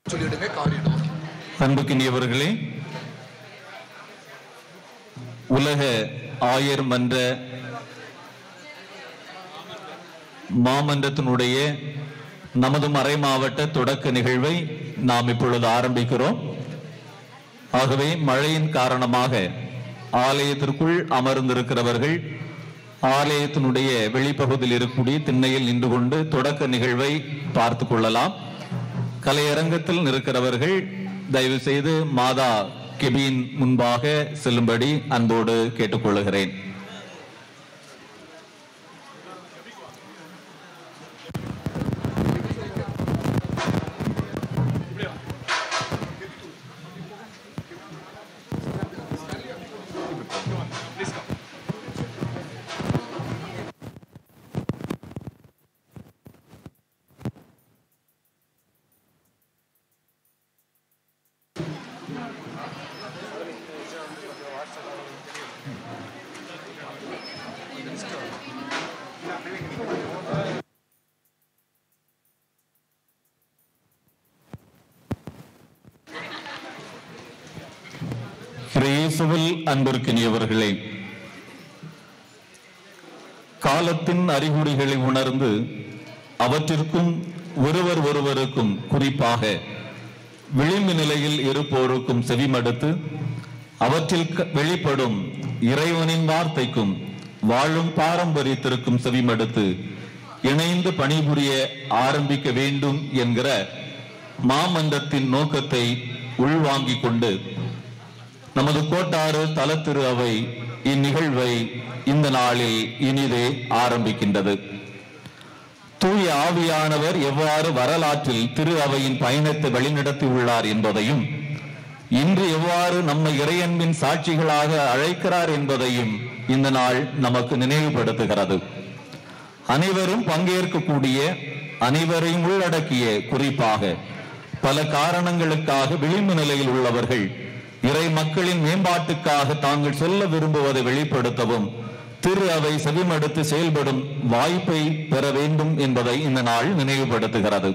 சொல்லிடுங்க காரிடோர் அன்புக்கினியவர்களே உலக ஆயர் மன்ற மாமன்றத்தினுடைய நமது மறை மாவட்ட தொடக்க நிகழ்வை நாம் இப்பொழுது ஆரம்பிக்கிறோம் ஆகவே மழையின் காரணமாக ஆலயத்திற்குள் அமர்ந்திருக்கிறவர்கள் ஆலயத்தினுடைய வெளிப்பகுதியில் இருக்கக்கூடிய திண்ணையில் நின்று கொண்டு தொடக்க நிகழ்வை பார்த்து கொள்ளலாம் கலையரங்கத்தில் இருக்கிறவர்கள் தயவு செய்து மாதா கெபின் முன்பாக செல்லும்படி அன்போடு கேட்டுக்கொள்கிறேன் இயேசுவில் அன்பிற்கினியவர்களே காலத்தின் அறிகுறிகளை உணர்ந்து அவற்றிற்கும் ஒருவர் ஒருவருக்கும் குறிப்பாக விளிம்பு நிலையில் இருப்போருக்கும் செவிமடுத்து அவற்றில் க- வெளிப்படும் இறைவனின் வார்த்தைக்கும் வாழும் பாரம்பரியத்திற்கும் செவிமடுத்து இணைந்து பணிபுரிய ஆரம்பிக்க வேண்டும் என்கிற மாமன்றத்தின் நோக்கத்தை உள்வாங்கிக் கொண்டு நமது கோட்டாறு தலத்திரு அவை இந்நிகழ்வை இந்த நாளில் இனிதே ஆரம்பிக்கின்றது தூய ஆவியானவர் எவ்வாறு வரலாற்றில் திரு அவையின் பயணத்தை வழிநடத்தி உள்ளார் என்பதையும் இன்று எவ்வாறு நம்மை இறையன்பின் சாட்சிகளாக அழைக்கிறார் என்பதையும் இந்த நாள் நமக்கு நினைவுபடுத்துகிறது அனைவரும் பங்கேற்கக்கூடிய அனைவரையும் உள்ளடக்கிய குறிப்பாக பல காரணங்களுக்காக விளிம்பு நிலையில் உள்ளவர்கள் இறை மக்களின் மேம்பாட்டுக்காக தாங்கள் சொல்ல விரும்புவதை வெளிப்படுத்தவும் திரு அவை செவிமடுத்து செயல்படும் வாய்ப்பை பெற வேண்டும் என்பதை இந்த நாள் நினைவுபடுத்துகிறது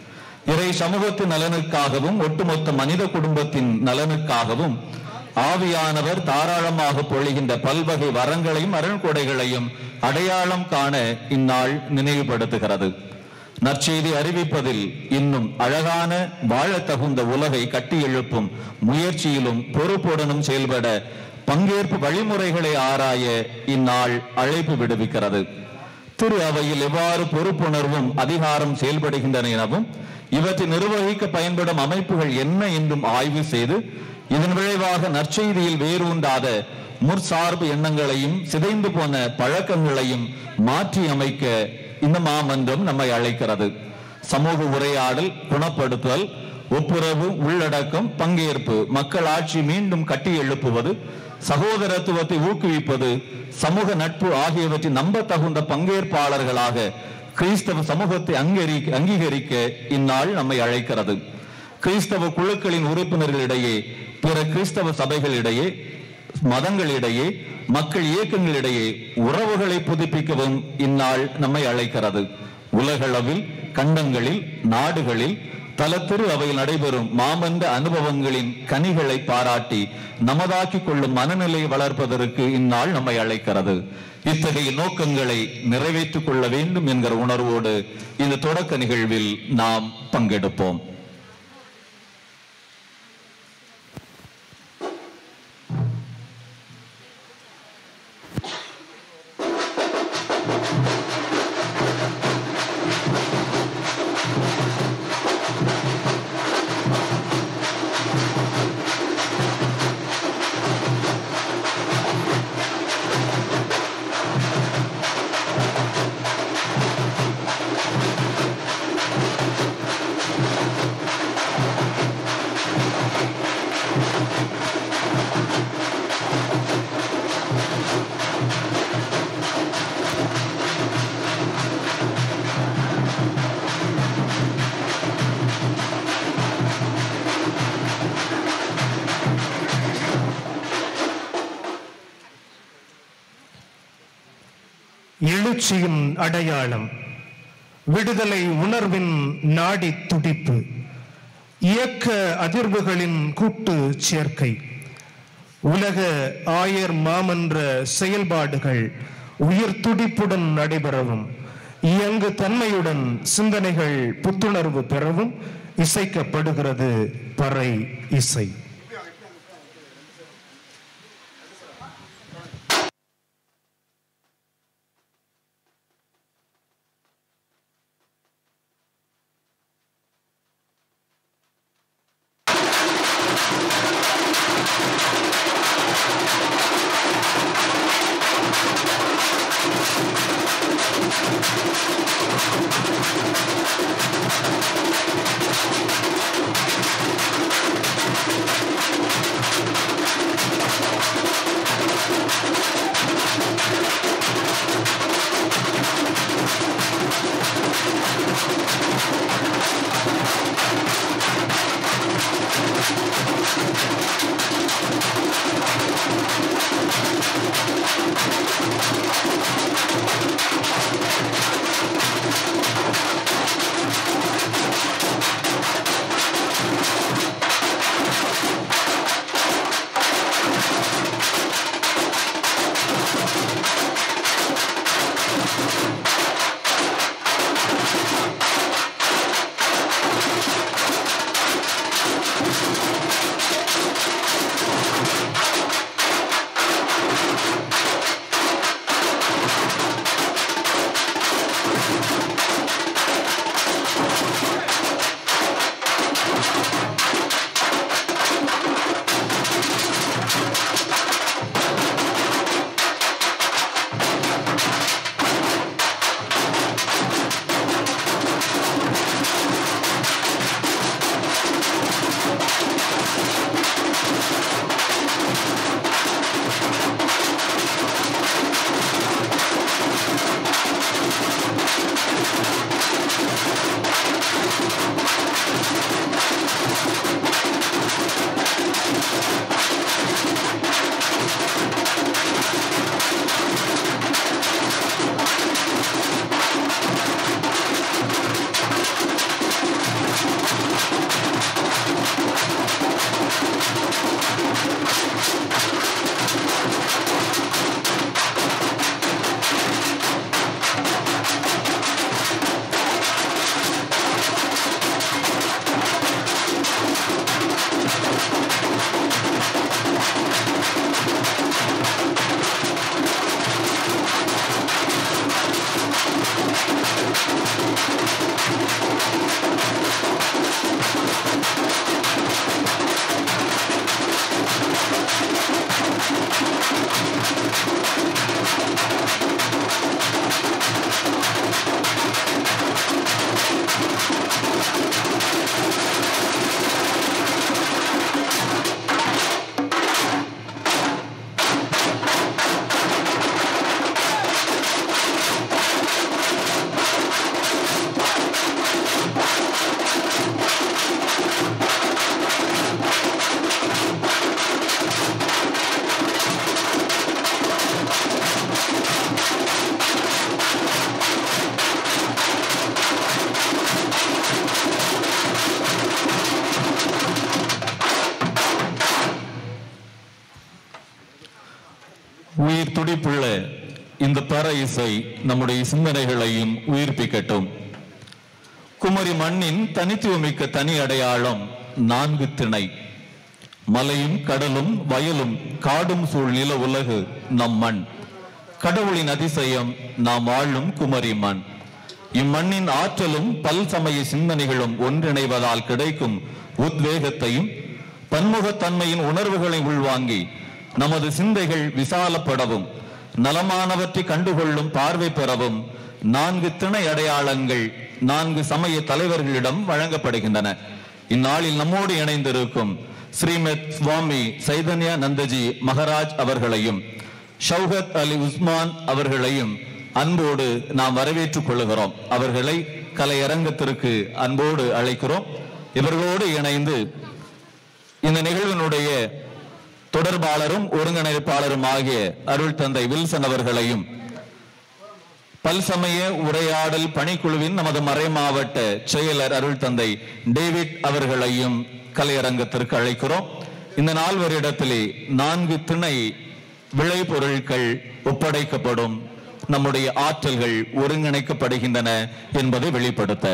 இறை சமூகத்தின் நலனுக்காகவும் ஒட்டுமொத்த மனித குடும்பத்தின் நலனுக்காகவும் ஆவியானவர் தாராளமாக பொழிகின்ற பல்வகை வரங்களையும் அருள்கொடைகளையும் அடையாளம் காண இந்நாள் நினைவுபடுத்துகிறது நற்செய்தி அறிவிப்பதில் இன்னும் அழகான வாழத் தகுந்த உலகை கட்டியெழுப்பும் முயற்சியிலும் பொறுப்புடனும் செயல்பட பங்கேற்பு வழிமுறைகளை ஆராய இந்நாள் அழைப்பு விடுவிக்கிறது திரு அவையில் எவ்வாறு பொறுப்புணர்வும் அதிகாரம் செயல்படுகின்றன எனவும் இவற்றை நிர்வகிக்க பயன்படும் அமைப்புகள் என்ன என்றும் ஆய்வு செய்து இதன் விளைவாக நற்செய்தியில் வேரூன்றாத முற்சார்பு எண்ணங்களையும் சிதைந்து போன பழக்கங்களையும் மாற்றி அமைக்க இந்த மாமன்றம் நம்மை அழைக்கிறது சமூக உரையாடல் குணப்படுத்தல் ஒப்புரவு உள்ளடக்கம் பங்கேற்பு மக்கள் ஆட்சி மீண்டும் கட்டி எழுப்புவது சகோதரத்துவத்தை ஊக்குவிப்பது சமூக நட்பு ஆகியவற்றை நம்ப தகுந்த பங்கேற்பாளர்களாக கிறிஸ்தவ சமூகத்தை அங்கீகரி அங்கீகரிக்க இந்நாள் நம்மை அழைக்கிறது கிறிஸ்தவ குழுக்களின் உறுப்பினர்களிடையே பிற கிறிஸ்தவ சபைகளிடையே மதங்களிடையே மக்கள் இயக்கங்களிடையே உறவுகளை புதுப்பிக்கவும் இந்நாள் நம்மை அழைக்கிறது உலகளவில் கண்டங்களில் நாடுகளில் தல திரு அவையில் நடைபெறும் மாமன்ற அனுபவங்களின் கனிகளை பாராட்டி நமதாக்கிக் கொள்ளும் மனநிலை வளர்ப்பதற்கு இந்நாள் நம்மை அழைக்கிறது இத்தகைய நோக்கங்களை நிறைவேற்றிக் கொள்ள வேண்டும் என்கிற உணர்வோடு இந்த தொடக்க நிகழ்வில் நாம் பங்கெடுப்போம் எழுச்சியின் அடையாளம் விடுதலை உணர்வின் நாடி துடிப்பு இயக்க அதிர்வுகளின் கூட்டு சேர்க்கை உலக ஆயர் மாமன்ற செயல்பாடுகள் உயிர் துடிப்புடன் நடைபெறவும் இயங்கு தன்மையுடன் சிந்தனைகள் புத்துணர்வு பெறவும் இசைக்கப்படுகிறது பறை இசை உயிர் துடிப்புள்ள இந்த பற இசை நம்முடைய சிந்தனைகளையும் உயிர்ப்பிக்கட்டும் குமரி மண்ணின் தனித்துவமிக்க தனி அடையாளம் நான்கு திணை மலையும் கடலும் வயலும் காடும் சூழ் நில உலகு நம் மண் கடவுளின் அதிசயம் நாம் வாழும் குமரி மண் இம்மண்ணின் ஆற்றலும் பல் சமய சிந்தனைகளும் ஒன்றிணைவதால் கிடைக்கும் உத்வேகத்தையும் பன்முகத்தன்மையின் உணர்வுகளை உள்வாங்கி நமது சிந்தைகள் விசாலப்படவும் நலமானவற்றை கண்டுகொள்ளும் பார்வை பெறவும் நான்கு திணை அடையாளங்கள் நான்கு சமய தலைவர்களிடம் வழங்கப்படுகின்றன இந்நாளில் நம்மோடு இணைந்திருக்கும் ஸ்ரீமத் சுவாமி சைதன்யா நந்தஜி மகராஜ் அவர்களையும் ஷௌகத் அலி உஸ்மான் அவர்களையும் அன்போடு நாம் வரவேற்றுக் கொள்ளுகிறோம் அவர்களை கலையரங்கத்திற்கு அன்போடு அழைக்கிறோம் இவர்களோடு இணைந்து இந்த நிகழ்வினுடைய தொடர்பாளரும் ஒருங்கிணைப்பாளரும் ஆகிய அருள் தந்தை வில்சன் அவர்களையும் பல்சமய உரையாடல் பணிக்குழுவின் நமது மறைமாவட்ட செயலர் அருள் தந்தை டேவிட் அவர்களையும் கலையரங்கத்திற்கு அழைக்கிறோம் இந்த நால்வரிடத்திலே நான்கு திணை விளைபொருட்கள் ஒப்படைக்கப்படும் நம்முடைய ஆற்றல்கள் ஒருங்கிணைக்கப்படுகின்றன என்பதை வெளிப்படுத்த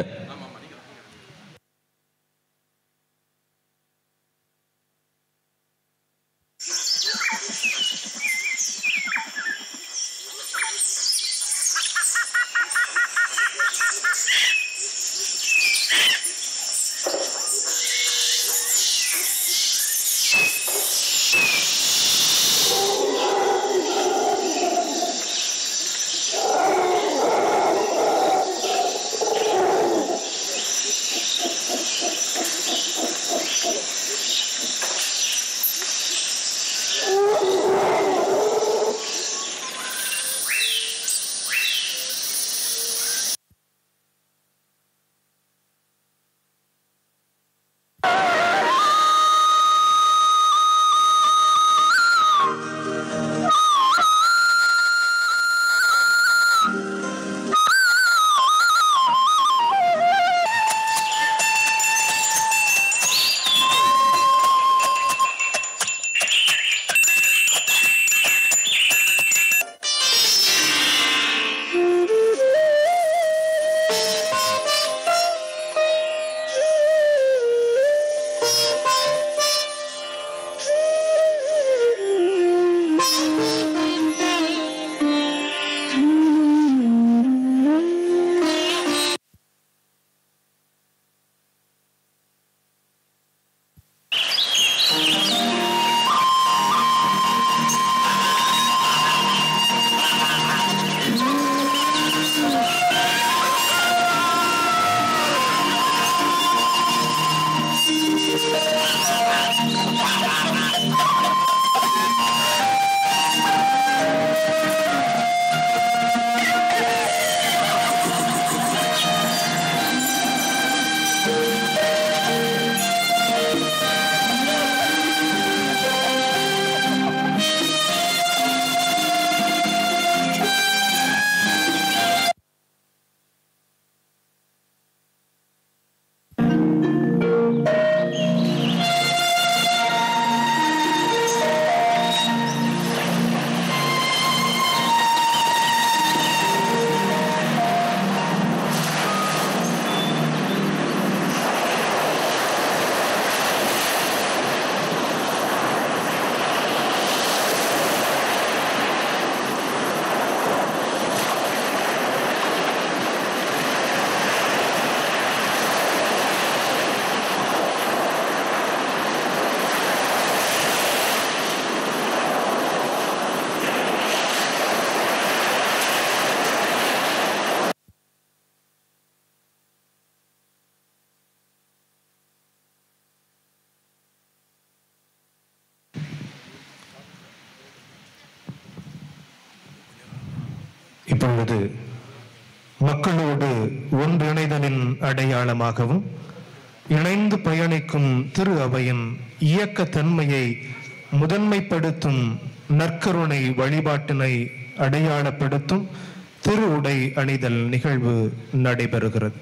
இப்பொழுது மக்களோடு ஒன்றிணைதலின் அடையாளமாகவும் இணைந்து பயணிக்கும் திரு அவையின் இயக்க தன்மையை முதன்மைப்படுத்தும் நற்கருணை வழிபாட்டினை அடையாளப்படுத்தும் திரு உடை அணிதல் நிகழ்வு நடைபெறுகிறது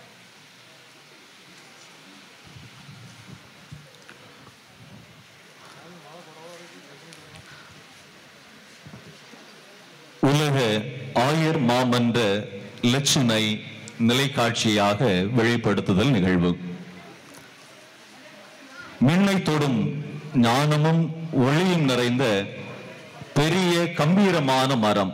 உலக ஆயர் மாமன்ற லட்சுனை நிலைக்காட்சியாக வெளிப்படுத்துதல் நிகழ்வு மின்னை தொடும் ஞானமும் ஒளியும் நிறைந்த பெரிய கம்பீரமான மரம்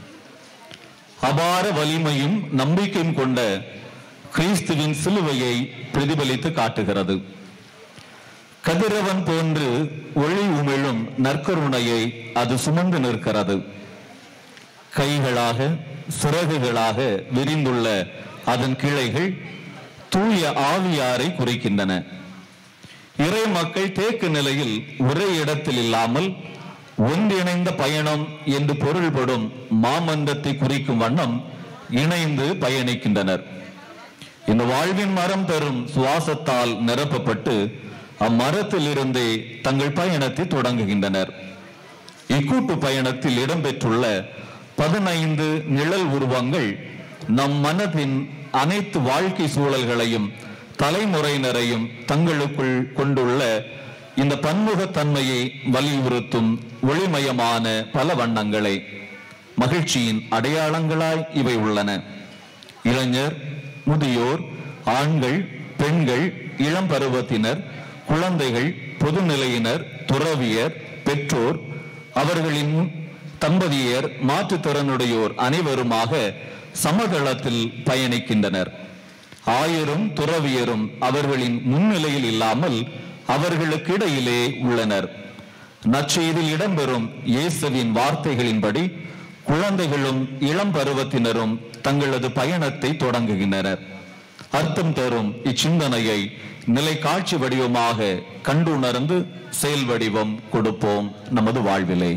அபார வலிமையும் நம்பிக்கையும் கொண்ட கிறிஸ்துவின் சிலுவையை பிரதிபலித்து காட்டுகிறது கதிரவன் போன்று ஒளி உமிழும் நற்கருணையை அது சுமந்து நிற்கிறது கைகளாக சிறகுகளாக விரிந்துள்ள அதன் கிளைகள் தூய ஆவியாரை குறிக்கின்றன இறை மக்கள் தேக்க நிலையில் ஒரே இடத்தில் இல்லாமல் ஒன்றிணைந்த பயணம் என்று பொருள்படும் மாமன்றத்தை குறிக்கும் வண்ணம் இணைந்து பயணிக்கின்றனர் இந்த வாழ்வின் மரம் தரும் சுவாசத்தால் நிரப்பப்பட்டு அம்மரத்திலிருந்தே தங்கள் பயணத்தை தொடங்குகின்றனர் இக்கூட்டு பயணத்தில் இடம்பெற்றுள்ள பதினைந்து நிழல் உருவங்கள் நம் மனதின் அனைத்து வாழ்க்கை சூழல்களையும் தலைமுறையினரையும் தங்களுக்குள் கொண்டுள்ள இந்த பன்முகத்தன்மையை வலியுறுத்தும் ஒளிமயமான பல வண்ணங்களை மகிழ்ச்சியின் அடையாளங்களாய் இவை உள்ளன இளைஞர் முதியோர் ஆண்கள் பெண்கள் இளம் பருவத்தினர் குழந்தைகள் பொதுநிலையினர் துறவியர் பெற்றோர் அவர்களின் தம்பதியர் மாற்றுத்திறனுடையோர் அனைவருமாக சமதளத்தில் பயணிக்கின்றனர் ஆயரும் துறவியரும் அவர்களின் முன்னிலையில் இல்லாமல் அவர்களுக்கு இடையிலே உள்ளனர் நற்செய்தியில் இடம்பெறும் இயேசுவின் வார்த்தைகளின்படி குழந்தைகளும் இளம் பருவத்தினரும் தங்களது பயணத்தை தொடங்குகின்றனர் அர்த்தம் தரும் இச்சிந்தனையை நிலை காட்சி வடிவமாக கண்டுணர்ந்து செயல் வடிவம் கொடுப்போம் நமது வாழ்விலே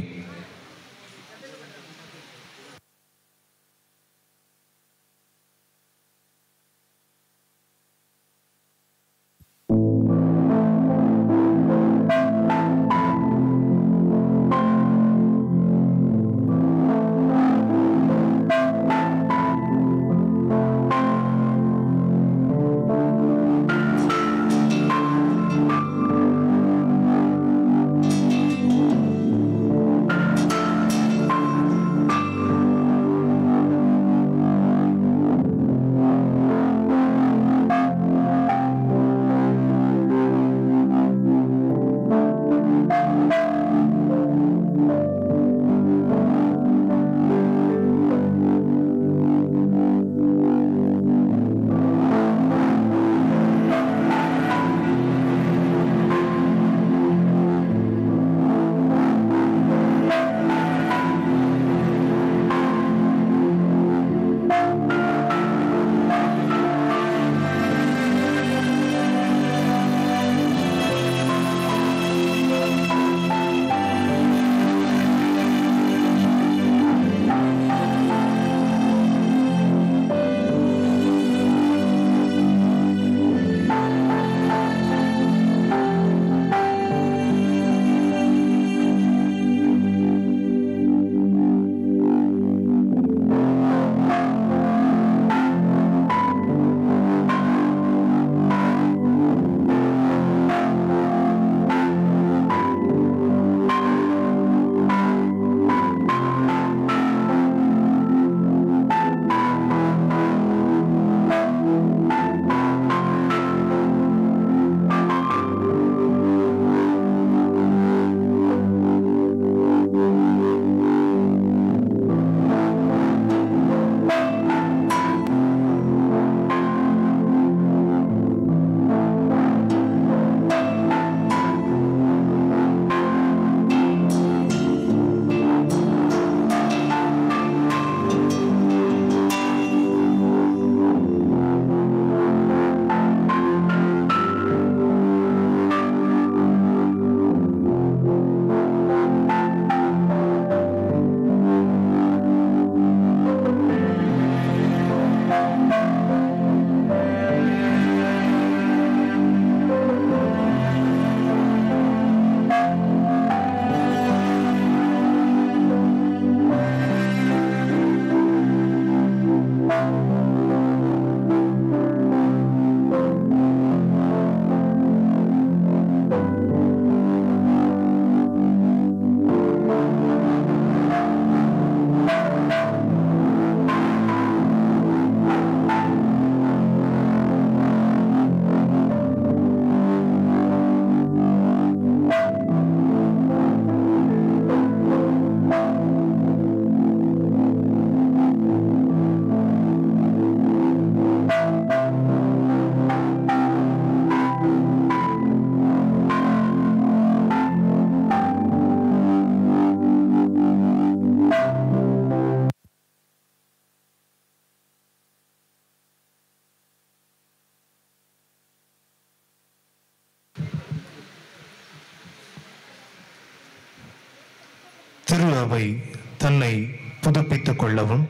திரு அவை தன்னை புதுப்பித்துக் கொள்ளவும்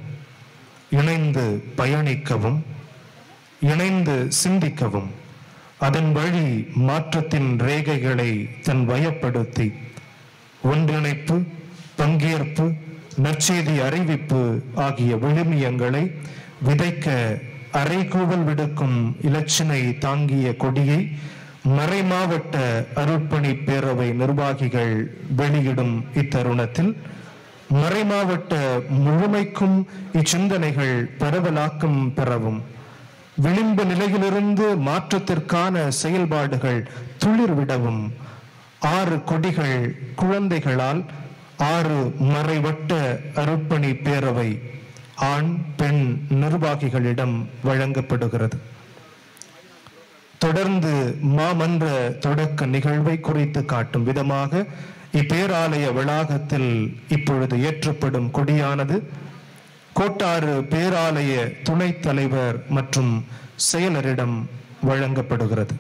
இணைந்து பயணிக்கவும் இணைந்து சிந்திக்கவும் அதன் வழி மாற்றத்தின் ரேகைகளை தன் வயப்படுத்தி ஒன்றிணைப்பு பங்கேற்பு நற்செய்தி அறிவிப்பு ஆகிய விழுமியங்களை விதைக்க அரைகூவல் விடுக்கும் இலச்சினை தாங்கிய கொடியை மறைமாவட்ட அருட்பணி பேரவை நிர்வாகிகள் வெளியிடும் இத்தருணத்தில் மறைமாவட்ட முழுமைக்கும் இச்சிந்தனைகள் பரவலாக்கம் பெறவும் விளிம்பு நிலையிலிருந்து மாற்றத்திற்கான செயல்பாடுகள் துளிர்விடவும் ஆறு கொடிகள் குழந்தைகளால் ஆறு மறைவட்ட அருட்பணி பேரவை ஆண் பெண் நிர்வாகிகளிடம் வழங்கப்படுகிறது தொடர்ந்து மாமன்ற தொடக்க நிகழ்வை குறித்து காட்டும் விதமாக இப்பேராலய வளாகத்தில் இப்பொழுது ஏற்றப்படும் கொடியானது கோட்டாறு பேராலய துணைத் தலைவர் மற்றும் செயலரிடம் வழங்கப்படுகிறது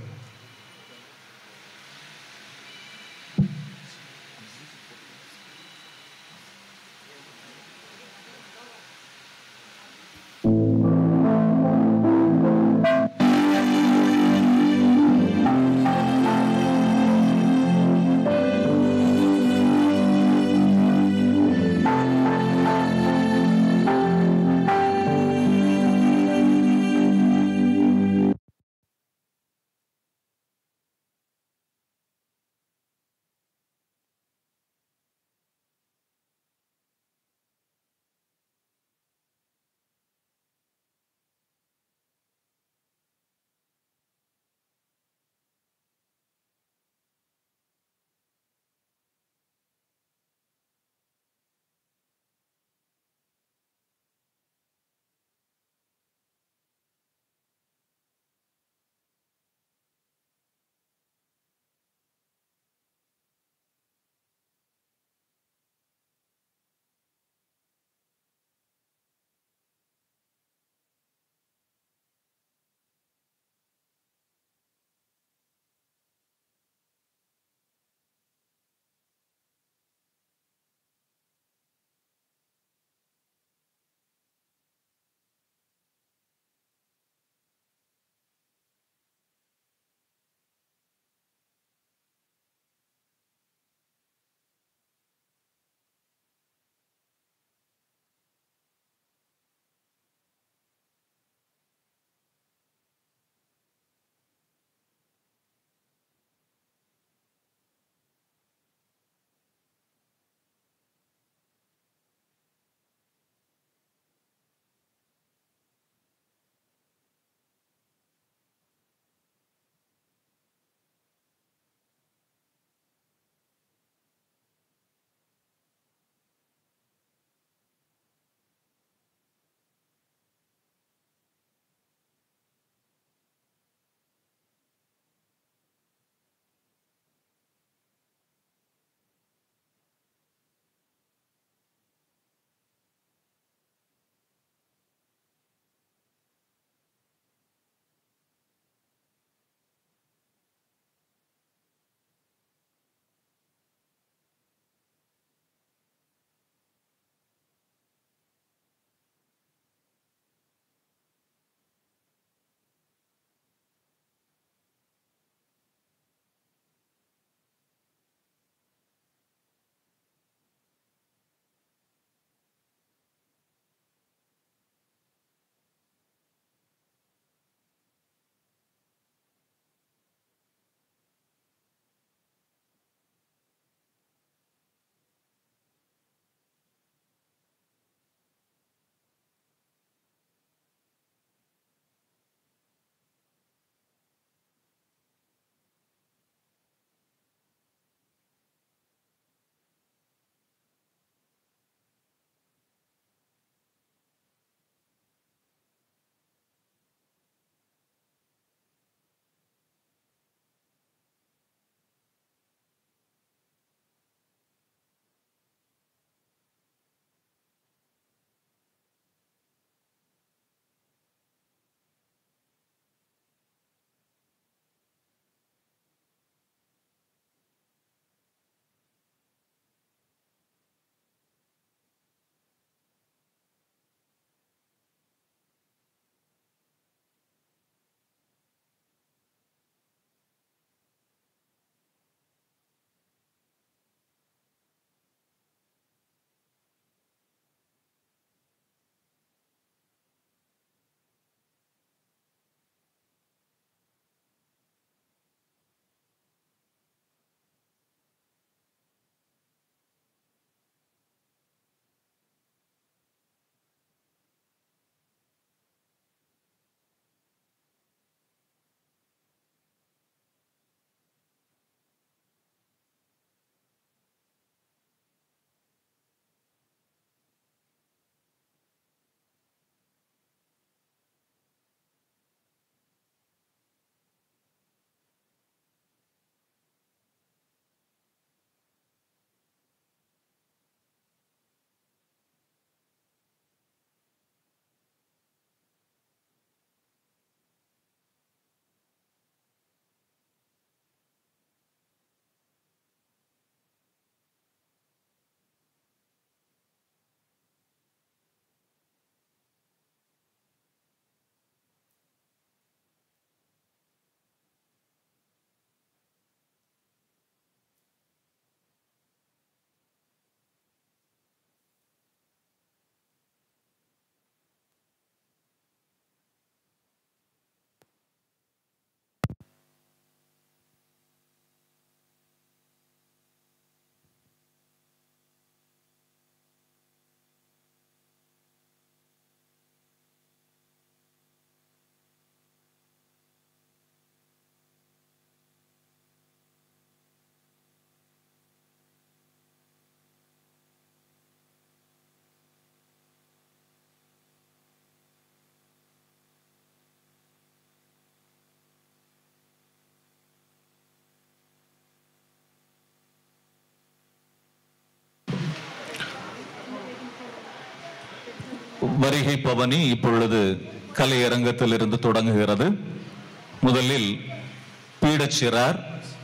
வருகை பவனி இப்பொழுது கலையரங்கத்திலிருந்து தொடங்குகிறது முதலில் பீடச்சிறார்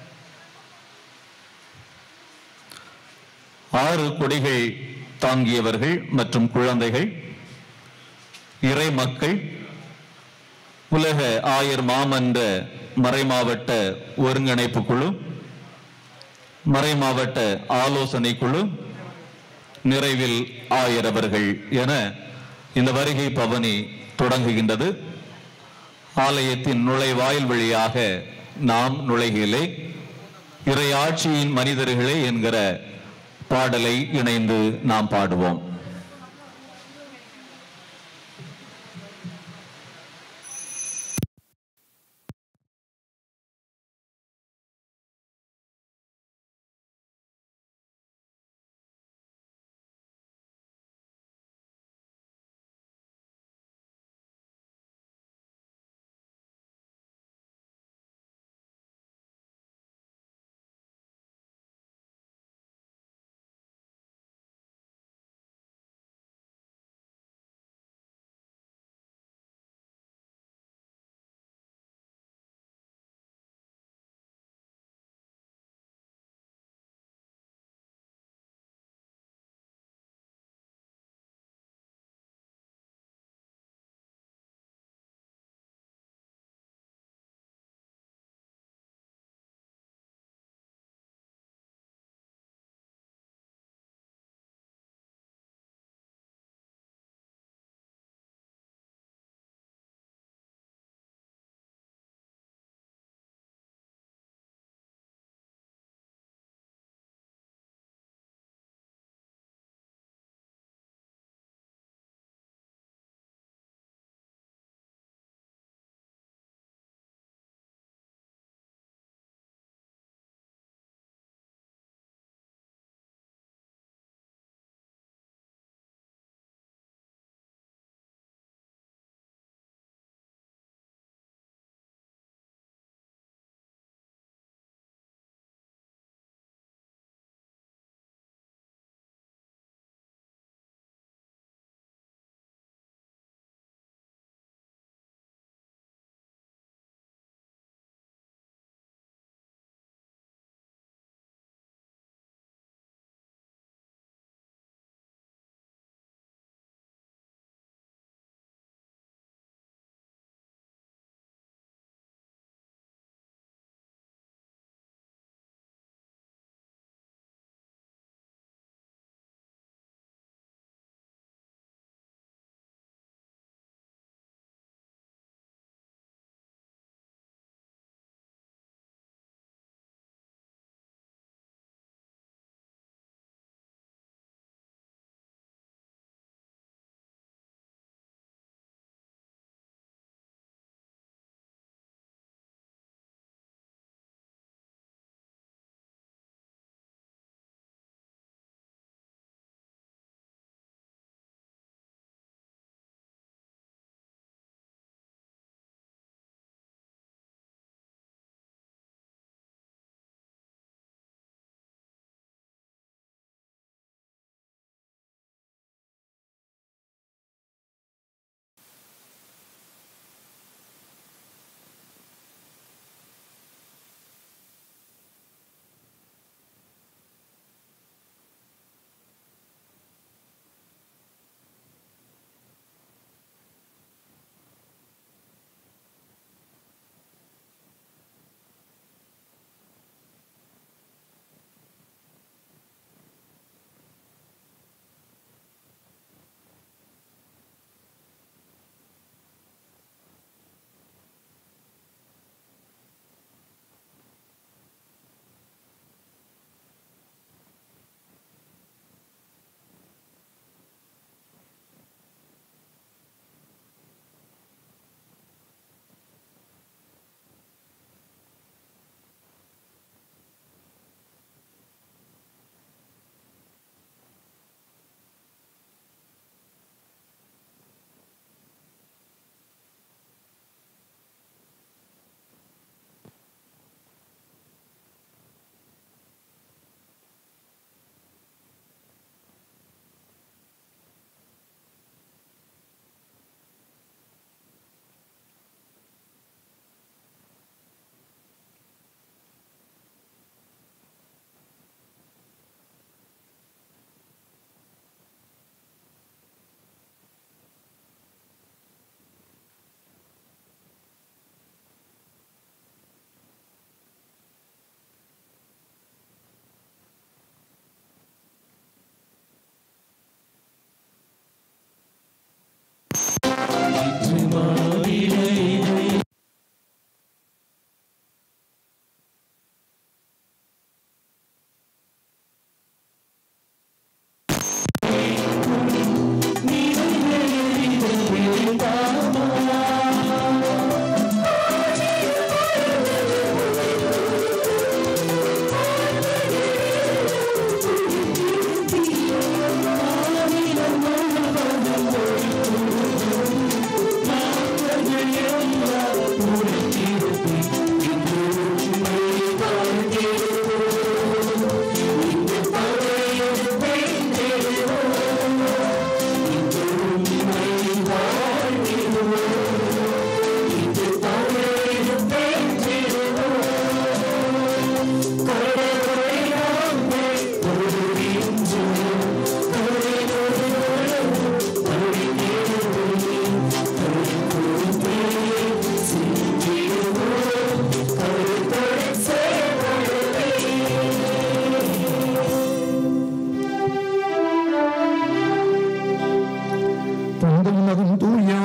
ஆறு கொடிகள் தாங்கியவர்கள் மற்றும் குழந்தைகள் இறை மக்கள் உலக ஆயர் மாமன்ற மறைமாவட்ட ஒருங்கிணைப்பு குழு மறைமாவட்ட ஆலோசனை குழு நிறைவில் ஆயரவர்கள் என இந்த வருகை பவனி தொடங்குகின்றது ஆலயத்தின் நுழைவாயில் வழியாக நாம் நுழைகிலே இறையாட்சியின் மனிதர்களே என்கிற பாடலை இணைந்து நாம் பாடுவோம்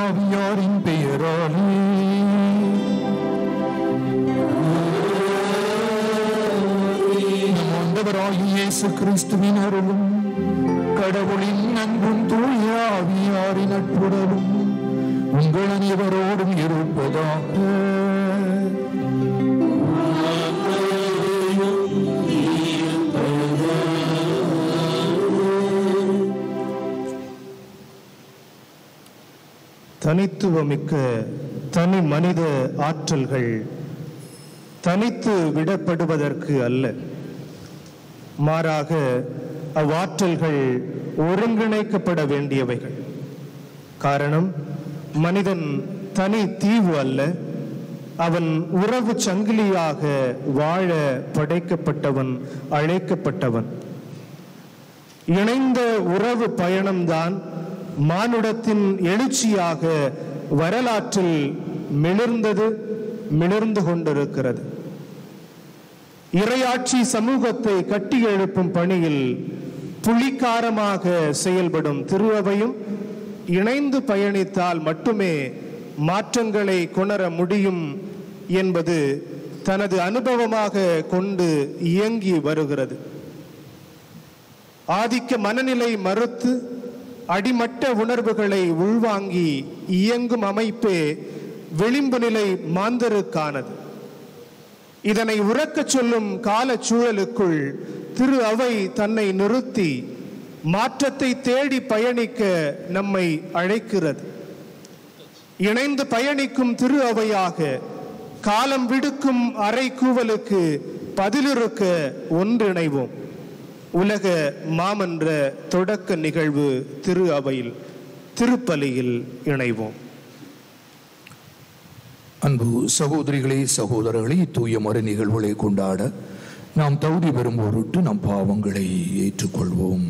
ஆவியாரின் பெயராலே நம் ஆண்டவராகிய இயேசு கிறிஸ்துவின் அருளும் கடவுளின் அன்பும் தூய ஆவியாரின் நட்புறவும் உங்கள் அனைவரோடும் இருப்பதாக தனித்துவமிக்க தனி மனித ஆற்றல்கள் தனித்து விடப்படுவதற்கு அல்ல மாறாக அவ்வாற்றல்கள் ஒருங்கிணைக்கப்பட வேண்டியவைகள் காரணம் மனிதன் தனி தீவு அல்ல அவன் உறவு சங்கிலியாக வாழ படைக்கப்பட்டவன் அழைக்கப்பட்டவன் இணைந்த உறவு பயணம்தான் மானுடத்தின் எழுச்சியாக வரலாற்றில் மிளிர்ந்தது மிளிர்ந்து கொண்டிருக்கிறது இறையாட்சி சமூகத்தை கட்டி எழுப்பும் பணியில் புலிகாரமாக செயல்படும் திருவையும் இணைந்து பயணித்தால் மட்டுமே மாற்றங்களை கொணர முடியும் என்பது தனது அனுபவமாக கொண்டு இயங்கி வருகிறது ஆதிக்க மனநிலை மறுத்து அடிமட்ட உணர்வுகளை உள்வாங்கி இயங்கும் அமைப்பே விளிம்பு நிலை மாந்தருக்கானது இதனை உறக்கச் சொல்லும் காலச் சூழலுக்குள் திரு அவை தன்னை நிறுத்தி மாற்றத்தை தேடி பயணிக்க நம்மை அழைக்கிறது இணைந்து பயணிக்கும் திரு அவையாக காலம் விடுக்கும் அறை கூவலுக்கு பதிலிருக்க ஒன்றிணைவோம் உலக மாமன்ற தொடக்க நிகழ்வு திரு அவையில் திருப்பலியில் இணைவோம் அன்பு சகோதரிகளே சகோதரர்களே தூய மறு நிகழ்வுகளை கொண்டாட நாம் தகுதி பெறும் பொருட்டு நம் பாவங்களை ஏற்றுக்கொள்வோம்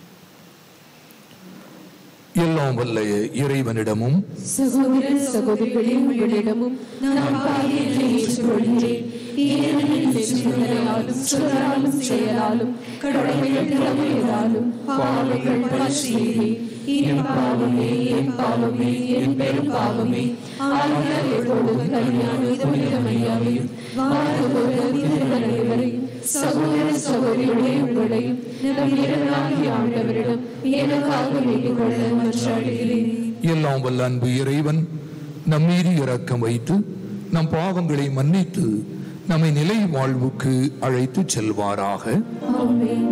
எல்லாம் வல்ல இறைவனிடமும் சகோதர சகோதரிகளே உங்களிடமும் நான் பாவியத்தை ஏற்றுக்கொள்கிறேன் ஏனெனில் நெஞ்சுதலாலும் சொல்லாலும் செயலாலும் கடமைகள் தவறியதாலும் பாவங்கள் பல செய்தேன் என் பாவமே என் பாவமே என் பெரும் பாவமே ஆகியார் எப்பொழுதும் கல்யாண புனிதமையாவையும் வாழ்வோர் அனைவரையும் சகோதர சகோதரிகளே உங்களையும் நம் இறைவனாகிய ஆண்டவரிடம் எனக்காக வேண்டிக் கொள்ள மன்றாடுகிறேன் எல்லாம் வல்ல அன்பு இறைவன் நம் மீது இரக்கம் வைத்து நம் பாவங்களை மன்னித்து நம்மை நிலை வாழ்வுக்கு அழைத்து செல்வாராக ஆமென்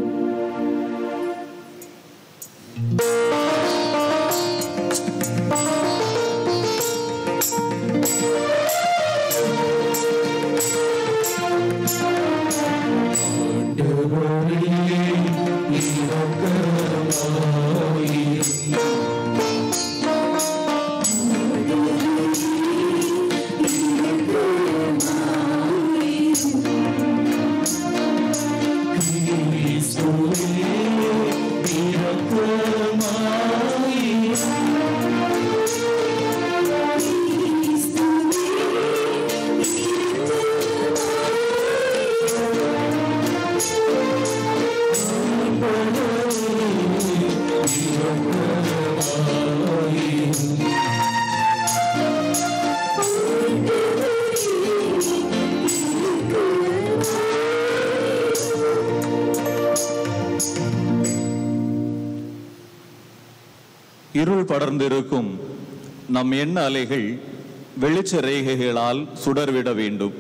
இருள் படர்ந்திருக்கும் நம் எண்ண அலைகள் வெளிச்ச ரேகைகளால் சுடர்விட வேண்டும்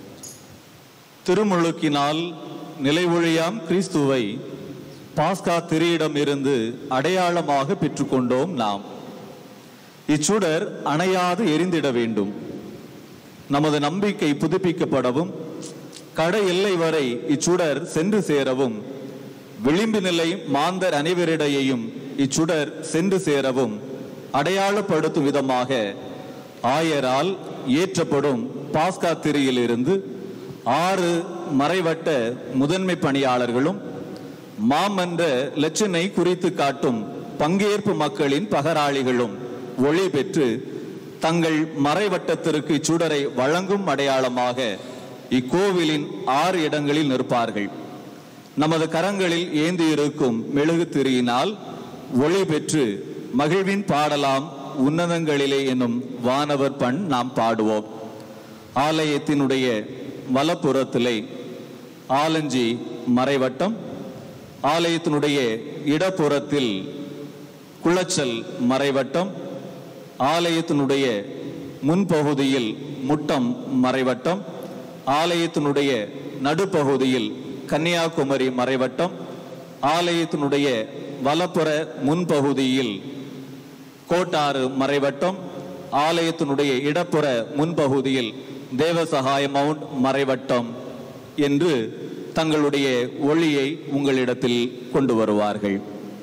திருமுழுக்கினால் நிலை ஒழியாம் கிறிஸ்துவை பாஸ்கா திரியிடம் இருந்து அடையாளமாக பெற்றுக்கொண்டோம் நாம் இச்சுடர் அணையாது எரிந்திட வேண்டும் நமது நம்பிக்கை புதுப்பிக்கப்படவும் கடை எல்லை வரை இச்சுடர் சென்று சேரவும் விளிம்பு நிலை மாந்தர் அனைவரிடையேயும் இச்சுடர் சென்று சேரவும் அடையாளப்படுத்தும் விதமாக ஆயரால் ஏற்றப்படும் பாஸ்கா திரியிலிருந்து ஆறு மறைவட்ட முதன்மை பணியாளர்களும் மாமன்ற லட்சணை குறித்து காட்டும் பங்கேற்பு மக்களின் பகராளிகளும் ஒளி பெற்று தங்கள் மறைவட்டத்திற்கு இச்சுடரை வழங்கும் அடையாளமாக இக்கோவிலின் ஆறு இடங்களில் நிற்பார்கள் நமது கரங்களில் ஏந்தி இருக்கும் மெழுகு திரியினால் ஒளி பெற்று மகிழ்வின் பாடலாம் உன்னதங்களிலே என்னும் வானவர் பண் நாம் பாடுவோம் ஆலயத்தினுடைய வலப்புறத்திலே ஆலஞ்சி மறைவட்டம் ஆலயத்தினுடைய இடப்புறத்தில் குளச்சல் மறைவட்டம் ஆலயத்தினுடைய முன்பகுதியில் முட்டம் மறைவட்டம் ஆலயத்தினுடைய நடுப்பகுதியில் கன்னியாகுமரி மறைவட்டம் ஆலயத்தினுடைய வலப்புற முன்பகுதியில் கோட்டாறு மறைவட்டம் ஆலயத்தினுடைய இடப்புற முன்பகுதியில் தேவசகாய மவுண்ட் மறைவட்டம் என்று தங்களுடைய ஒளியை உங்களிடத்தில் கொண்டு வருவார்கள்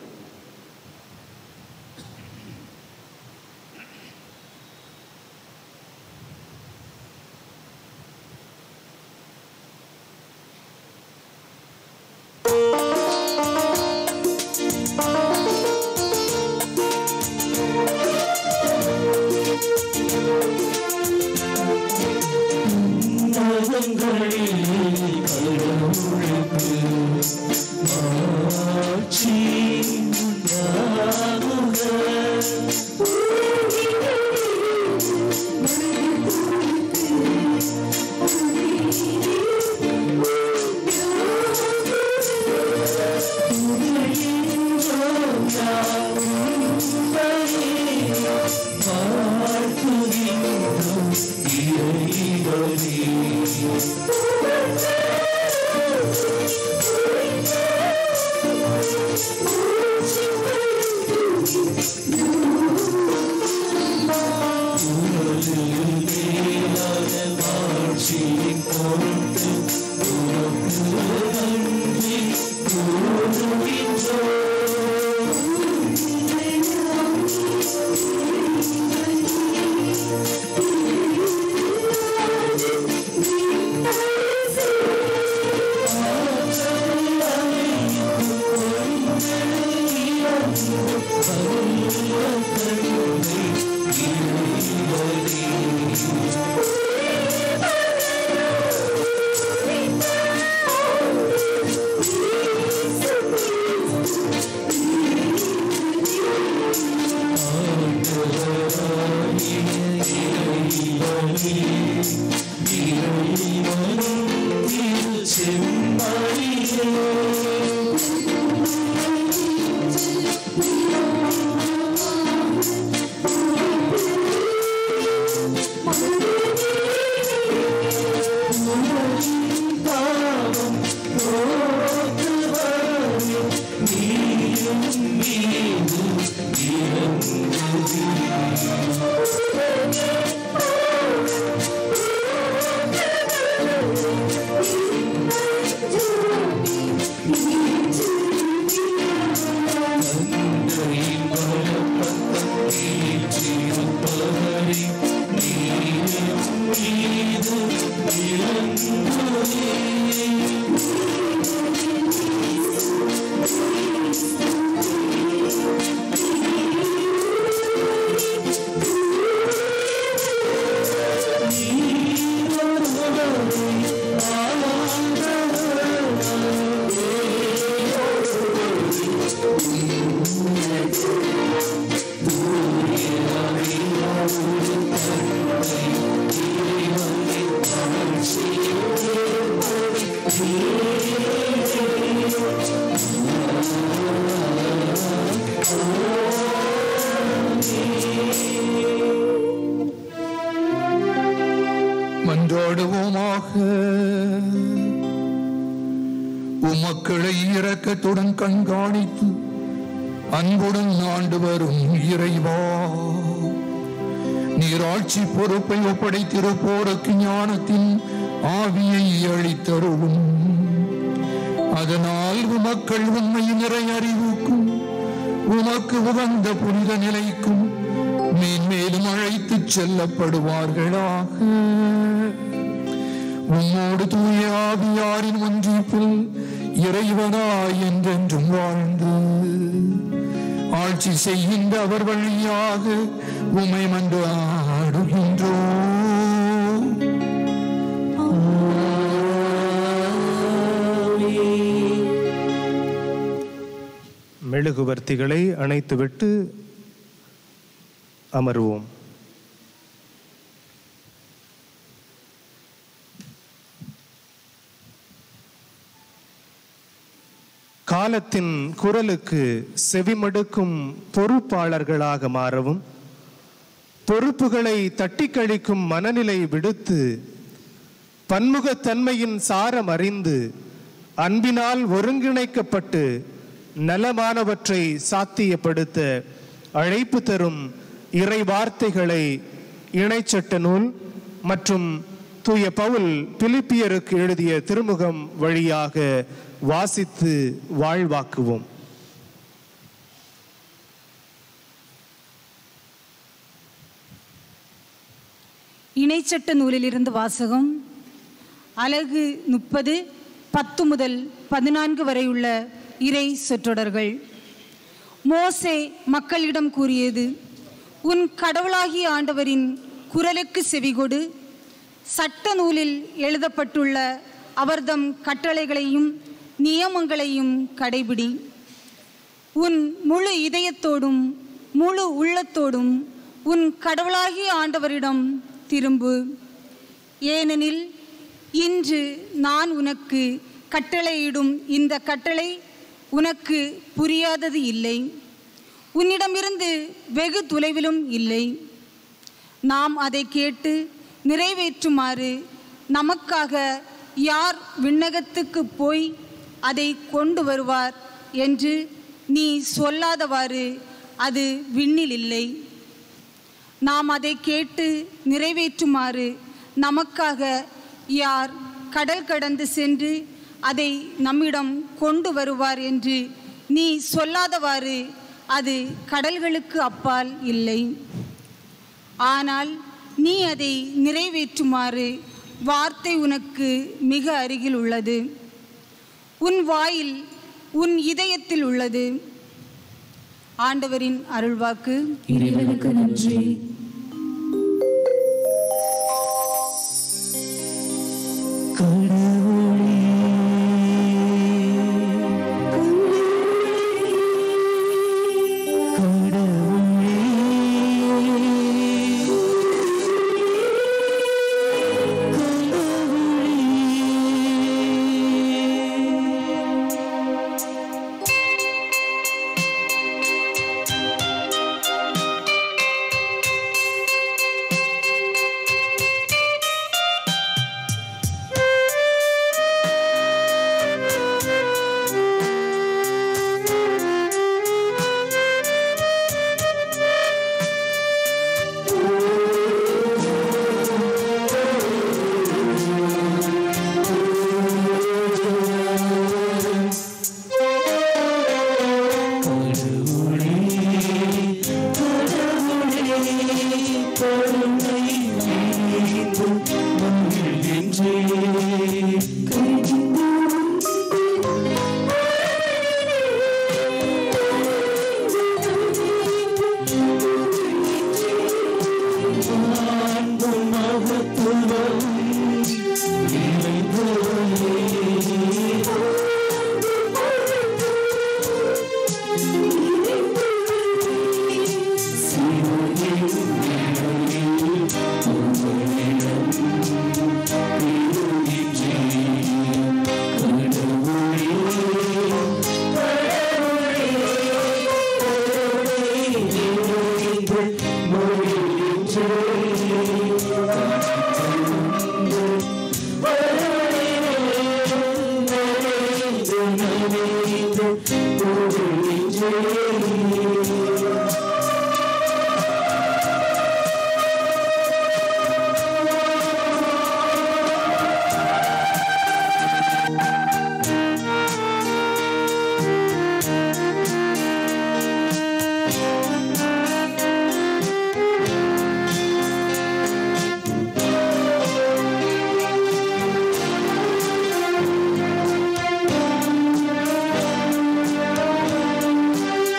மன்றாடுவோமாக உமக்களை இரக்கத்துடன் கண்காணித்து அன்புடன் ஆண்டு வரும் இறைவா நீராட்சி பொறுப்பை ஒப்படைத்திருப்போருக்கு ஞானத்தின் ஆவியை அளித்தருளும் அதனால் உமக்கள் உண்மையின் நிறை அறிவுக்கும் உமக்கு உகந்த புனித நிலைக்கும் மேன்மேலும் அழைத்துச் செல்லப்படுவார்களாக உம்மோடு தூய ஆவியாரின் ஒன்றிப்பில் இறைவனாய் என்றென்றும் வாழ்ந்து ஆட்சி செய்கின்ற அவர் வழியாக உமை மன்றாடுகின்றோம் மெழுகுவர்த்திகளை அணைத்துவிட்டு அமருவோம் காலத்தின் குரலுக்கு செவிமடுக்கும் பொறுப்பாளர்களாக மாறவும் பொறுப்புகளை தட்டிக் கழிக்கும் மனநிலை விடுத்து பன்முகத்தன்மையின் சாரம் அறிந்து அன்பினால் ஒருங்கிணைக்கப்பட்டு நலமானவற்றை சாத்தியப்படுத்த அழைப்பு தரும் இறை வார்த்தைகளை இணைச்சட்ட நூல் மற்றும் தூய பவுல் பிலிப்பியருக்கு எழுதிய திருமுகம் வழியாக வாசித்து வாழ்வாக்குவோம் இணைச்சட்ட நூலிலிருந்து வாசகம் அலகு முப்பது பத்து முதல் பதினான்கு வரை உள்ள இறை சொற்றொடர்கள் மோசே மக்களிடம் கூறியது உன் கடவுளாகிய ஆண்டவரின் குரலுக்கு செவிகொடு சட்ட நூலில் எழுதப்பட்டுள்ள அவர்தம் கட்டளைகளையும் நியமங்களையும் கடைபிடி உன் முழு இதயத்தோடும் முழு உள்ளத்தோடும் உன் கடவுளாகிய ஆண்டவரிடம் திரும்பு ஏனெனில் இன்று நான் உனக்கு கட்டளையிடும் இந்த கட்டளை உனக்கு புரியாதது இல்லை உன்னிடமிருந்து வெகு தொலைவிலும் இல்லை நாம் அதை கேட்டு நிறைவேற்றுமாறு நமக்காக யார் விண்ணகத்துக்கு போய் அதை கொண்டு வருவார் என்று நீ சொல்லாதவாறு அது விண்ணில் இல்லை நாம் அதை கேட்டு நிறைவேற்றுமாறு நமக்காக யார் கடல் கடந்து சென்று அதை நம்மிடம் கொண்டு வருவார் என்று நீ சொல்லாதவாறு அது கடல்களுக்கு அப்பால் இல்லை ஆனால் நீ அதை நிறைவேற்றுமாறு வார்த்தை உனக்கு மிக அருகில் உள்ளது உன் வாயில் உன் இதயத்தில் உள்ளது ஆண்டவரின் அருள்வாக்கு இறைவனுக்கு நன்றி ஆண்டவரே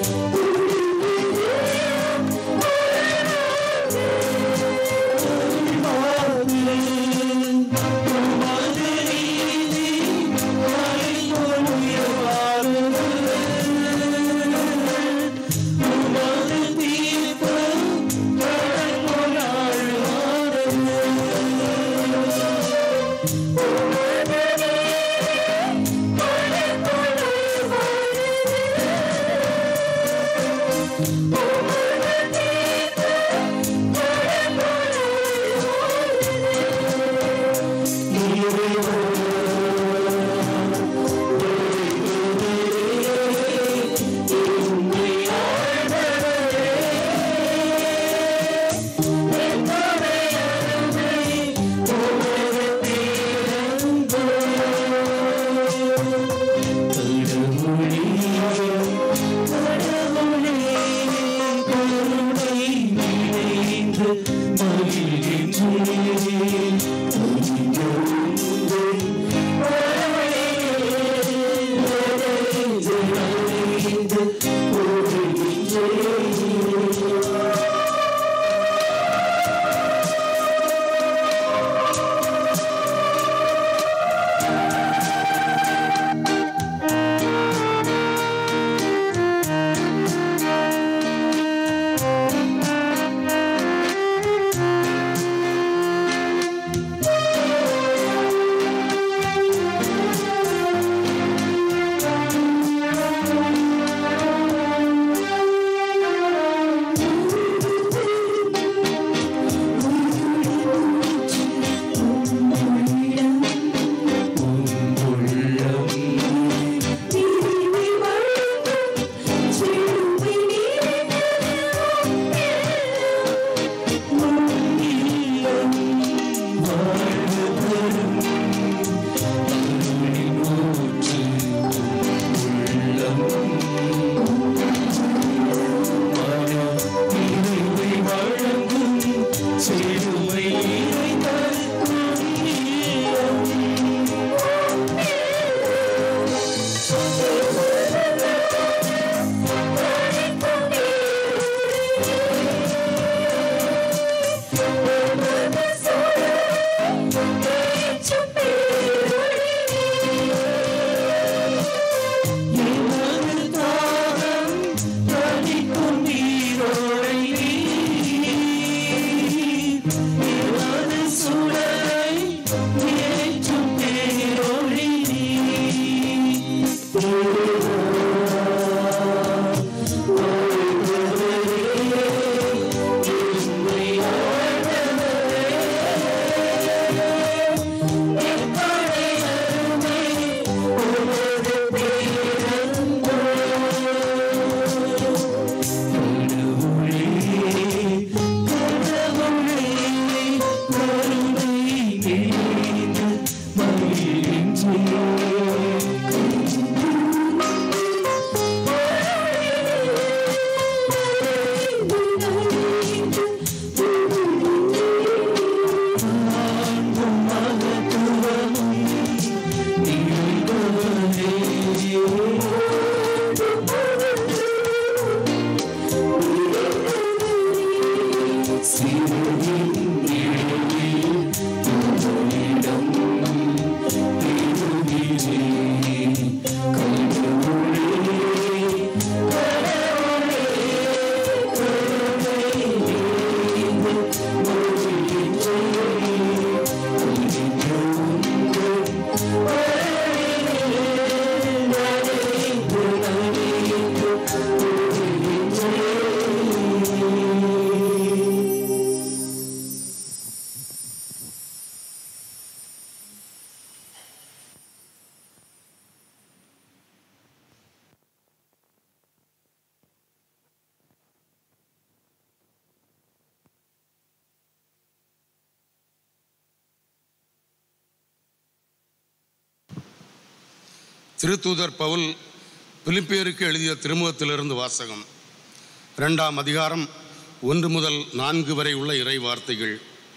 திருத்தூதர் பவுல் பிலிப்பியருக்கு எழுதிய திருமுகத்திலிருந்து வாசகம் இரண்டாம் அதிகாரம் ஒன்று முதல் நான்கு வரை உள்ள இறை வார்த்தைகள்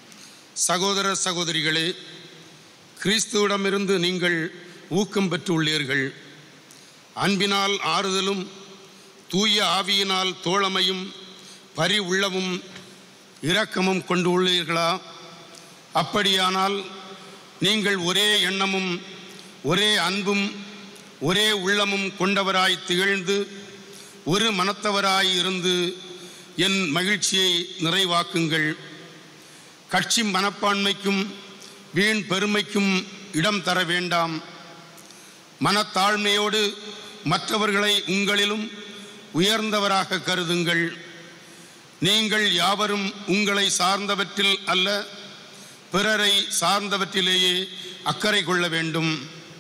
சகோதர சகோதரிகளே கிறிஸ்துவிடமிருந்து நீங்கள் ஊக்கம் பெற்றுள்ளீர்கள் அன்பினால் ஆறுதலும் தூய ஆவியினால் தோழமையும் பரி உள்ளமும் இரக்கமும் கொண்டு உள்ளீர்களா அப்படியானால் நீங்கள் ஒரே எண்ணமும் ஒரே அன்பும் ஒரே உள்ளமும் கொண்டவராய் திகழ்ந்து ஒரு மனத்தவராய் இருந்து என் மகிழ்ச்சியை நிறைவாக்குங்கள் கட்சி மனப்பான்மைக்கும் வீண் பெருமைக்கும் இடம் தர வேண்டாம் மனத்தாழ்மையோடு மற்றவர்களை உங்களிலும் உயர்ந்தவராக கருதுங்கள் நீங்கள் யாவரும் உங்களை சார்ந்தவற்றில் அல்ல பிறரை சார்ந்தவற்றிலேயே அக்கறை கொள்ள வேண்டும்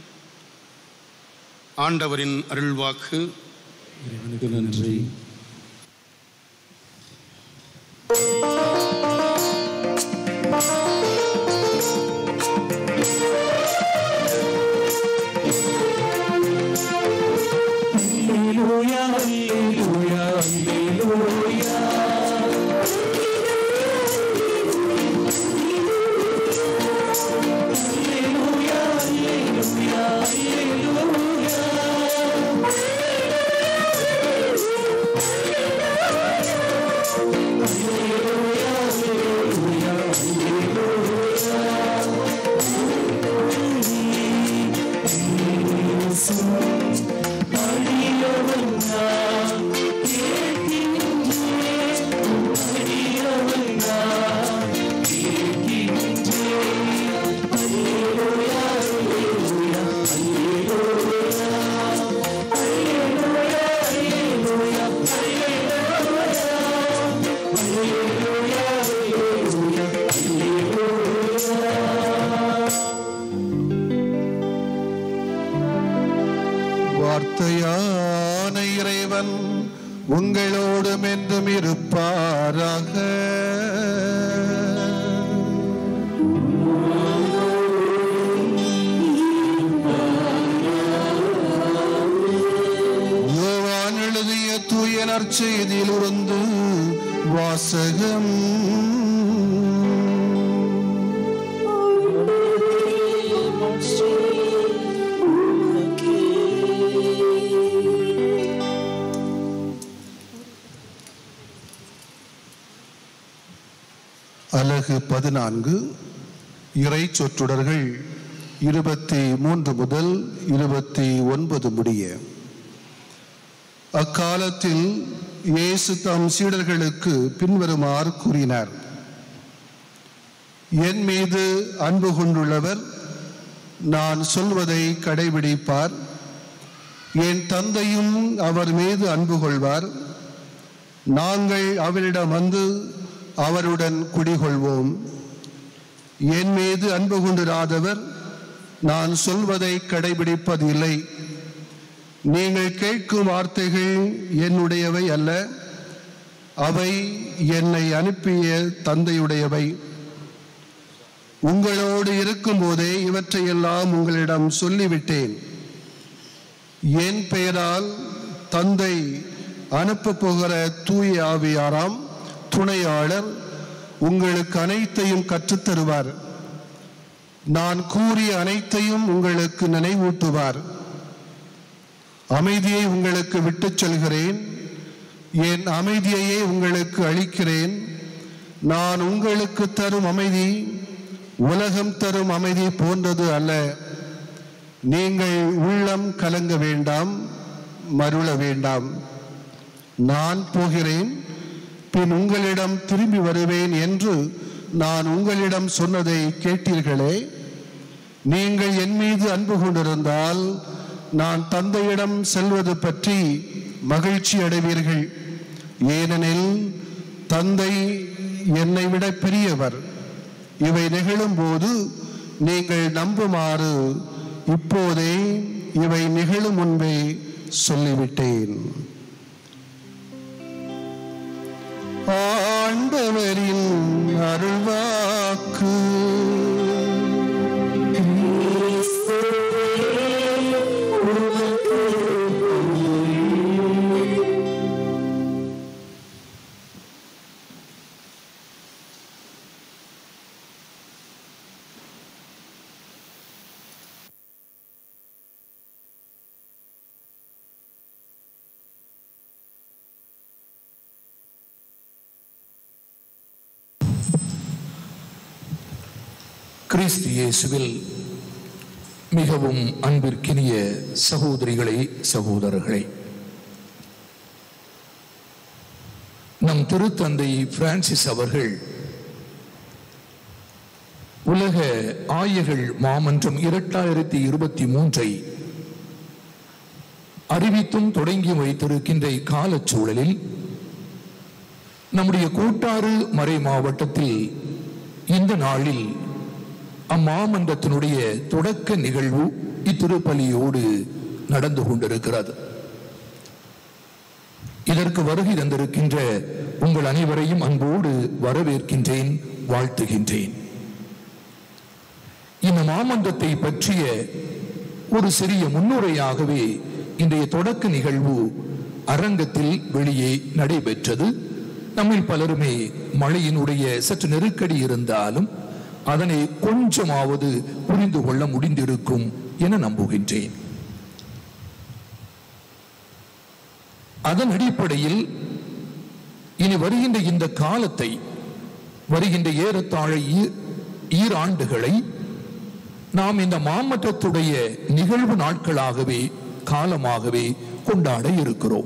ஆண்டவரின் அருள்வாக்கு இறைவனுக்கு நன்றி வார்த்தையான இறைவன் உங்களோடும் என்றும் இருப்பாராக யோவான் எழுதிய தூய நற்செய்தியிலிருந்து வாசகம் அலகு பதினான்கு இறை சொற்றொடர்கள் இருபத்தி மூன்று முதல் இருபத்தி ஒன்பது முடிய அக்காலத்தில் இயேசு தம் சீடர்களுக்கு பின்வருமாறு கூறினார் என் மீது அன்பு கொண்டுள்ளவர் நான் சொல்வதை கடைபிடிப்பார் என் தந்தையும் அவர் மீது அன்பு கொள்வார் நாங்கள் அவரிடம் வந்து அவருடன் குடிகொள்வோம் என் மீது அன்பு கொண்டிராதவர் நான் சொல்வதை கடைபிடிப்பதில்லை நீங்கள் கேட்கும் வார்த்தைகள் என்னுடையவை அல்ல அவை என்னை அனுப்பிய தந்தையுடையவை உங்களோடு இருக்கும்போதே இவற்றையெல்லாம் உங்களிடம் சொல்லிவிட்டேன் என் பெயரால் தந்தை அனுப்பப் போகிற தூய ஆவியாராம் துணையாளர் உங்களுக்கு அனைத்தையும் கற்றுத்தருவார் நான் கூறிய அனைத்தையும் உங்களுக்கு நினைவூட்டுவார் அமைதியை உங்களுக்கு விட்டுச் செல்கிறேன் என் அமைதியையே உங்களுக்கு அளிக்கிறேன் நான் உங்களுக்கு தரும் அமைதி உலகம் தரும் அமைதி போன்றது அல்ல நீங்கள் உள்ளம் கலங்க வேண்டாம் மருள வேண்டாம் நான் போகிறேன் பின் உங்களிடம் திரும்பி வருவேன் என்று நான் உங்களிடம் சொன்னதை கேட்டீர்களே நீங்கள் என் மீது அன்பு கொண்டிருந்தால் நான் தந்தையிடம் செல்வது பற்றி மகிழ்ச்சி அடைவீர்கள் ஏனெனில் தந்தை என்னை விட பெரியவர் இவை நிகழும்போது நீங்கள் நம்புமாறு இப்போதே இவை நிகழும் முன்பே சொல்லிவிட்டேன் ஆண்டவரின் அருள்வாக்கு கிறிஸ்து இயேசுவில் மிகவும் அன்பிற்கினிய சகோதரிகளே சகோதரர்களே நம் திருத்தந்தை பிரான்சிஸ் அவர்கள் உலக ஆயர்கள் மாமன்றம் இரண்டாயிரத்தி இருபத்தி மூன்றை அறிவித்தும் தொடங்கி வைத்திருக்கின்ற இக்காலச்சூழலில் நம்முடைய கூட்டாறு மறை மாவட்டத்தில் இந்த நாளில் அம்மாமன்றத்தினுடைய தொடக்க நிகழ்வு இத்திருப்பலியோடு நடந்து கொண்டிருக்கிறது இதற்கு வருகை தந்திருக்கின்ற உங்கள் அனைவரையும் அன்போடு வரவேற்கின்றேன் வாழ்த்துகின்றேன் இந்த மாமன்றத்தை பற்றிய ஒரு சிறிய முன்னுரையாகவே இன்றைய தொடக்க நிகழ்வு அரங்கத்தில் வெளியே நடைபெற்றது நம்மில் பலருமே மழையினுடைய சற்று நெருக்கடி இருந்தாலும் அதனை கொஞ்சமாவது புரிந்து கொள்ள முடிந்திருக்கும் என நம்புகின்றேன் அதன் அடிப்படையில் இனி வருகின்ற இந்த காலத்தை வருகின்ற ஏறத்தாழ ஈ- ஈராண்டுகளை நாம் இந்த மாமற்றத்துடைய நிகழ்வு நாட்களாகவே காலமாகவே கொண்டாட இருக்கிறோம்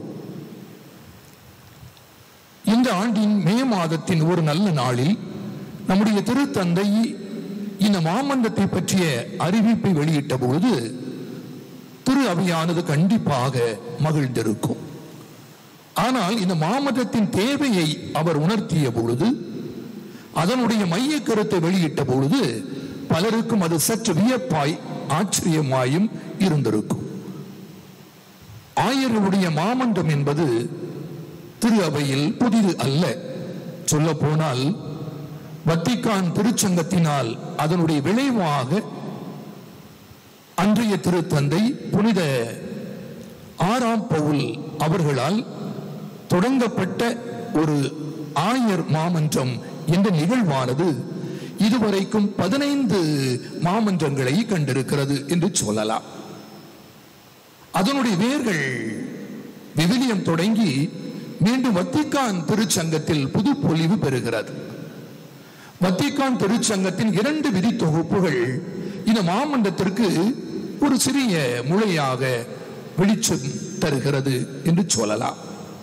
இந்த ஆண்டின் மே மாதத்தின் ஒரு நல்ல நாளில் நம்முடைய திருத்தந்தை இந்த மாமன்றத்தை பற்றிய அறிவிப்பை வெளியிட்ட பொழுது திரு அவையானது கண்டிப்பாக மகிழ்ந்திருக்கும் ஆனால் இந்த மாமன்றத்தின் தேவையை அவர் உணர்த்திய பொழுது அதனுடைய மைய கருத்தை வெளியிட்ட பொழுது பலருக்கும் அது சற்று வியப்பாய் ஆச்சரியமாயும் இருந்திருக்கும் ஆயர்களுடைய மாமன்றம் என்பது திரு அவையில் புதிது அல்ல சொல்ல போனால் வத்திக்கான் திருச்சங்கத்தினால் அதனுடைய விளைவாக அன்றைய திருத்தந்தை புனித ஆறாம் பவுல் அவர்களால் தொடங்கப்பட்ட ஒரு ஆயர் மாமன்றம் என்ற நிகழ்வானது இதுவரைக்கும் பதினைந்து மாமன்றங்களை கண்டிருக்கிறது என்று சொல்லலாம் அதனுடைய வேர்கள் விவிலியம் தொடங்கி மீண்டும் வத்திக்கான் திருச்சங்கத்தில் புது பொலிவு பெறுகிறது வத்திக்கான் திருச்சங்கத்தின் இரண்டு விதி தொகுப்புகள் இந்த மாமன்றத்திற்கு ஒரு சிறிய முளையாக வெளிச்சம் தருகிறது என்று சொல்லலாம்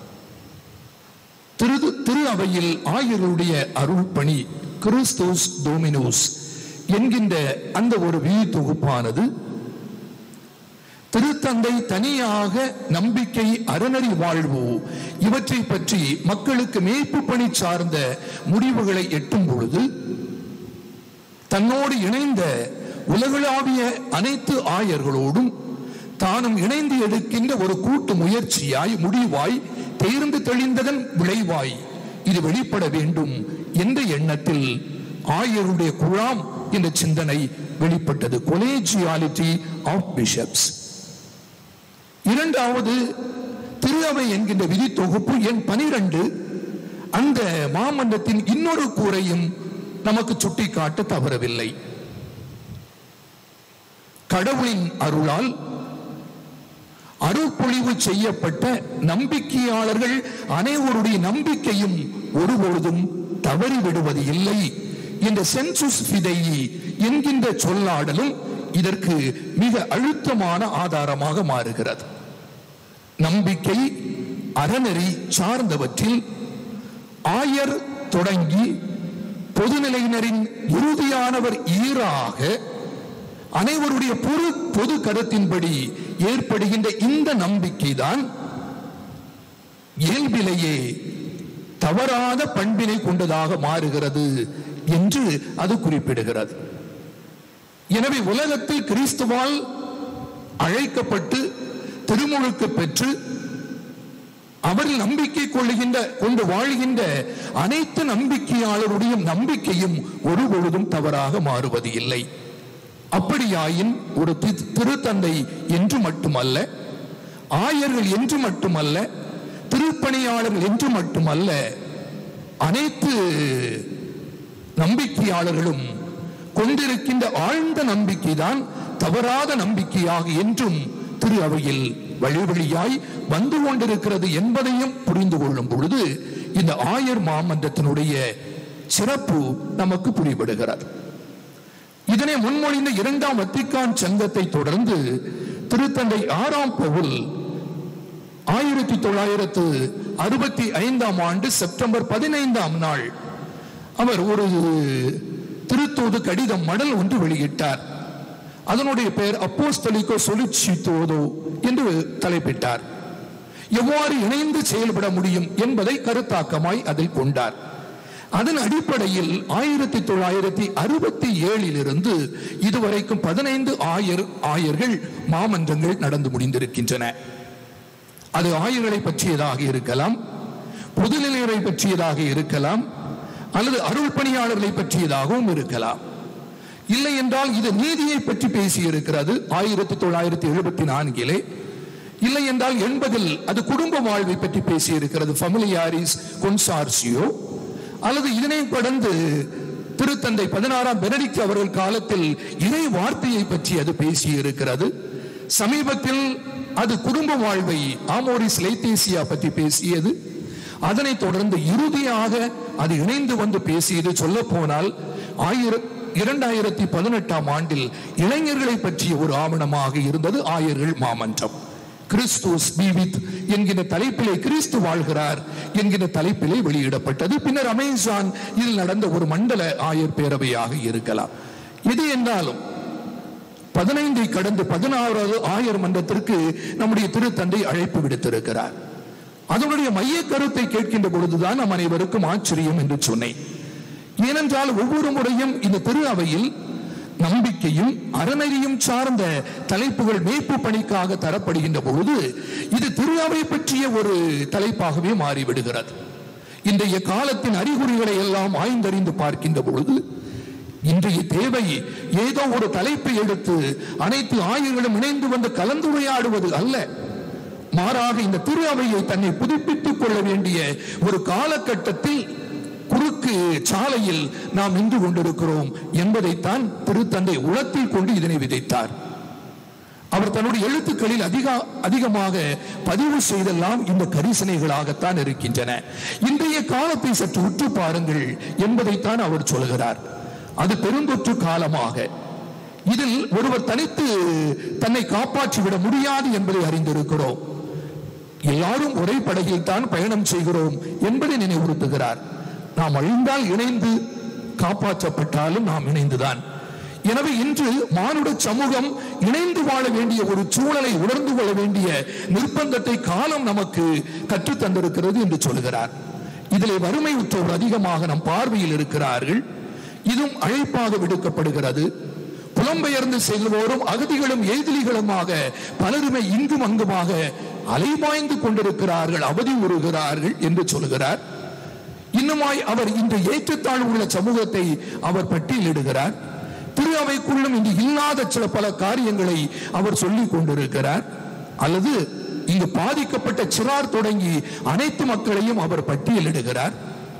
திரு திரு அவையில் ஆயர்களுடைய அருள் பணி கிறிஸ்தோஸ் டோமினோஸ் என்கின்ற அந்த ஒரு விதி தொகுப்பானது திருத்தந்தை தனியாக நம்பிக்கை அறநெறி வாழ்வு இவற்றை பற்றி மக்களுக்கு மேய்ப்பு பணி சார்ந்த முடிவுகளை எட்டும் பொழுது தன்னோடு இணைந்த உலகளாவிய அனைத்து ஆயர்களோடும் தானும் இணைந்து எடுக்கின்ற ஒரு கூட்டு முயற்சியாய் முடிவாய் தேர்ந்து தெளிந்ததன் விளைவாய் இது வெளிப்பட வேண்டும் என்ற எண்ணத்தில் ஆயருடைய குழாம் என்ற சிந்தனை வெளிப்பட்டது கொலேஜியாலிட்டி ஆஃப் பிஷப்ஸ் இரண்டாவது திரு அவை என்கின்ற விதி தொகுப்பு எண் பனிரெண்டு அந்த மாமன்றத்தின் இன்னொரு கூரையும் நமக்கு சுட்டிக்காட்ட தவறவில்லை கடவுளின் அருளால் அருள்பொழிவு செய்யப்பட்ட நம்பிக்கையாளர்கள் அனைவருடைய நம்பிக்கையும் ஒருபொழுதும் தவறி விடுவது இல்லை என்ற சென்சுஸ் ஃபிதையி என்கின்ற சொல்லாடலும் இதற்கு மிக அழுத்தமான ஆதாரமாக மாறுகிறது நம்பிக்கை அறநெறி சார்ந்தவற்றில் ஆயர் தொடங்கி பொதுநிலையினரின் இறுதியானவர் ஈராக அனைவருடைய பொது பொது கருத்தின்படி ஏற்படுகின்ற இந்த நம்பிக்கைதான் இயல்பிலேயே தவறாத பண்பினை கொண்டதாக மாறுகிறது என்று அது குறிப்பிடுகிறது எனவே உலகத்தில் கிறிஸ்துவால் அழைக்கப்பட்டு திருமுழுக்கு பெற்று அவரில் நம்பிக்கை கொள்ளுகின்ற கொண்டு வாழ்கின்ற அனைத்து நம்பிக்கையாளருடைய நம்பிக்கையும் ஒரு பொழுதும் தவறாக மாறுவது இல்லை அப்படியாயின் ஒரு தி- திருத்தந்தை என்று மட்டுமல்ல ஆயர்கள் என்று மட்டுமல்ல திருப்பணியாளர்கள் என்று மட்டுமல்ல அனைத்து நம்பிக்கையாளர்களும் கொண்டிருக்கின்ற ஆழ்ந்த நம்பிக்கைதான் தவறாத நம்பிக்கையாக என்றும் திரு அவையில் வழி வழியாய் வந்து கொண்டிருக்கிறது என்பதையும் புரிந்து கொள்ளும் பொழுது இந்த ஆயர் மாமன்றத்தினுடைய சிறப்பு நமக்கு புரிபடுகிறது இதனை முன்மொழிந்த இரண்டாம் வத்திக்கான் சங்கத்தை தொடர்ந்து திருத்தந்தை ஆறாம் பவுல் ஆயிரத்தி தொள்ளாயிரத்து அறுபத்தி ஐந்தாம் ஆண்டு செப்டம்பர் பதினைந்தாம் நாள் அவர் ஒரு திருத்தூது கடிதம் மடல் ஒன்று வெளியிட்டார் அதனுடைய பெயர் அப்போஸ்தலிக்கோ சொலிச்சித்தோதோ என்று தலைப்பிட்டார் எவ்வாறு இணைந்து செயல்பட முடியும் என்பதை கருத்தாக்கமாய் அதில் கொண்டார் அதன் அடிப்படையில் ஆயிரத்தி தொள்ளாயிரத்தி அறுபத்தி ஏழிலிருந்து இதுவரைக்கும் பதினைந்து ஆயர் ஆயர்கள் மாமன்றங்கள் நடந்து முடிந்திருக்கின்றன அது ஆயர்களை பற்றியதாக இருக்கலாம் பொதுநிலையரை பற்றியதாக இருக்கலாம் அல்லது அருள் பணியாளர்களை பற்றியதாகவும் இருக்கலாம் இல்லை என்றால் இது நீதியை பற்றி பேசியிருக்கிறது ஆயிரத்தி தொள்ளாயிரத்தி எழுபத்தி நான்கிலே இல்லை என்றால் எண்பதில் அது குடும்ப வாழ்வை பற்றி பேசியிருக்கிறது ஃபமிலியாரிஸ் கொன்சார்சியோ அல்லது இதனை கடந்து திருத்தந்தை பதினாறாம் பெனடிக்ட் அவர்கள் காலத்தில் இறை வார்த்தையை பற்றி அது பேசியிருக்கிறது சமீபத்தில் அது குடும்ப வாழ்வை ஆமோரிஸ் லைத்தேசியா பற்றி பேசியது அதனைத் தொடர்ந்து இறுதியாக அது இணைந்து வந்து பேசியது சொல்ல போனால் ஆயிர இரண்டாயிரத்தி பதினெட்டாம் ஆண்டில் இளைஞர்களை பற்றிய ஒரு ஆவணமாக இருந்தது ஆயர்கள் மாமன்றம் கிறிஸ்துஸ் பீவித் என்கிற தலைப்பிலே கிறிஸ்து வாழ்கிறார் என்கிற தலைப்பிலே வெளியிடப்பட்டது பின்னர் அமேசான் இதில் நடந்த ஒரு மண்டல ஆயர் பேரவையாக இருக்கலாம் எது என்றாலும் பதினைந்தை கடந்து பதினாறாவது ஆயர் மன்றத்திற்கு நம்முடைய திருத்தந்தை அழைப்பு விடுத்திருக்கிறார் அதனுடைய மைய கருத்தை கேட்கின்ற பொழுதுதான் நம் அனைவருக்கும் ஆச்சரியம் என்று சொன்னேன் ஏனென்றால் ஒவ்வொரு முறையும் இந்த திரு அவையில் நம்பிக்கையும் அறநெறியும் சார்ந்த தலைப்புகள் மேய்ப்பு பணிக்காக தரப்படுகின்ற பொழுது இது திரு அவை பற்றிய ஒரு தலைப்பாகவே மாறிவிடுகிறது இன்றைய காலத்தின் அறிகுறிகளை எல்லாம் ஆய்ந்தறிந்து பார்க்கின்ற பொழுது இன்றைய தேவை ஏதோ ஒரு தலைப்பை எடுத்து அனைத்து ஆய்வுகளும் இணைந்து வந்து கலந்துரையாடுவது அல்ல மாறாக இந்த திரு அவையை தன்னை புதுப்பித்துக் கொள்ள வேண்டிய ஒரு காலகட்டத்தில் குறுக்கு சாலையில் நாம் நின்று கொண்டிருக்கிறோம் என்பதைத்தான் திருத்தந்தை உளத்தில் கொண்டு இதனை விதைத்தார் அவர் தன்னுடைய எழுத்துக்களில் அதிக அதிகமாக பதிவு செய்தெல்லாம் இந்த கரிசனைகளாகத்தான் இருக்கின்றன இன்றைய காலத்தை சற்று உற்று பாருங்கள் என்பதைத்தான் அவர் சொல்கிறார் அது பெருந்தொற்று காலமாக இதில் ஒருவர் தனித்து தன்னை காப்பாற்றி விட முடியாது என்பதை அறிந்திருக்கிறோம் எல்லாரும் ஒரே படகில் தான் பயணம் செய்கிறோம் என்பதை நினைவுறுத்துகிறார் நாம் அழிந்தால் இணைந்து காப்பாற்றப்பட்டாலும் நாம் இணைந்துதான் எனவே இன்று மானுட சமூகம் இணைந்து வாழ வேண்டிய ஒரு சூழலை உணர்ந்து கொள்ள வேண்டிய நிர்பந்தத்தை காலம் நமக்கு கற்றுத் தந்திருக்கிறது என்று சொல்கிறார் இதிலே வறுமை உற்றோர் அதிகமாக நம் பார்வையில் இருக்கிறார்கள் இதுவும் அழைப்பாக விடுக்கப்படுகிறது புலம்பெயர்ந்து செல்வோரும் அகதிகளும் எய்திலிகளுமாக பலருமே இங்கும் அங்குமாக அலைபாய்ந்து கொண்டிருக்கிறார்கள் அவதி உறுகிறார்கள் என்று சொல்கிறார் இன்னுமாய் அவர் இந்த ஏற்றத்தாழ்வு உள்ள சமூகத்தை அவர் பட்டியலிடுகிறார் திரு அவைக்குள்ளும் இங்கு இல்லாத சில பல காரியங்களை அவர் சொல்லிக் கொண்டிருக்கிறார் அல்லது இங்கு பாதிக்கப்பட்ட சிறார் தொடங்கி அனைத்து மக்களையும் அவர் பட்டியலிடுகிறார்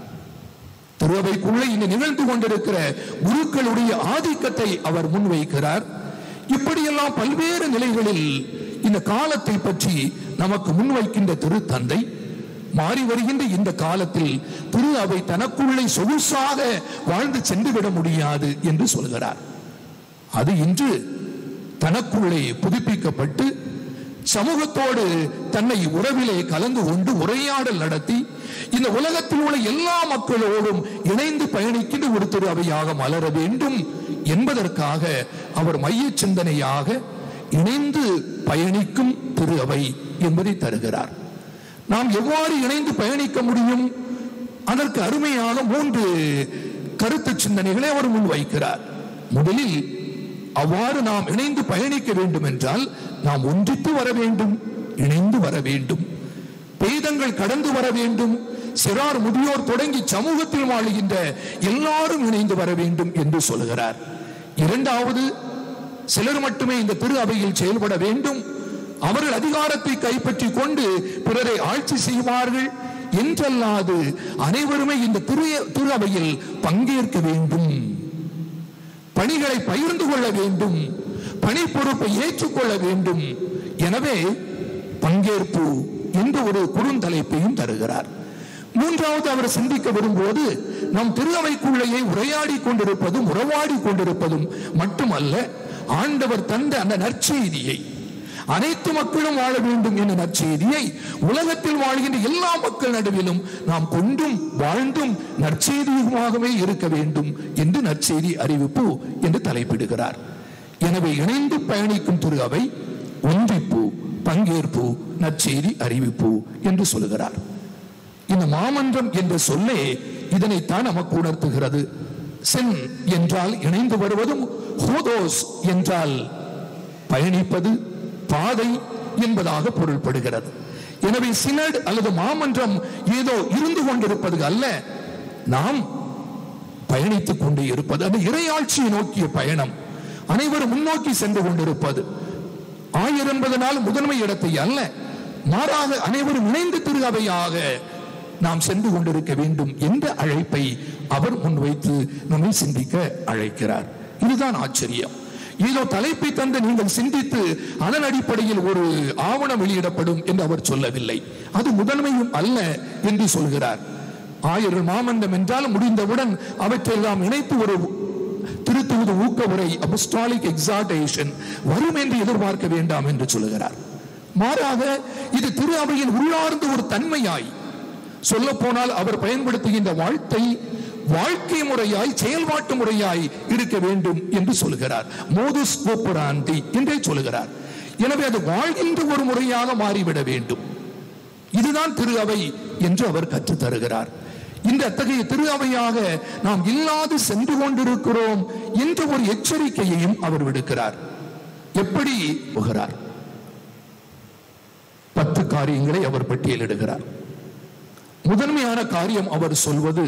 திருவைக்குள்ளே இங்கு நிகழ்ந்து கொண்டிருக்கிற குருக்களுடைய ஆதிக்கத்தை அவர் முன்வைக்கிறார் இப்படியெல்லாம் பல்வேறு நிலைகளில் இந்த காலத்தை பற்றி நமக்கு முன்வைக்கின்ற திருத்தந்தை மாறி வருகின்ற இந்த காலத்தில் திரு அவை தனக்குள்ளே சொகுசாக வாழ்ந்து சென்றுவிட முடியாது என்று சொல்கிறார் அது இன்று தனக்குள்ளே புதுப்பிக்கப்பட்டு சமூகத்தோடு தன்னை உறவிலே கலந்து கொண்டு உரையாடல் நடத்தி இந்த உலகத்தில் உள்ள எல்லா மக்களோடும் இணைந்து பயணிக்கின்ற ஒரு திரு அவையாக மலர வேண்டும் என்பதற்காக அவர் மைய சிந்தனையாக இணைந்து பயணிக்கும் திரு அவை என்பதை தருகிறார் நாம் எவ்வாறு இணைந்து பயணிக்க முடியும் அதற்கு அருமையான மூன்று கருத்து சிந்தனைகளை அவர் முன்வைக்கிறார் முதலில் அவ்வாறு நாம் இணைந்து பயணிக்க வேண்டும் என்றால் நாம் ஒன்றித்து வர வேண்டும் இணைந்து வர வேண்டும் பேதங்கள் கடந்து வர வேண்டும் சிறார் முதியோர் தொடங்கி சமூகத்தில் வாழுகின்ற எல்லாரும் இணைந்து வர வேண்டும் என்று சொல்கிறார் இரண்டாவது சிலர் மட்டுமே இந்த திரு அவையில் செயல்பட வேண்டும் அவர்கள் அதிகாரத்தை கைப்பற்றி கொண்டு பிறரை ஆட்சி செய்வார்கள் என்றல்லாது அனைவருமே இந்த திரு திரு அவையில் பங்கேற்க வேண்டும் பணிகளை பகிர்ந்து கொள்ள வேண்டும் பணி பொறுப்பை ஏற்றுக்கொள்ள வேண்டும் எனவே பங்கேற்பு என்ற ஒரு குறுந்தலைப்பையும் தருகிறார் மூன்றாவது அவர் சிந்திக்க வரும்போது நம் திரு அவைக்குள்ளேயே உரையாடி கொண்டிருப்பதும் உறவாடி கொண்டிருப்பதும் மட்டுமல்ல ஆண்டவர் தந்த அந்த நற்செய்தியை அனைத்து மக்களும் வாழ வேண்டும் என்ற நற்செய்தியை உலகத்தில் வாழ்கின்ற எல்லா மக்கள் நடுவிலும் நாம் கொண்டும் வாழ்ந்தும் நற்செய்தியுமாகவே இருக்க வேண்டும் என்று நற்செய்தி அறிவிப்பு என்று தலைப்பிடுகிறார் எனவே இணைந்து பயணிக்கும் திரு அவை ஒன்றிப்பு பங்கேற்பு நற்செய்தி அறிவிப்பு என்று சொல்லுகிறார் இந்த மாமன்றம் என்ற சொல்லே இதனைத்தான் நமக்கு உணர்த்துகிறது சென் என்றால் இணைந்து வருவதும் ஹோதோஸ் என்றால் பயணிப்பது பாதை என்பதாக பொருள்படுகிறது எனவே சினட் அல்லது மாமன்றம் ஏதோ இருந்து கொண்டிருப்பது அல்ல நாம் பயணித்துக் கொண்டே இருப்பது அது இறையாட்சியை நோக்கிய பயணம் அனைவரும் முன்னோக்கி சென்று கொண்டிருப்பது ஆயிரம் என்பது நாள் முதன்மை இடத்தை அல்ல மாறாக அனைவரும் இணைந்து திருகவையாக நாம் சென்று கொண்டிருக்க வேண்டும் என்ற அழைப்பை அவர் முன்வைத்து நம்மை சிந்திக்க அழைக்கிறார் இதுதான் ஆச்சரியம் ஏதோ தலைப்பை தந்து நீங்கள் சிந்தித்து அதன் அடிப்படையில் ஒரு ஆவணம் வெளியிடப்படும் என்று அவர் சொல்லவில்லை அது முதன்மையும் அல்ல என்று சொல்கிறார் ஆயிரம் மாமந்தம் என்றால் முடிந்தவுடன் அவற்றையெல்லாம் இணைத்து ஒரு திருத்துவது ஊக்க உரை அபஸ்டாலிக் எக்ஸாடேஷன் வரும் என்று எதிர்பார்க்க வேண்டாம் என்று சொல்லுகிறார் மாறாக இது திரு அவையின் உள்ளார்ந்த ஒரு தன்மையாய் சொல்ல போனால் அவர் பயன்படுத்துகின்ற வாழ்த்தை வாழ்க்கை முறையாய் செயல்பாட்டு முறையாய் இருக்க வேண்டும் என்று சொல்கிறார் மோதுஸ் ஓப்பராண்டி என்றே சொல்கிறார் எனவே அது வாழ்கின்ற ஒரு முறையாக மாறிவிட வேண்டும் இதுதான் திரு அவை என்று அவர் கற்றுத் தருகிறார் இந்த அத்தகைய திரு அவையாக நாம் இல்லாது சென்று கொண்டிருக்கிறோம் என்ற ஒரு எச்சரிக்கையையும் அவர் விடுக்கிறார் எப்படி புகிறார் பத்து காரியங்களை அவர் பட்டியலிடுகிறார் முதன்மையான காரியம் அவர் சொல்வது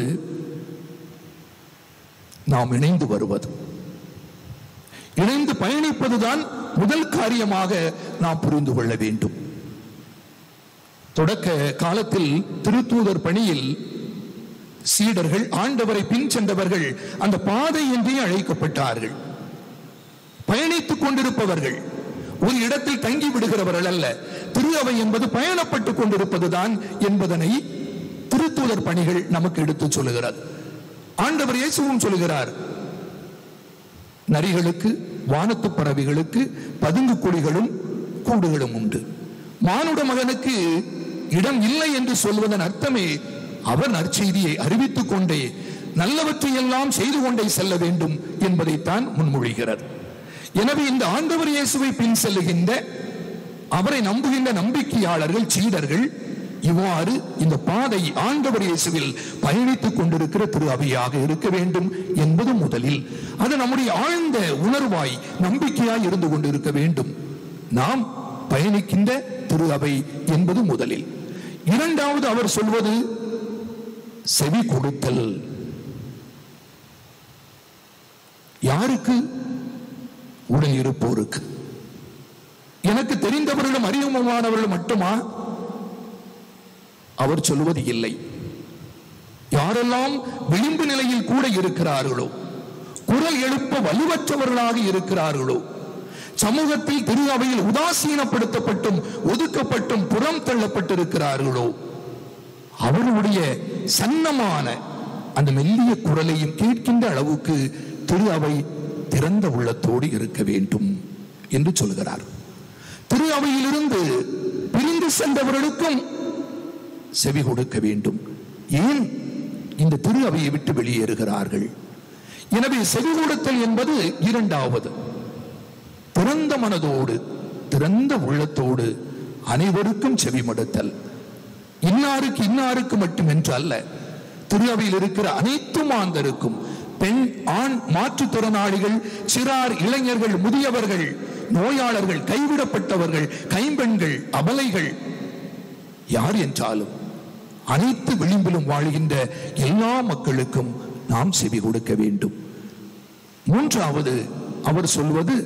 நாம் இணைந்து வருவது இணைந்து பயணிப்பதுதான் முதல் காரியமாக நாம் புரிந்து கொள்ள வேண்டும் தொடக்க காலத்தில் திருத்தூதர் பணியில் சீடர்கள் ஆண்டவரை பின் சென்றவர்கள் அந்த பாதை என்றே அழைக்கப்பட்டார்கள் பயணித்துக் கொண்டிருப்பவர்கள் ஒரு இடத்தில் தங்கி விடுகிறவர்கள் அல்ல திரு அவை என்பது பயணப்பட்டுக் கொண்டிருப்பதுதான் என்பதனை திருத்தூதர் பணிகள் நமக்கு எடுத்துச் சொல்லுகிறது ஆண்டவர் இயேசுவும் சொல்லுகிறார் நரிகளுக்கு வானத்து பறவைகளுக்கு பதுங்கு குழிகளும் கூடுகளும் உண்டு மானுட மகனுக்கு இடம் இல்லை என்று சொல்வதன் அர்த்தமே அவர் நற்செய்தியை அறிவித்துக் கொண்டே நல்லவற்றையெல்லாம் செய்து கொண்டே செல்ல வேண்டும் என்பதைத்தான் முன்மொழிகிறார் எனவே இந்த ஆண்டவர் இயேசுவை பின் செல்லுகின்ற அவரை நம்புகின்ற நம்பிக்கையாளர்கள் சீடர்கள் இவ்வாறு இந்த பாதை ஆண்டவர் இயேசுவில் பயணித்துக் கொண்டிருக்கிற திரு அவையாக இருக்க வேண்டும் என்பது முதலில் அது நம்முடைய ஆழ்ந்த உணர்வாய் நம்பிக்கையாய் இருந்து கொண்டிருக்க வேண்டும் நாம் பயணிக்கின்ற திரு அவை என்பது முதலில் இரண்டாவது அவர் சொல்வது செவி கொடுத்தல் யாருக்கு உடன் இருப்போருக்கு எனக்கு தெரிந்தவர்களும் அறிமுகமானவர்களும் மட்டுமா அவர் சொல்லுவது இல்லை யாரெல்லாம் விளிம்பு நிலையில் கூட இருக்கிறார்களோ குரல் எழுப்ப வலுவற்றவர்களாக இருக்கிறார்களோ சமூகத்தில் திரு அவையில் உதாசீனப்படுத்தப்பட்டும் ஒதுக்கப்பட்டும் புறம் தள்ளப்பட்டிருக்கிறார்களோ அவர்களுடைய சன்னமான அந்த மெல்லிய குரலையும் கேட்கின்ற அளவுக்கு திரு அவை திறந்த உள்ளத்தோடு இருக்க வேண்டும் என்று சொல்கிறார் திரு அவையிலிருந்து பிரிந்து சென்றவர்களுக்கும் செவி கொடுக்க வேண்டும் ஏன் இந்த திரு அவையை விட்டு வெளியேறுகிறார்கள் எனவே செவி கொடுத்தல் என்பது இரண்டாவது திறந்த மனதோடு திறந்த உள்ளத்தோடு அனைவருக்கும் செவிமடுத்தல் இன்னாருக்கு இன்னாருக்கு மட்டுமென்று அல்ல திரு அவையில் இருக்கிற அனைத்து மாந்தருக்கும் பெண் ஆண் மாற்றுத்திறனாளிகள் சிறார் இளைஞர்கள் முதியவர்கள் நோயாளர்கள் கைவிடப்பட்டவர்கள் கைம்பெண்கள் அபலைகள் யார் என்றாலும் அனைத்து விளிம்பிலும் வாழ்கின்ற எல்லா மக்களுக்கும் நாம் செவி கொடுக்க வேண்டும் மூன்றாவது அவர் சொல்வது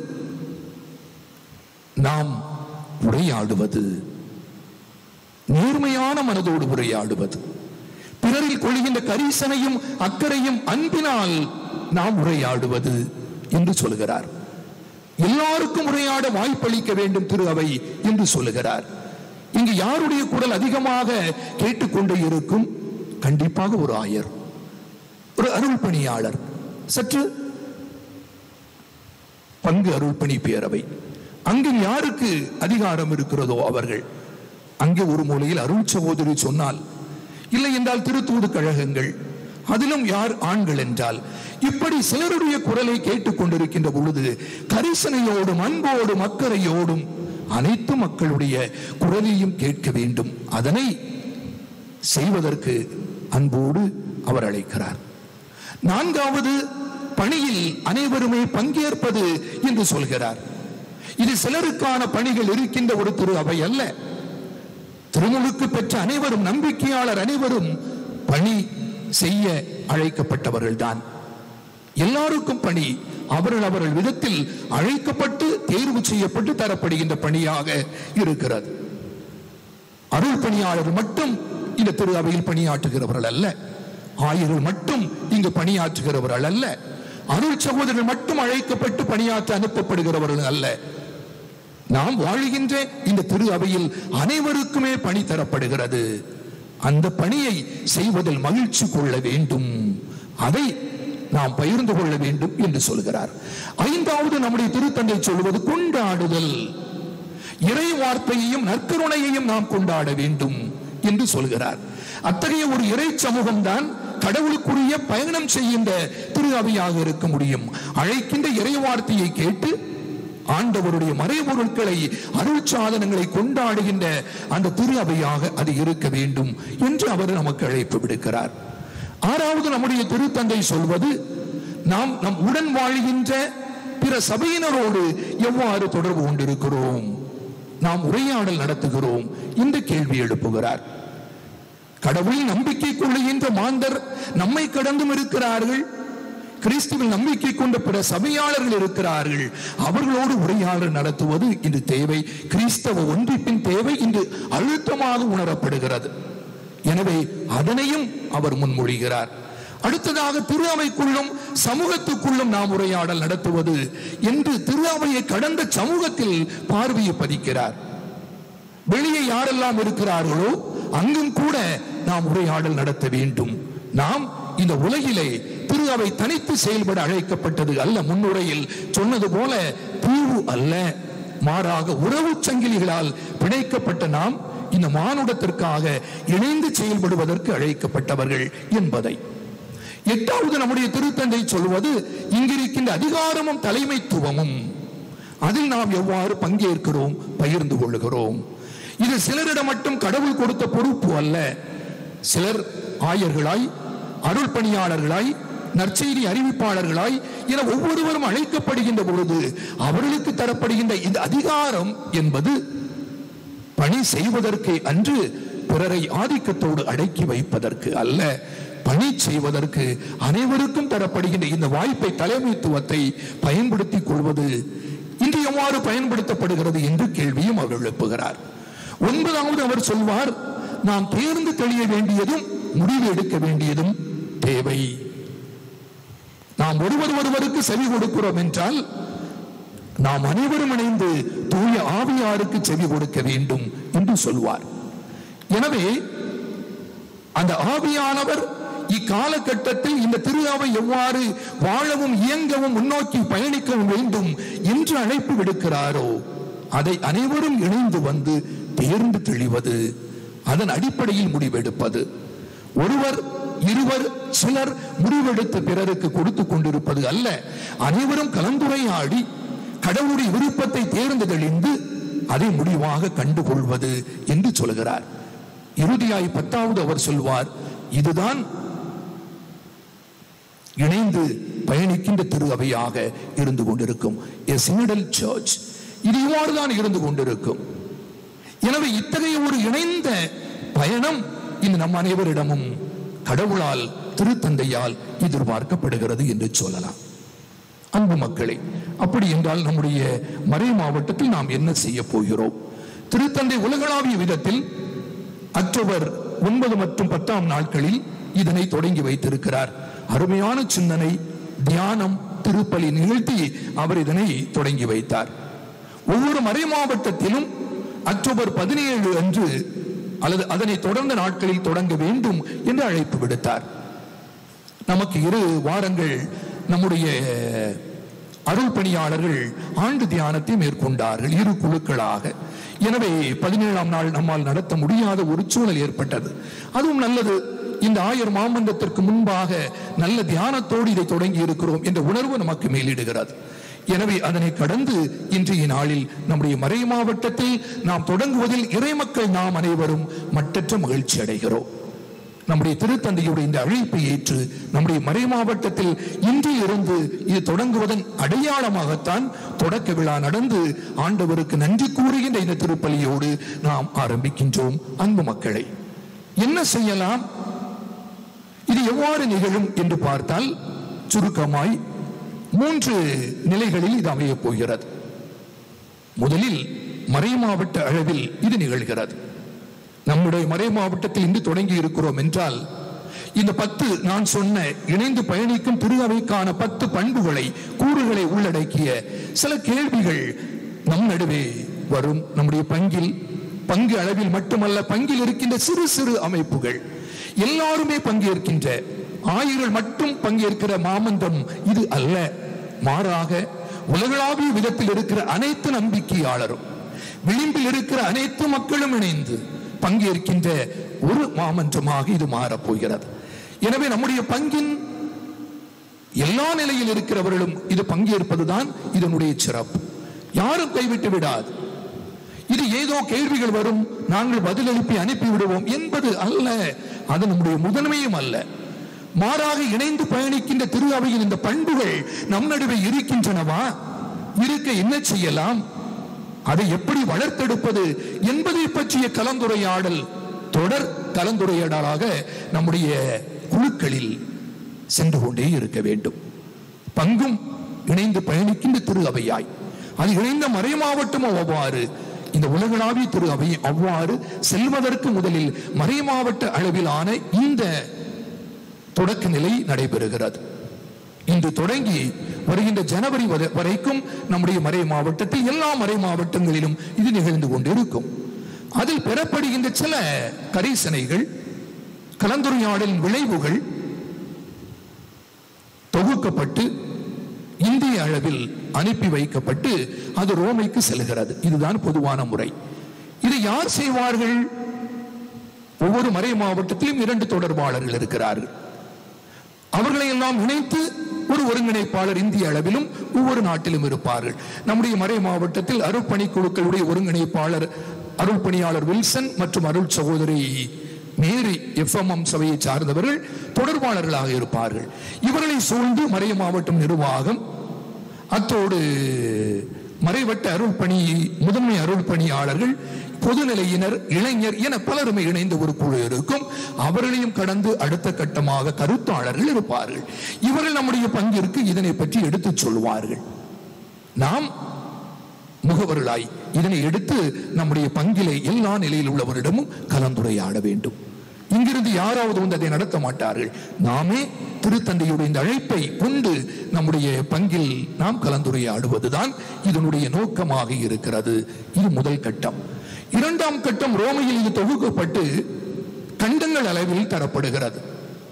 நாம் உரையாடுவது நேர்மையான மனதோடு உரையாடுவது பிறரில் கொள்கின்ற கரிசனையும் அக்கறையும் அன்பினால் நாம் உரையாடுவது என்று சொல்கிறார் எல்லாருக்கும் உரையாட வாய்ப்பளிக்க வேண்டும் திரு அவை என்று சொல்லுகிறார் இங்கு யாருடைய குரல் அதிகமாக கேட்டுக்கொண்டே இருக்கும் கண்டிப்பாக ஒரு ஆயர் ஒரு அருள் பணியாளர் சற்று பங்கு அருள்பணி பேரவை அங்கு யாருக்கு அதிகாரம் இருக்கிறதோ அவர்கள் அங்கே ஒரு மூலையில் அருள் சகோதரி சொன்னால் இல்லை என்றால் திருத்தூது கழகங்கள் அதிலும் யார் ஆண்கள் என்றால் இப்படி சிலருடைய குரலை கேட்டுக் கொண்டிருக்கின்ற பொழுது கரிசனையோடும் அன்போடும் அக்கறையோடும் அனைத்து மக்களுடைய குரலையும் கேட்க வேண்டும் அதனை செய்வதற்கு அன்போடு அவர் அழைக்கிறார் நான்காவது பணியில் அனைவருமே பங்கேற்பது என்று சொல்கிறார் இது சிலருக்கான பணிகள் இருக்கின்ற ஒரு திரு அவை அல்ல திருமுழுக்கு பெற்ற அனைவரும் நம்பிக்கையாளர் அனைவரும் பணி செய்ய அழைக்கப்பட்டவர்கள் தான் எல்லாருக்கும் பணி அவர்கள் அவர்கள் விதத்தில் அழைக்கப்பட்டு தேர்வு செய்யப்பட்டு தரப்படுகின்ற பணியாக இருக்கிறது அருள் பணியாளர் மட்டும் இந்த திரு அவையில் பணியாற்றுகிறவர்கள் அல்ல ஆயர்கள் மட்டும் இங்கு பணியாற்றுகிறவர்கள் அல்ல அருள் சகோதரர்கள் மட்டும் அழைக்கப்பட்டு பணியாற்ற அனுப்பப்படுகிறவர்கள் அல்ல நாம் வாழுகின்ற இந்த திரு அவையில் அனைவருக்குமே பணி தரப்படுகிறது அந்த பணியை செய்வதில் மகிழ்ச்சி கொள்ள வேண்டும் அதை நாம் பகிர்ந்து கொள்ள வேண்டும் என்று சொல்கிறார் ஐந்தாவது நம்முடைய திருத்தந்தை சொல்வது கொண்டாடுதல் இறை வார்த்தையையும் நற்கருணையையும் நாம் கொண்டாட வேண்டும் என்று சொல்கிறார் அத்தகைய ஒரு இறை சமூகம் தான் கடவுளுக்குரிய பயணம் செய்கின்ற திரு அவையாக இருக்க முடியும் அழைக்கின்ற இறை வார்த்தையை கேட்டு ஆண்டவருடைய மறைபொருட்களை அருள் சாதனங்களை கொண்டாடுகின்ற அந்த திரு அவையாக அது இருக்க வேண்டும் என்று அவர் நமக்கு அழைப்பு விடுக்கிறார் ஆறாவது நம்முடைய திருத்தந்தை சொல்வது நாம் நம் உடன் வாழ்கின்ற பிற சபையினரோடு எவ்வாறு தொடர்பு கொண்டிருக்கிறோம் நாம் உரையாடல் நடத்துகிறோம் இந்த கேள்வி எழுப்புகிறார் கடவுளில் நம்பிக்கை கொள்ளுகின்ற மாந்தர் நம்மை கடந்தும் இருக்கிறார்கள் கிறிஸ்துவில் நம்பிக்கை கொண்ட பிற சபையாளர்கள் இருக்கிறார்கள் அவர்களோடு உரையாடல் நடத்துவது இன்று தேவை கிறிஸ்தவ ஒன்றிப்பின் தேவை இன்று அழுத்தமாக உணரப்படுகிறது எனவே அதனையும் அவர் முன்மொழிகிறார் அடுத்ததாக திரு அவைக்குள்ளும் சமூகத்துக்குள்ளும் நாம் உரையாடல் நடத்துவது என்று திரு அவையை கடந்த சமூகத்தில் பார்வையை பதிக்கிறார் வெளியே யாரெல்லாம் இருக்கிறார்களோ அங்கும் கூட நாம் உரையாடல் நடத்த வேண்டும் நாம் இந்த உலகிலே திரு அவை தனித்து செயல்பட அழைக்கப்பட்டது அல்ல முன்னுரையில் சொன்னது போல தீவு அல்ல மாறாக உறவு சங்கிலிகளால் பிணைக்கப்பட்ட நாம் இந்த மானுடத்திற்காக இணைந்து செயல்படுவதற்கு அழைக்கப்பட்டவர்கள் என்பதை எட்டாவது நம்முடைய திருத்தந்தை சொல்வது இங்கிருக்கின்ற அதிகாரமும் தலைமைத்துவமும் அதில் நாம் எவ்வாறு பங்கேற்கிறோம் பகிர்ந்து கொள்ளுகிறோம் இது சிலரிடம் மட்டும் கடவுள் கொடுத்த பொறுப்பு அல்ல சிலர் ஆயர்களாய் அருள் பணியாளர்களாய் நற்செய்தி அறிவிப்பாளர்களாய் என ஒவ்வொருவரும் அழைக்கப்படுகின்ற பொழுது அவர்களுக்கு தரப்படுகின்ற இந்த அதிகாரம் என்பது பணி செய்வதற்கு அன்று பிறரை ஆதிக்கத்தோடு அடக்கி வைப்பதற்கு அல்ல பணி செய்வதற்கு அனைவருக்கும் தரப்படுகின்ற இந்த வாய்ப்பை தலைமைத்துவத்தை பயன்படுத்திக் கொள்வது இன்று எவ்வாறு பயன்படுத்தப்படுகிறது என்று கேள்வியும் அவர் எழுப்புகிறார் ஒன்பதாவது அவர் சொல்வார் நாம் தேர்ந்து தெளிய வேண்டியதும் முடிவு எடுக்க வேண்டியதும் தேவை நாம் ஒருவர் ஒருவருக்கு செவி கொடுக்கிறோம் என்றால் நாம் அனைவரும் இணைந்து தூய ஆவியாருக்கு செவி கொடுக்க வேண்டும் என்று சொல்வார் எனவே அந்த ஆவியானவர் இக்காலகட்டத்தில் இந்த திருவாவை எவ்வாறு வாழவும் இயங்கவும் முன்னோக்கி பயணிக்கவும் வேண்டும் என்று அழைப்பு விடுக்கிறாரோ அதை அனைவரும் இணைந்து வந்து தேர்ந்து தெளிவது அதன் அடிப்படையில் முடிவெடுப்பது ஒருவர் இருவர் சிலர் முடிவெடுத்து பிறருக்கு கொடுத்து கொண்டிருப்பது அல்ல அனைவரும் கலந்துரையாடி கடவுளுடைய விருப்பத்தை தேர்ந்து தெளிந்து அதை முடிவாக கண்டுகொள்வது என்று சொல்கிறார் இறுதியாய் பத்தாவது அவர் சொல்வார் இதுதான் இணைந்து பயணிக்கின்ற திரு அவையாக இருந்து கொண்டிருக்கும் a synodal church இது இவ்வாறுதான் இருந்து கொண்டிருக்கும் எனவே இத்தகைய ஒரு இணைந்த பயணம் இந்த நம் அனைவரிடமும் கடவுளால் திருத்தந்தையால் எதிர்பார்க்கப்படுகிறது என்று சொல்லலாம் அன்பு மக்களே அப்படி என்றால் நம்முடைய மறை மாவட்டத்தில் நாம் என்ன செய்ய போகிறோம் திருத்தந்தை உலகளாவிய விதத்தில் அக்டோபர் ஒன்பது மற்றும் பத்தாம் நாட்களில் இதனை தொடங்கி வைத்திருக்கிறார் அருமையான சிந்தனை தியானம் திருப்பலி நிகழ்த்தி அவர் இதனை தொடங்கி வைத்தார் ஒவ்வொரு மறை மாவட்டத்திலும் அக்டோபர் பதினேழு அன்று அல்லது அதனை தொடர்ந்த நாட்களில் தொடங்க வேண்டும் என்று அழைப்பு விடுத்தார் நமக்கு இரு வாரங்கள் நம்முடைய அருள் பணியாளர்கள் ஆண்டு தியானத்தை மேற்கொண்டார்கள் இரு குழுக்களாக எனவே பதினேழாம் நாள் நம்மால் நடத்த முடியாத ஒரு சூழல் ஏற்பட்டது அதுவும் நல்லது இந்த ஆயர் மாமன்றத்திற்கு முன்பாக நல்ல தியானத்தோடு இதை தொடங்கி இருக்கிறோம் என்ற உணர்வு நமக்கு மேலிடுகிறது எனவே அதனை கடந்து இன்றைய நாளில் நம்முடைய மறை மாவட்டத்தில் நாம் தொடங்குவதில் இறைமக்கள் நாம் அனைவரும் மட்டற்ற மகிழ்ச்சி அடைகிறோம் நம்முடைய திருத்தந்தையுடைய இந்த அழைப்பை ஏற்று நம்முடைய மறை மாவட்டத்தில் இன்று இருந்து இது தொடங்குவதன் அடையாளமாகத்தான் தொடக்க விழா நடந்து ஆண்டவருக்கு நன்றி கூறுகின்ற இந்த திருப்பலியோடு நாம் ஆரம்பிக்கின்றோம் அன்பு மக்களை என்ன செய்யலாம் இது எவ்வாறு நிகழும் என்று பார்த்தால் சுருக்கமாய் மூன்று நிலைகளில் இது அமையப் போகிறது முதலில் மறை மாவட்ட அளவில் இது நிகழ்கிறது நம்முடைய மறை மாவட்டத்தில் இன்று தொடங்கி இருக்கிறோம் என்றால் இந்த பத்து நான் சொன்ன இணைந்து பயணிக்கும் திரு அவைக்கான பத்து பண்புகளை கூறுகளை உள்ளடக்கிய சில கேள்விகள் நம் நடுவே வரும் நம்முடைய பங்கில் பங்கு அளவில் மட்டுமல்ல பங்கில் இருக்கின்ற சிறு சிறு அமைப்புகள் எல்லாருமே பங்கேற்கின்ற ஆயிரம் மட்டும் பங்கேற்கிற மாமன்றம் இது அல்ல மாறாக உலகளாவிய விதத்தில் இருக்கிற அனைத்து நம்பிக்கையாளரும் விளிம்பில் இருக்கிற அனைத்து மக்களும் இணைந்து பங்கேற்கின்ற ஒரு மாமன்றமாக இது மாறப்போகிறது எனவே நம்முடைய பங்கின் எல்லா நிலையில் இருக்கிறவர்களும் இது பங்கேற்பதுதான் இதனுடைய சிறப்பு யாரும் கைவிட்டு விடாது இது ஏதோ கேள்விகள் வரும் நாங்கள் பதில் எழுப்பி அனுப்பி விடுவோம் என்பது அல்ல அது நம்முடைய முதன்மையும் அல்ல மாறாக இணைந்து பயணிக்கின்ற திரு அவையின் இந்த பண்புகள் நம் நடுவே இருக்கின்றனவா இருக்க என்ன செய்யலாம் அதை எப்படி வளர்த்தெடுப்பது என்பதை பற்றிய கலந்துரையாடல் தொடர் கலந்துரையாடலாக நம்முடைய குழுக்களில் சென்று கொண்டே இருக்க வேண்டும் பங்கும் இணைந்து பயணிக்கின்ற திரு அவையாய் அது இணைந்த மறை மாவட்டமும் அவ்வாறு இந்த உலகளாவிய திரு அவை அவ்வாறு செல்வதற்கு முதலில் மறை மாவட்ட அளவிலான இந்த தொடக்க நிலை நடைபெறுகிறது இன்று தொடங்கி வருகின்ற ஜனவரி வரை- வரைக்கும் நம்முடைய மறை மாவட்டத்தில் எல்லா மறை மாவட்டங்களிலும் இது நிகழ்ந்து கொண்டிருக்கும் அதில் பெறப்படுகின்ற சில கரிசனைகள் கலந்துரையாடலின் விளைவுகள் தொகுக்கப்பட்டு இந்திய அளவில் அனுப்பி வைக்கப்பட்டு அது ரோமைக்கு செல்கிறது இதுதான் பொதுவான முறை இதை யார் செய்வார்கள் ஒவ்வொரு மறை மாவட்டத்திலும் இரண்டு தொடர்பாளர்கள் இருக்கிறார்கள் அவர்களை எல்லாம் இணைத்து ஒரு ஒருங்கிணைப்பாளர் இந்திய அளவிலும் ஒவ்வொரு நாட்டிலும் இருப்பார்கள் நம்முடைய மறை மாவட்டத்தில் அருள்பணி குழுக்களுடைய ஒருங்கிணைப்பாளர் அருள் பணியாளர் வில்சன் மற்றும் அருள் சகோதரி மேரி எஃப்எம்எம் சபையை சார்ந்தவர்கள் தொடர்பாளர்களாக இருப்பார்கள் இவர்களை சூழ்ந்து மறை மாவட்டம் நிர்வாகம் அத்தோடு மறைவட்ட அருள் பணி முதன்மை அருள் பணியாளர்கள் பொதுநிலையினர் இளைஞர் என பலருமே இணைந்த ஒரு குழு இருக்கும் அவர்களையும் கடந்து அடுத்த கட்டமாக கருத்தாளர்கள் இருப்பார்கள் இவர்கள் நம்முடைய பங்கிற்கு இதனை பற்றி எடுத்துச் சொல்வார்கள் நாம் முகவர்களாய் இதனை எடுத்து நம்முடைய பங்கிலே எல்லா நிலையில் உள்ளவரிடமும் கலந்துரையாட வேண்டும் இங்கிருந்து யாராவது வந்து அதை நடத்த மாட்டார்கள் நாமே திருத்தந்தையுடைய இந்த அழைப்பை கொண்டு நம்முடைய பங்கில் நாம் கலந்துரையாடுவதுதான் இதனுடைய நோக்கமாக இருக்கிறது இது முதல் கட்டம் இரண்டாம் கட்டம் ரோமையில் இது தொகுக்கப்பட்டு கண்டங்கள் அளவில் தரப்படுகிறது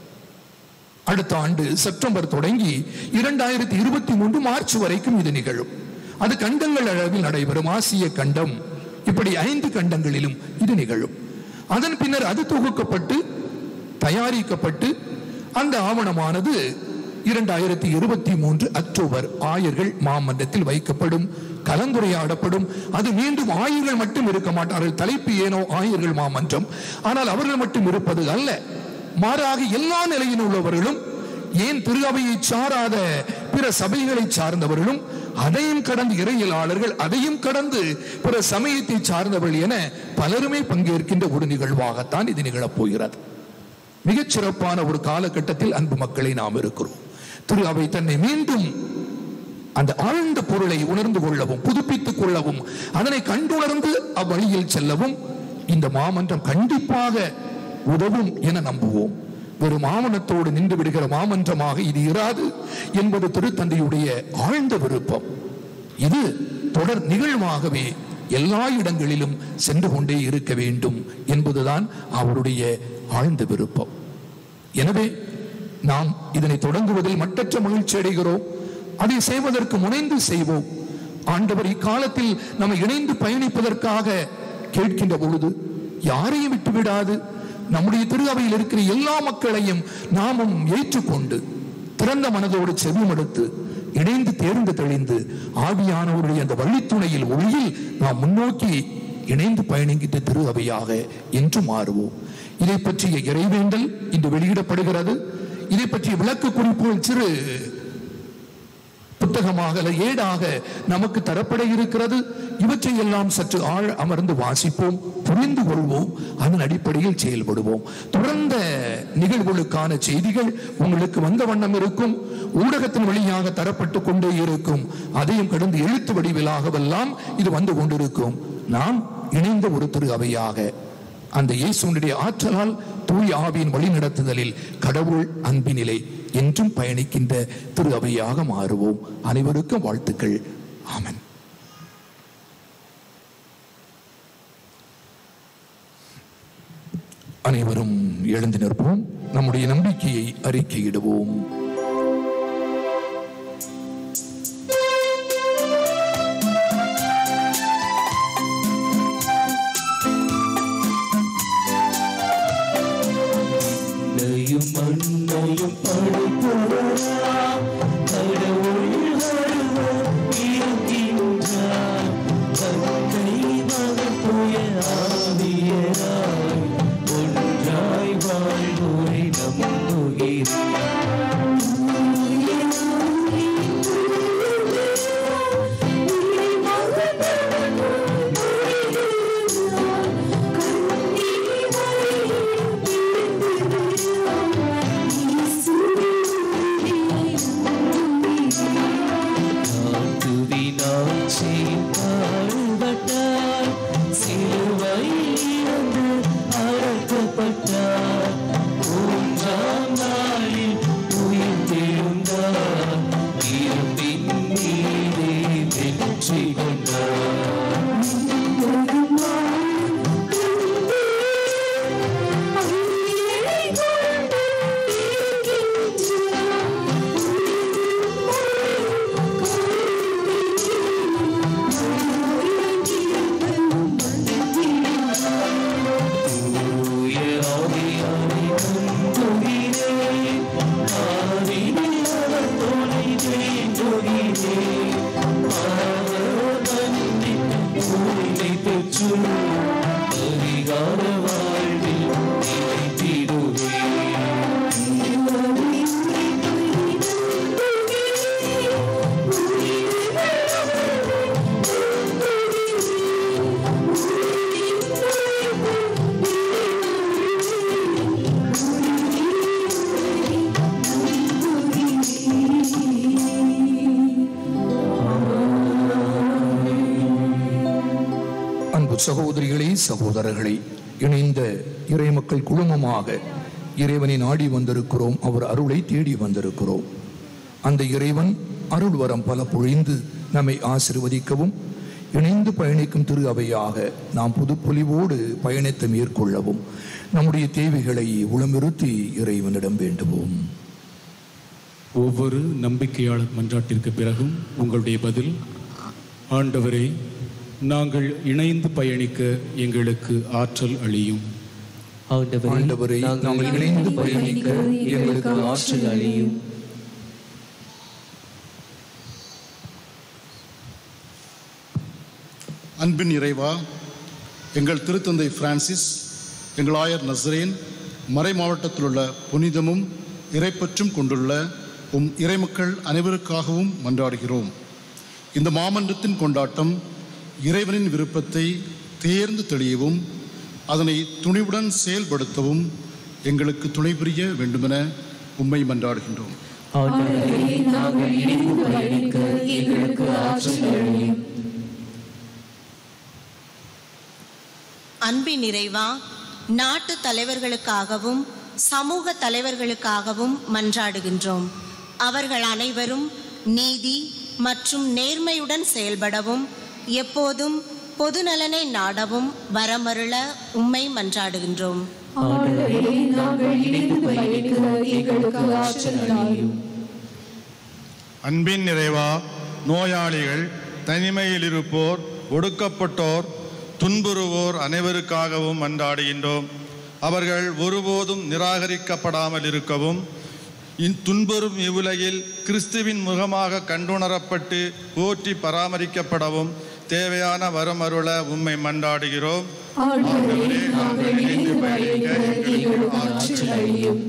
அடுத்த ஆண்டு செப்டம்பர் தொடங்கி இரண்டாயிரத்தி இருபத்தி மூன்று மார்ச் வரைக்கும் இது நிகழும் அது கண்டங்கள் அளவில் நடைபெறும் ஆசிய கண்டம் இப்படி ஐந்து கண்டங்களிலும் இது நிகழும் அதன் பின்னர் அது தொகுக்கப்பட்டு தயாரிக்கப்பட்டு அந்த ஆவணமானது இரண்டாயிரத்தி இருபத்தி மூன்று அக்டோபர் ஆயர்கள் மாமன்றத்தில் வைக்கப்படும் கலந்துரையாடப்படும் அது மீண்டும் ஆயர்கள் மட்டும் இருக்க மாட்டார்கள் தலைப்பு ஏனோ ஆயர்கள் மாமன்றம் ஆனால் அவர்கள் மட்டும் இருப்பது அல்ல மாறாக எல்லா நிலையில் உள்ளவர்களும் ஏன் திரு அவையை சாராத பிற சபைகளை சார்ந்தவர்களும் அதையும் கடந்து இறையியலாளர்கள் அதையும் கடந்து பிற சமயத்தை சார்ந்தவர்கள் என பலருமே பங்கேற்கின்ற ஒரு நிகழ்வாகத்தான் இது நிகழப் போகிறது மிகச் சிறப்பான ஒரு காலகட்டத்தில் அன்பு மக்களை நாம் இருக்கிறோம் திரு அவை தன்னை மீண்டும் அந்த ஆழ்ந்த பொருளை உணர்ந்து கொள்ளவும் புதுப்பித்துக் கொள்ளவும் அதனை கண்டுணர்ந்து அவ்வழியில் செல்லவும் இந்த மாமன்றம் கண்டிப்பாக உதவும் என நம்புவோம் வெறும் மாமனத்தோடு நின்று விடுகிற மாமன்றமாக இது இராது என்பது திருத்தந்தையுடைய ஆழ்ந்த விருப்பம் இது தொடர் நிகழ்வாகவே எல்லா இடங்களிலும் சென்று கொண்டே இருக்க வேண்டும் என்பதுதான் அவருடைய ஆழ்ந்த விருப்பம் எனவே நாம் இதனை தொடங்குவதில் மட்டற்ற மகிழ்ச்சி அடைகிறோம் அதை செய்வதற்கு முனைந்து செய்வோம் ஆண்டவர் இக்காலத்தில் நம்ம இணைந்து பயணிப்பதற்காக கேட்கின்ற பொழுது யாரையும் விட்டு விடாது நம்முடைய திரு அவையில் இருக்கிற எல்லா மக்களையும் நாமும் ஏற்றுக்கொண்டு திறந்த மனதோடு செவிமடுத்து இணைந்து தேர்ந்து தெளிந்து ஆவியானவருடைய அந்த வழித்துணையில் ஒளியில் நாம் முன்னோக்கி இணைந்து பயணிக்கின்ற திரு அவையாக என்று மாறுவோம் இதை பற்றிய இறைவேண்டல் இன்று வெளியிடப்படுகிறது இதை பற்றிய விளக்கு குறிப்புகள் சிறு புத்தகமாக அல்லது ஏடாக நமக்கு தரப்பட இருக்கிறது இவற்றை எல்லாம் சற்று ஆழ் அமர்ந்து வாசிப்போம் புரிந்து கொள்வோம் அதன் அடிப்படையில் செயல்படுவோம் தொடர்ந்த நிகழ்வுகளுக்கான செய்திகள் உங்களுக்கு வந்த வண்ணம் இருக்கும் ஊடகத்தின் வழியாக தரப்பட்டு கொண்டே இருக்கும் அதையும் கடந்து எழுத்து வடிவிலாகவெல்லாம் இது வந்து கொண்டிருக்கும் நாம் இணைந்த ஒரு திரு அவையாக அந்த இயேசுனுடைய ஆற்றலால் தூய் ஆவியின் வழிநடத்துதலில் கடவுள் அன்பினிலை என்றும் பயணிக்கின்ற திரு அவையாக மாறுவோம் அனைவருக்கும் வாழ்த்துக்கள் ஆமன் அனைவரும் எழுந்து நிற்போம் நம்முடைய நம்பிக்கையை அறிக்கையிடுவோம் மண்ணையும் மண்ணையும் படைப்பவராம் கடவுள் ஒருவர் இருக்கின்றார் தந்தை மகன் தூய ஆவியராய் ஒன்றாய் வாழ்வோரை நம்புகிறேன் துதினாட்சி பாடுபட்டார் சிலுவையில் இருந்து அழைக்கப்பட்டார் மூன்றாம் நாளில் உயிர்த்தெழுந்தார் இருப்பின் மீதே வெற்றி கொண்டார் தூய ஆவியாரை நம்புகிறேன். ஆவியில் அவர் துணை வேண்டுகிறேன். அவர் மன்னிப்பு தூய்மை பெற்று அதிகார வாழ்வில் நிலைத்திடுவேன். அன்பு சகோதரிகளே சகோதரர்களே இணைந்த இறைமக்கள் குழுமமாக இறைவனை நாடி வந்திருக்கிறோம் அவர் அருளை தேடி வந்திருக்கிறோம் அந்த இறைவன் அருள் வரம் பல பொழிந்து நம்மை ஆசிர்வதிக்கவும் இணைந்து பயணிக்கும் திரு அவையாக நாம் புதுப்பொலிவோடு பயணத்தை மேற்கொள்ளவும் நம்முடைய தேவைகளை உளமிருத்தி இறைவனிடம் வேண்டுவோம் ஒவ்வொரு நம்பிக்கையாளர் மன்றாட்டிற்கு பிறகும் உங்களுடைய பதில் ஆண்டவரே நாங்கள் இணைந்து பயணிக்க எங்களுக்கு ஆற்றல் அளியும் ஆண்டவரே நாங்கள் இணைந்து பயணிக்க எங்களுக்கு ஆற்றல் அளியும் அன்பின் இறைவா எங்கள் திருத்தந்தை பிரான்சிஸ் எங்கள் ஆயர் நசரேன் மறை மாவட்டத்தில் உள்ள புனிதமும் இறைப்பற்றும் கொண்டுள்ள உம் இறைமக்கள் அனைவருக்காகவும் மன்றாடுகிறோம் இந்த மாமன்றத்தின் கொண்டாட்டம் இறைவனின் விருப்பத்தை தேர்ந்து தெளியவும் அதனை துணிவுடன் செயல்படுத்தவும் எங்களுக்கு துணை புரிய வேண்டுமென உம்மை மன்றாடுகின்றோம் ஆண்டவரே நாங்கள் இணைந்து பயணிக்க எங்களுக்கு ஆற்றல் அளியும் அன்பின் நிறைவா நாட்டு தலைவர்களுக்காகவும் சமூக தலைவர்களுக்காகவும் மன்றாடுகின்றோம் அவர்கள் அனைவரும் நீதி மற்றும் நேர்மையுடன் செயல்படவும் எப்போதும் பொது நலனை நாடவும் வரமருள உம்மை மன்றாடுகின்றோம் ஆண்டவரே நாங்கள் இணைந்து பயணிக்க எங்களுக்கு ஆற்றல் அளியும் அன்பின் நிறைவா நோயாளிகள் தனிமையில் இருப்போர் ஒடுக்கப்பட்டோர் துன்புறுவோர் அனைவருக்காகவும் மன்றாடுகின்றோம் அவர்கள் ஒருபோதும் நிராகரிக்கப்படாமல் இருக்கவும் இந் துன்புறும் இவ்வுலகில் கிறிஸ்துவின் முகமாக கண்டுணரப்பட்டு போற்றி பராமரிக்கப்படவும் தேவையான வரமருள உம்மை மன்றாடுகிறோம் ஆண்டவரே நாங்கள் இணைந்து பயணிக்க எங்களுக்கு ஆற்றல் அளியும்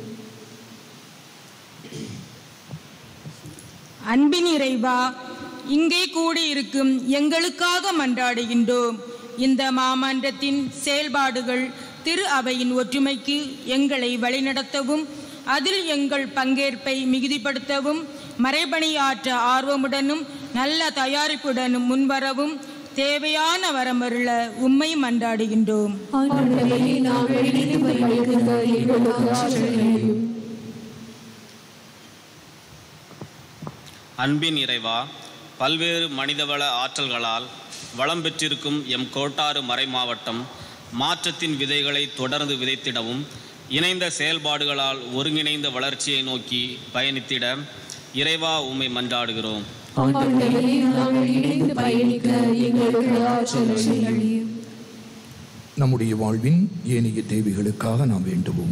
அன்பின் இறைவா இங்கே கூடியிருக்கும் எங்களுக்காக மன்றாடுகின்றோம் இந்த மாமன்றத்தின் செயல்பாடுகள் திரு அவையின் ஒற்றுமைக்கு எங்களை வழிநடத்தவும் அதில் எங்கள் பங்கேற்பை மிகுதிப்படுத்தவும் மறைபணியாற்ற ஆர்வமுடனும் நல்ல தயாரிப்புடனும் முன்வரவும் தேவையான வரமருள உம்மை மன்றாடுகின்றோம் ஆண்டவரே நாங்கள் இணைந்து பயணிக்க எங்களுக்கு ஆற்றல் அளியும் அன்பின் இறைவா பல்வேறு மனிதவள ஆற்றல்களால் வளம் பெற்றிருக்கும் எம் கோட்டாறு மறை மாவட்டம் மாற்றத்தின் விதைகளை தொடர்ந்து விதைத்திடவும் இணைந்த செயல்பாடுகளால் ஒருங்கிணைந்த வளர்ச்சியை நோக்கி பயணித்திட இறைவா உம்மை மன்றாடுகிறோம் ஆண்டவரே நாங்கள் இணைந்து பயணிக்க எங்களுக்கு ஆற்றல் அளியும் நம்முடைய வாழ்வின் ஏனைய தேவைகளுக்காக நாம் வேண்டுவோம்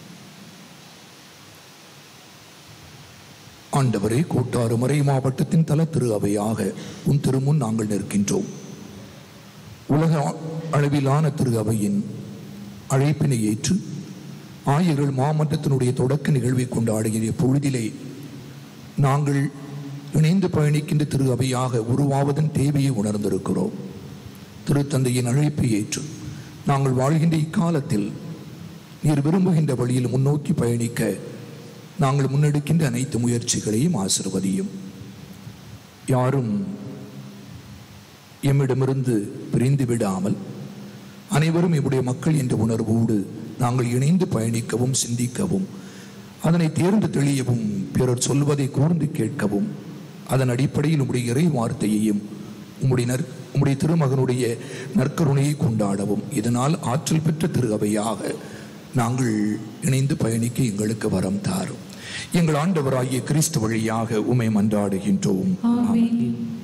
ஆண்டவரே கோட்டாறு மறை மாவட்டத்தின் தல திரு அவையாக உன் திருமுன் நாங்கள் நிற்கின்றோம் உலக அளவிலான திரு அவையின் அழைப்பினை ஏற்று ஆயர்கள் மாமன்றத்தினுடைய தொடக்க நிகழ்வை கொண்டாடுகிற பொழுதிலே நாங்கள் இணைந்து பயணிக்கின்ற திரு அவையாக உருவாவதன் தேவையை உணர்ந்திருக்கிறோம் திருத்தந்தையின் அழைப்பை ஏற்று நாங்கள் வாழ்கின்ற இக்காலத்தில் நீர் விரும்புகின்ற வழியில் முன்னோக்கி பயணிக்க நாங்கள் முன்னெடுக்கின்ற அனைத்து முயற்சிகளையும் ஆசிர்வதியும் யாரும் எம்மிடமிருந்து பிரிந்து விடாமல் அனைவரும் எம்முடைய மக்கள் என்ற உணர்வோடு நாங்கள் இணைந்து பயணிக்கவும் சிந்திக்கவும் அதனை தேர்ந்து தெளியவும் பிறர் சொல்வதை கூர்ந்து கேட்கவும் அதன் அடிப்படையில் உம்முடைய இறை வார்த்தையையும் உம்முடைய நற் உம்முடைய திருமகனுடைய நற்கருணையை கொண்டாடவும் இதனால் ஆற்றல் பெற்ற திரு அவையாக நாங்கள் இணைந்து பயணிக்க எங்களுக்கு வரம் தாரும் எங்கள் ஆண்டவராகிய கிறிஸ்து வழியாக உமை மன்றாடுகின்றோம் ஆமென்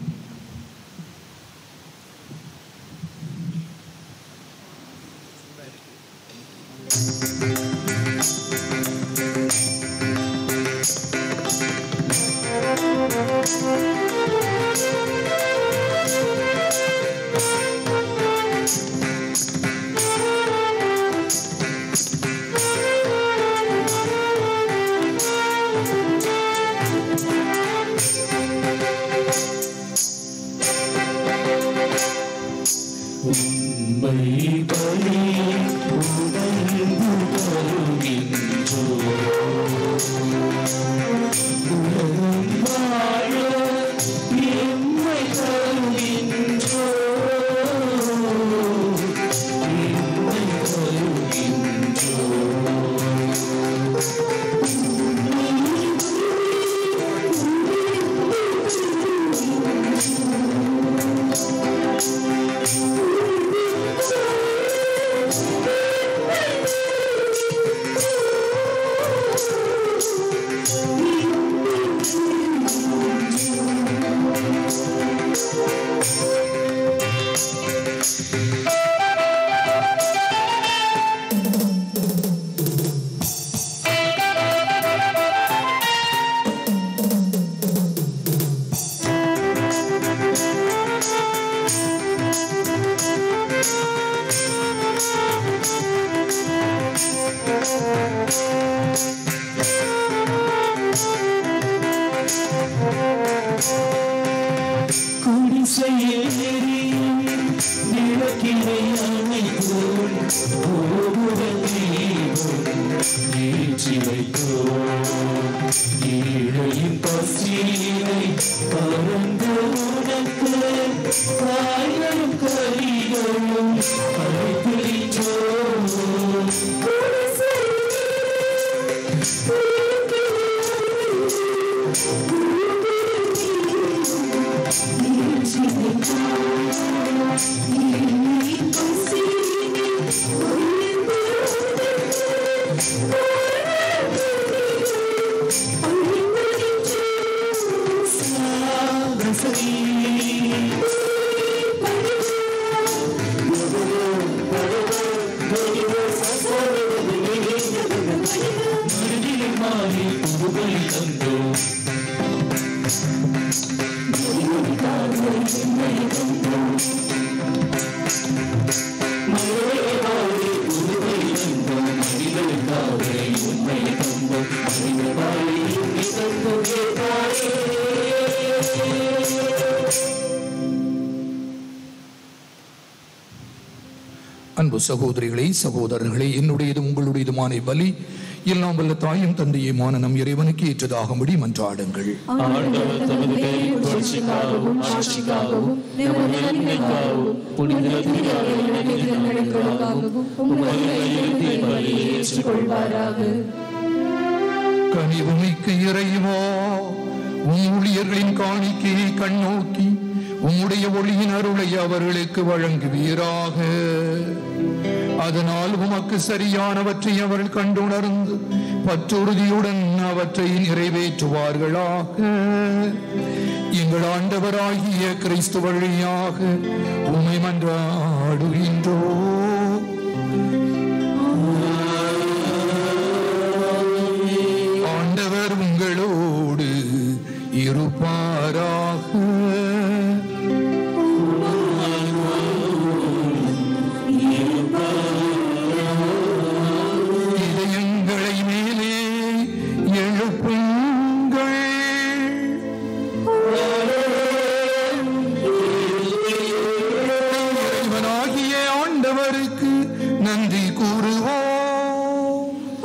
உம்மை பலி உணர்ந்து தருகின்றோம். உலகம் வாழ எம்மை தருகின்றோம். எம்மை குடிசையேறி விளக்கினை அணைத்தோம் கோபுர தீபம் ஏற்றி வைத்தோம் ஏழையின் பசியினை பரந்த உனக்கு காய்களும் கரிகளும் அழைப்பிடித்தோம் மலையேறாதே புதுபலி தந்தோம் மலையேறாதே என்னை தந்தோம் மலையேறாதே புதுபலி தந்தோம் மனிதனுக்காக உண்மை தந்தோம் மனிதனாலே தந்தோம் அன்பு சகோதரிகளே சகோதரர்களே என்னுடையதும் உங்களுடையதுமான பலி எல்லாம் வல்ல தாயும் தந்தையுமான நம் இறைவனுக்கு ஏற்றதாகும்படி மன்றாடுங்கள் ஆண்டவர் தமது பெயரின் புகழ்ச்சிக்காகவும் ஆட்சிக்காகவும் நமது நன்மைக்காகவும் புனித திருநங்களுக்காகவும் உமது கையெழுத்தை பலியை ஏற்றுக்கொள்வாராக கனிவுமிக்க இறைவா உம் ஊழியர்களின் காணிக்கையை கண்ணோக்கி உம்முடைய ஒளியின் அருளை அவர்களுக்கு வழங்குவீராக அதனால் உமக்கு சரியானவற்றை அவர்கள் கண்டுணர்ந்து பற்றுறுதியுடன் அவற்றை நிறைவேற்றுவார்களாக எங்கள் ஆண்டவராகிய கிறிஸ்து வழியாக உமை மன்றாடுகின்றோ ஆண்டவர் உங்களோடு இருப்பாராக இதயங்களை மேலே எழுப்புங்கள் இறைவனாகிய ஆண்டவருக்கு நன்றி கூறுவோம்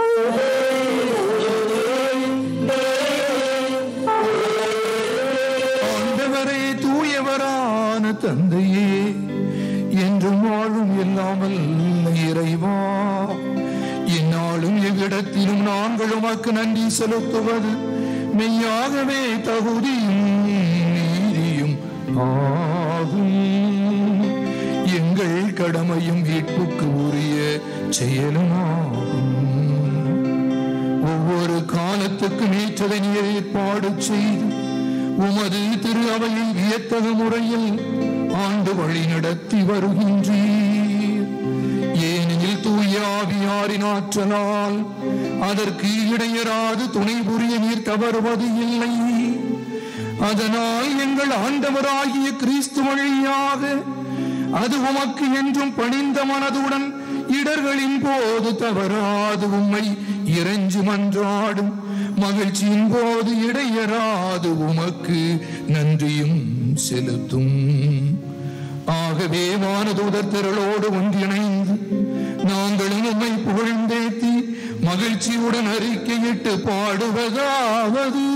ஆண்டவரே தூயவரான தந்தையே என்றும் வாழும் இல்லாமல் இறைவா இந்நாளும் எவ்விடத்திலும் நாங்கள் உமக்கு நன்றி செலுத்துவது மெய்யாகவே தகுதியும் நீதியும் ஆகும் எங்கள் கடமையும் மீட்புக்கு உரிய செயலுமாகும் ஒவ்வொரு காலத்துக்கும் ஏற்றதை நீர் ஏற்பாடு செய்து உமது திரு அவையை வியத்தக முறையில் ஆண்டு வழி நடத்தி வருகின்றீர் ஏனெனில் தூய ஆவியாரின் ஆற்றலால் அதற்கு இடையராது துணை புரிய நீர் தவறுவது இல்லை அதனால் எங்கள் ஆண்டவராகிய கிறிஸ்து வழியாக அது உமக்கு என்றும் பணிந்த மனதுடன் இடர்களின் போது தவறாது உம்மை இறைஞ்சு மன்றாடும் மகிழ்ச்சியின் போது இடையராது உமக்கு நன்றியும் செலுத்தும் ஆகவே வானதூதர் திரளோடு ஒன்றிணைந்து நாங்களும் உம்மை புகழ்ந்தேத்தி மகிழ்ச்சியுடன் அறிக்கையிட்டு பாடுவதாவது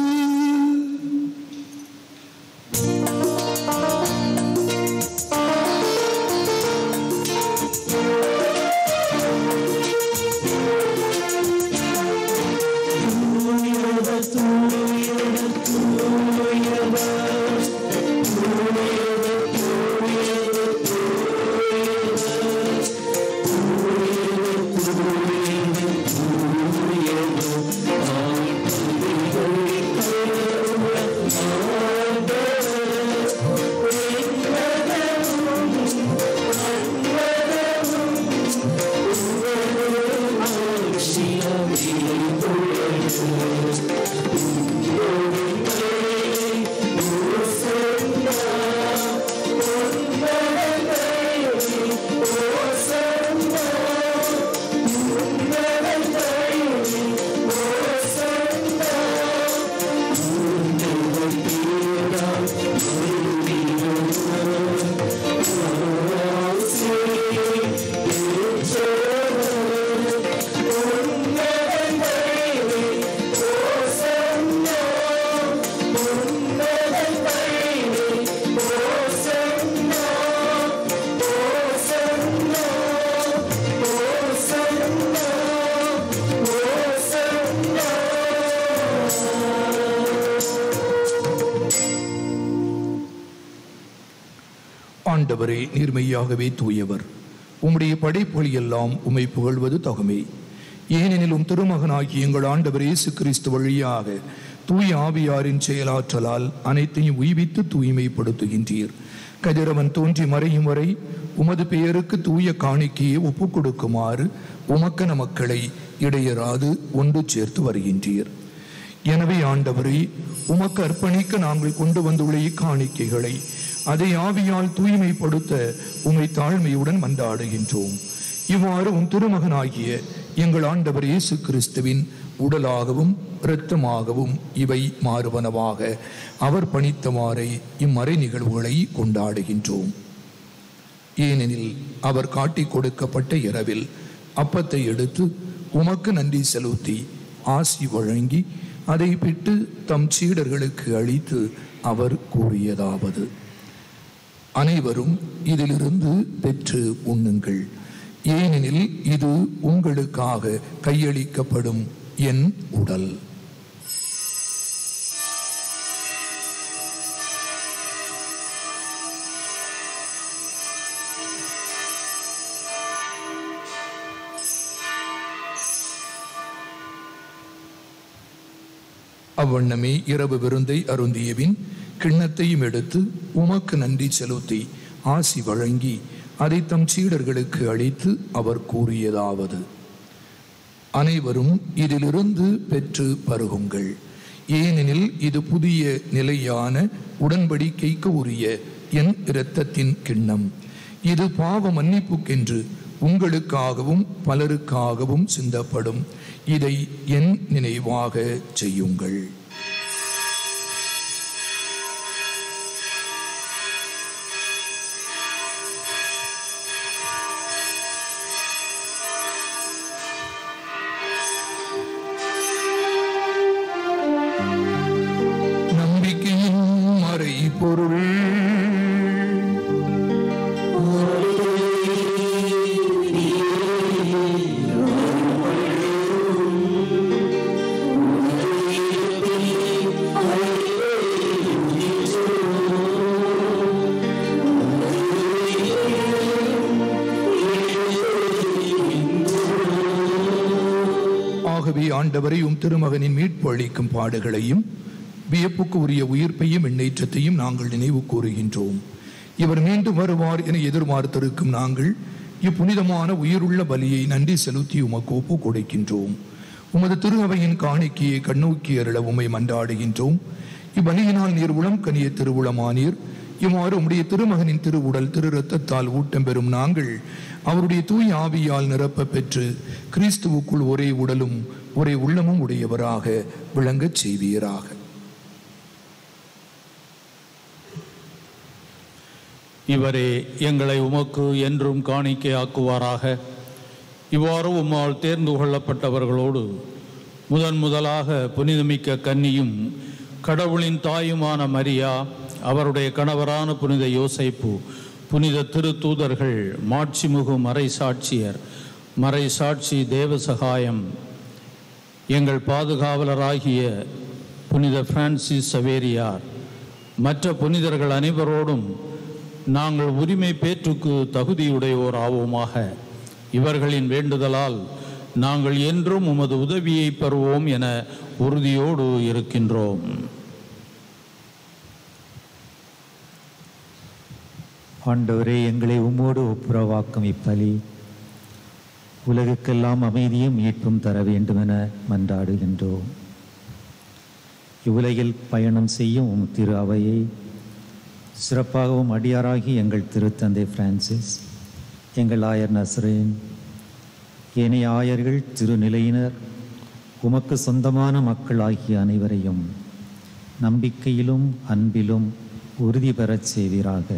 ஆண்டவரே நீர்மையாகவே தூயவர் உம்முடைய படைப்புகள் எல்லாம் உம்மை புகழ்வது தகுமே ஏனெனிலும் திருமகனாகி எங்கள் ஆண்டவர் இயேசு கிறிஸ்து வழியாக தூய ஆவியாரின் செயலாற்றலால் அனைத்தையும் உய்வித்து தூய்மைப்படுத்துகின்றீர் கதிரவன் தோன்றி மறையும் வரை உமது பெயருக்கு தூய காணிக்கையை ஒப்புக் கொடுக்குமாறு உமக்கன மக்களை இடையராது ஒன்று சேர்த்து வருகின்றீர் எனவே ஆண்டவரே உமக்கு அர்ப்பணிக்க நாங்கள் கொண்டு வந்துள்ள இக்காணிக்கைகளை அதை ஆவியால் தூய்மைப்படுத்த உமை தாழ்மையுடன் மன்றாடுகின்றோம் இவ்வாறு உம் திருமகனாகிய எங்கள் ஆண்டவர் இயேசு கிறிஸ்துவின் உடலாகவும் இரத்தமாகவும் இவை மாறுவனவாக அவர் பணித்தவாறை இம்மறை நிகழ்வுகளை கொண்டாடுகின்றோம் ஏனெனில் அவர் காட்டிக் கொடுக்கப்பட்ட இரவில் அப்பத்தை எடுத்து உமக்கு நன்றி செலுத்தி ஆசி வழங்கி அதை பிட்டு தம் சீடர்களுக்கு அளித்து அவர் கூறியதாவது அனைவரும் இதிலிருந்து பெற்று உண்ணுங்கள் ஏனெனில் இது உங்களுக்காக கையளிக்கப்படும் என் உடல் அவ்வண்ணமே இரவு விருந்தை அருந்தியபின் கிண்ணத்தையும் எடுத்து உமக்கு நன்றி செலுத்தி ஆசி வழங்கி அதை தம் சீடர்களுக்கு அளித்து அவர் கூறியதாவது அனைவரும் இதிலிருந்து பெற்று பருகுங்கள் ஏனெனில் இது புதிய நிலையான உடன்படிக்கைக்கு உரிய என் இரத்தத்தின் கிண்ணம் இது பாவ மன்னிப்புக்கென்று உங்களுக்காகவும் பலருக்காகவும் சிந்தப்படும் இதை என் நினைவாக செய்யுங்கள் நம்பிக்கையின் மறை பொருள் ஆகவே ஆண்டவரை உம் திருமகனின் மீட்பு அளிக்கும் பாடுகளையும் வியப்புக்கு உரிய உயிர்ப்பையும் எண்ணேற்றத்தையும் நாங்கள் நினைவு கூறுகின்றோம் இவர் மீண்டும் வருவார் என எதிர்பார்த்திருக்கும் நாங்கள் இப்புனிதமான உயிருள்ள பலியை நன்றி செலுத்தி உமக்கு ஒப்பு கொடுக்கின்றோம் உமது திரு அவையின் காணிக்கையை கண்ணோக்கி அருள உமை மன்றாடுகின்றோம் இப்பலியினால் நீர் உளம் கனிய திருவுளமானீர் இவ்வாறு உம்முடைய திருமகனின் திருவுடல் திரு ரத்தத்தால் ஊட்டம் பெறும் நாங்கள் அவருடைய தூய் ஆவியால் நிரப்ப பெற்று கிறிஸ்துவுக்குள் ஒரே உடலும் ஒரே உள்ளமும் உடையவராக விளங்கச் செய்வீராக இவரே எங்களை உமக்கு என்றும் காணிக்கையாக்குவாராக இவ்வாறு உம்மால் தேர்ந்து கொள்ளப்பட்டவர்களோடு முதன் முதலாக புனிதமிக்க கன்னியும் கடவுளின் தாயுமான மரியா அவருடைய கணவரான புனித யோசைப்பு புனித திருத்தூதர்கள் மாட்சிமுகு மறை சாட்சியர் மறை சாட்சி தேவசகாயம் எங்கள் பாதுகாவலராகிய புனித பிரான்சிஸ் சவேரியார் மற்ற புனிதர்கள் அனைவரோடும் நாங்கள் உரிமை பேற்றுக்கு தகுதியுடையோர் ஆவோமாக இவர்களின் வேண்டுதலால் நாங்கள் என்றும் உமது உதவியை பெறுவோம் என உறுதியோடு இருக்கின்றோம் ஆண்டவரே எங்களை உம்மோடு ஒப்புரவாக்கும் இப்பலி உலகுக்கெல்லாம் அமைதியும் மீட்பும் தர வேண்டுமென மன்றாடுகின்றோம் இவ்வுலகில் பயணம் செய்யும் உம் திரு அவையை சிறப்பாகவும் அடியாராகி எங்கள் திருத்தந்தை பிரான்சிஸ் எங்கள் ஆயர் நஸ்ரேன் ஏனைய ஆயர்கள் திருநிலையினர் உமக்கு சொந்தமான மக்கள் ஆகிய அனைவரையும் நம்பிக்கையிலும் அன்பிலும் உறுதி பெறச் செய்வீராக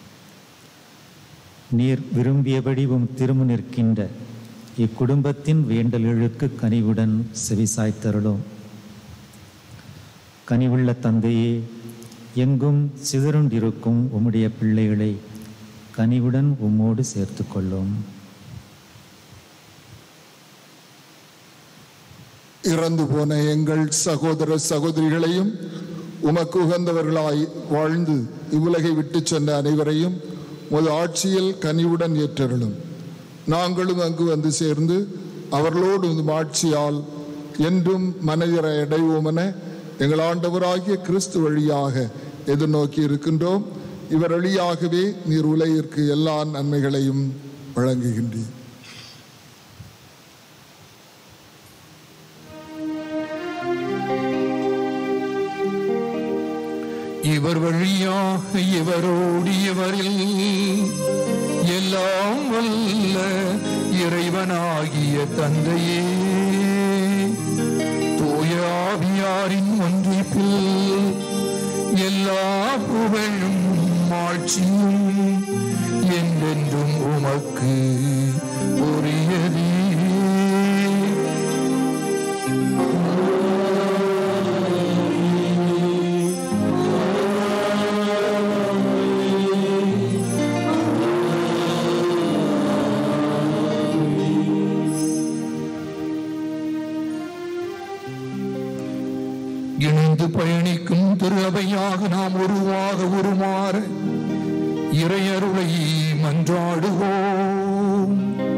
நீர் விரும்பியபடி உம் திரும்ப நிற்கின்ற இக்குடும்பத்தின் வேண்டல்களுக்கு கனிவுடன் செவிசாய்த்தருளும் கனிவுள்ள தந்தையே எங்கும் சிதறுண்டிருக்கும் உம்முடைய பிள்ளைகளை கனிவுடன் உம்மோடு சேர்த்து கொள்ளும் இறந்து போன எங்கள் சகோதர சகோதரிகளையும் உமக்கு உகந்தவர்களாய் வாழ்ந்து இவ்வுலகை விட்டு சென்ற அனைவரையும் உமது ஆட்சியில் கனிவுடன் ஏற்றருளும் நாங்களும் அங்கு வந்து சேர்ந்து அவர்களோடு உமது ஆட்சியால் என்றும் மனதிற அடைவோமென எங்கள் ஆண்டவராகிய கிறிஸ்து வழியாக எதிர்நோக்கி இருக்கின்றோம் இவர் வழியாகவே நீர் உலகிற்கு எல்லா நன்மைகளையும் வழங்குகின்றீர் இவர் வழியாக இவரோடு இவரில் எல்லாம் வல்ல இறைவனாகிய தந்தையே தூய ஆவியாரின் ஒன்றிப்பில் எல்லா புகழும் ஆட்சியும் என்றென்றும் உமக்கு உரியதே இணைந்து பயணிக்கும் திரு அவையாக நாம் உருவாக உருமாற இறையருளை மன்றாடுவோம்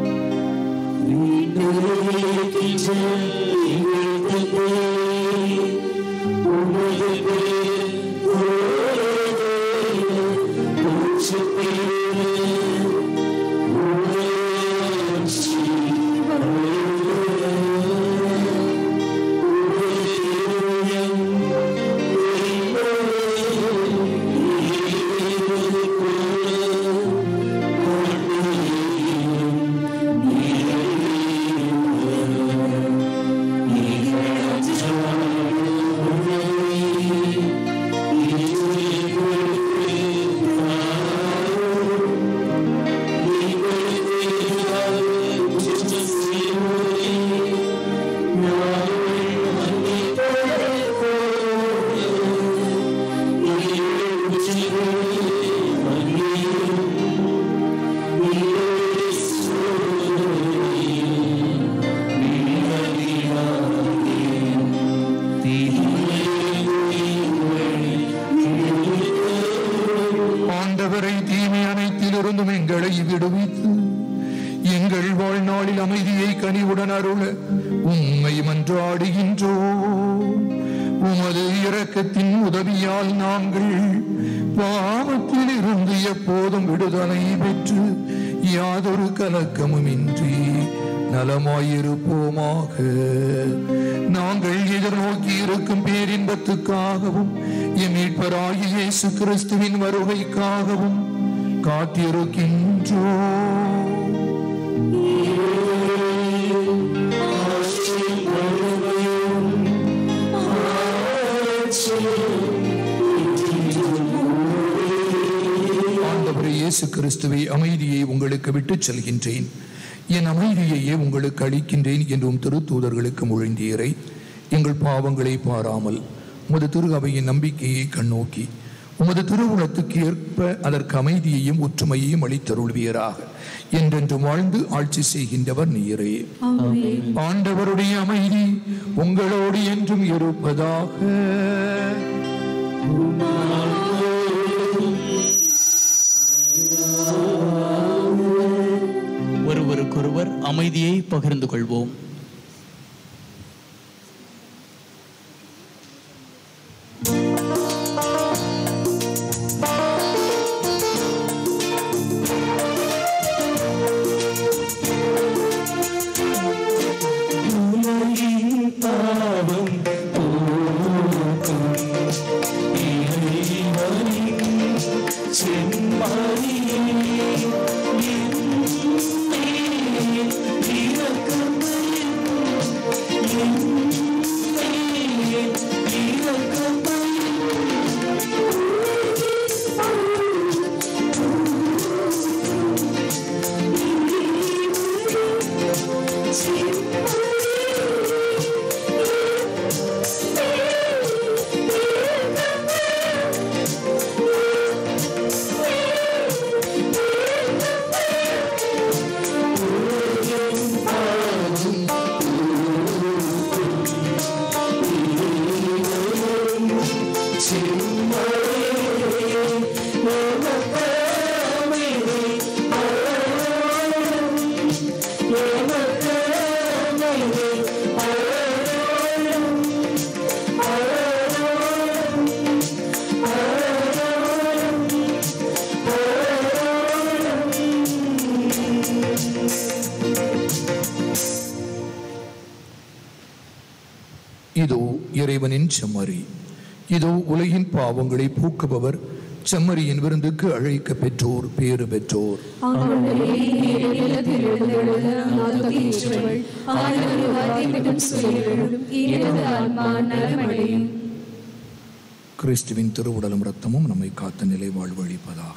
ஆண்டவரை தீமை அனைத்திலிருந்தும் எங்களை விடுவித்து எங்கள் வாழ்நாளில் அமைதியை கனிவுடன் அருள உம்மை மன்றாடுகின்றோம் உமது இரக்கத்தின் உதவியால் நாங்கள் பாவத்தில் இருந்து எப்போதும் விடுதலை பெற்று யாதொரு கலக்கமுமின்றி நலமாயிருப்போமாக நாங்கள் எதிர்நோக்கி இருக்கும் பேரின்பத்துக்காகவும் என் மீட்பராகிய இயேசு கிறிஸ்துவின் வருகைக்காகவும் காத்திருக்கின்றோம் ஆண்டவரே இயேசு கிறிஸ்துவை அமைதியை உங்களுக்கு விட்டுச் செல்கின்றேன் என் அமைதியையே உங்களுக்கு அளிக்கின்றேன் என்றும் திருத்தூதர்களுக்கு மொழிந்தீரை எங்கள் பாவங்களை பாராமல் உமது திரு அவையின் நம்பிக்கையை கண்ணோக்கி உமது திருவுளத்துக்கு ஏற்ப அதற்கு அமைதியையும் ஒற்றுமையையும் அளித்தருள்வீராக என்றென்றும் வாழ்ந்து ஆட்சி செய்கின்றவர் நீரே ஆண்டவருடைய அமைதி உங்களோடு என்றும் இருப்பதாக ஒருவருக்கொருவர் அமைதியை பகிர்ந்து கொள்வோம் பாவம் செம்மாரியே இறைவனின் செம்மறி இதோ உலகின் பாவங்களை பூக்குபவர் செம்மறியின் விருந்துக்கு அழைக்க பெற்றோர் பேறு பெற்றோர் ஆண்டவரே, நீர் இல்லத்தில் எழுந்தருள நான் தகுதியற்றவள். ஆயிரம் ஒரு வார்த்தை மட்டும் சொல்லிவிடும். எனது ஆன்மா நலமடையும். கிறிஸ்துவின் திருவுடலும் இரத்தமும் நம்மை காத்த நிலை வாழ்வு அளிப்பதாக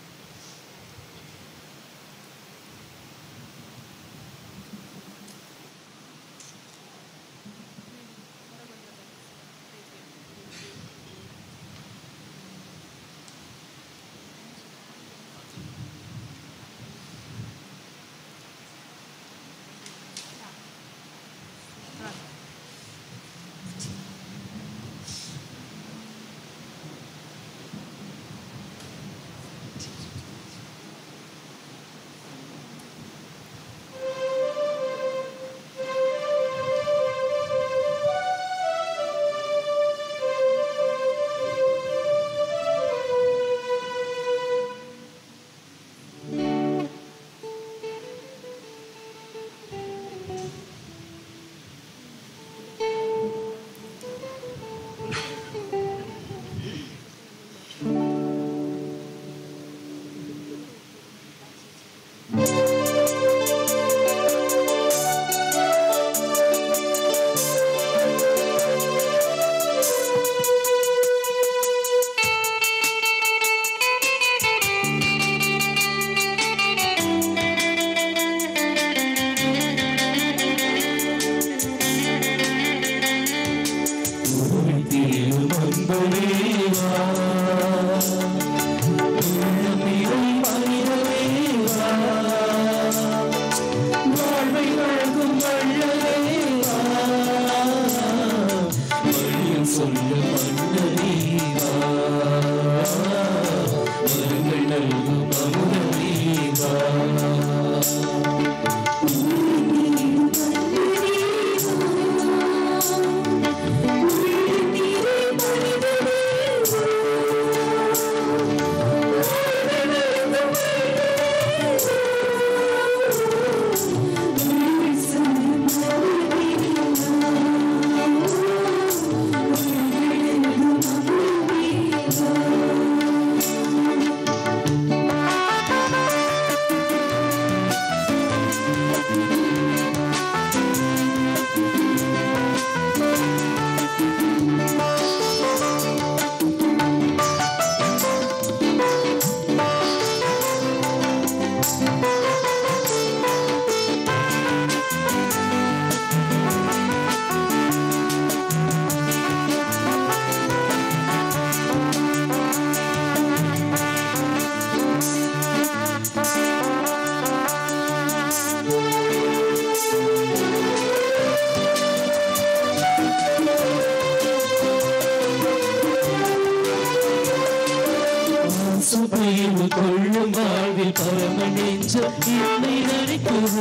சுபையில் கொள்ளும் வாழ்வில் பரம நெஞ்சம் என்னை நடிக்குது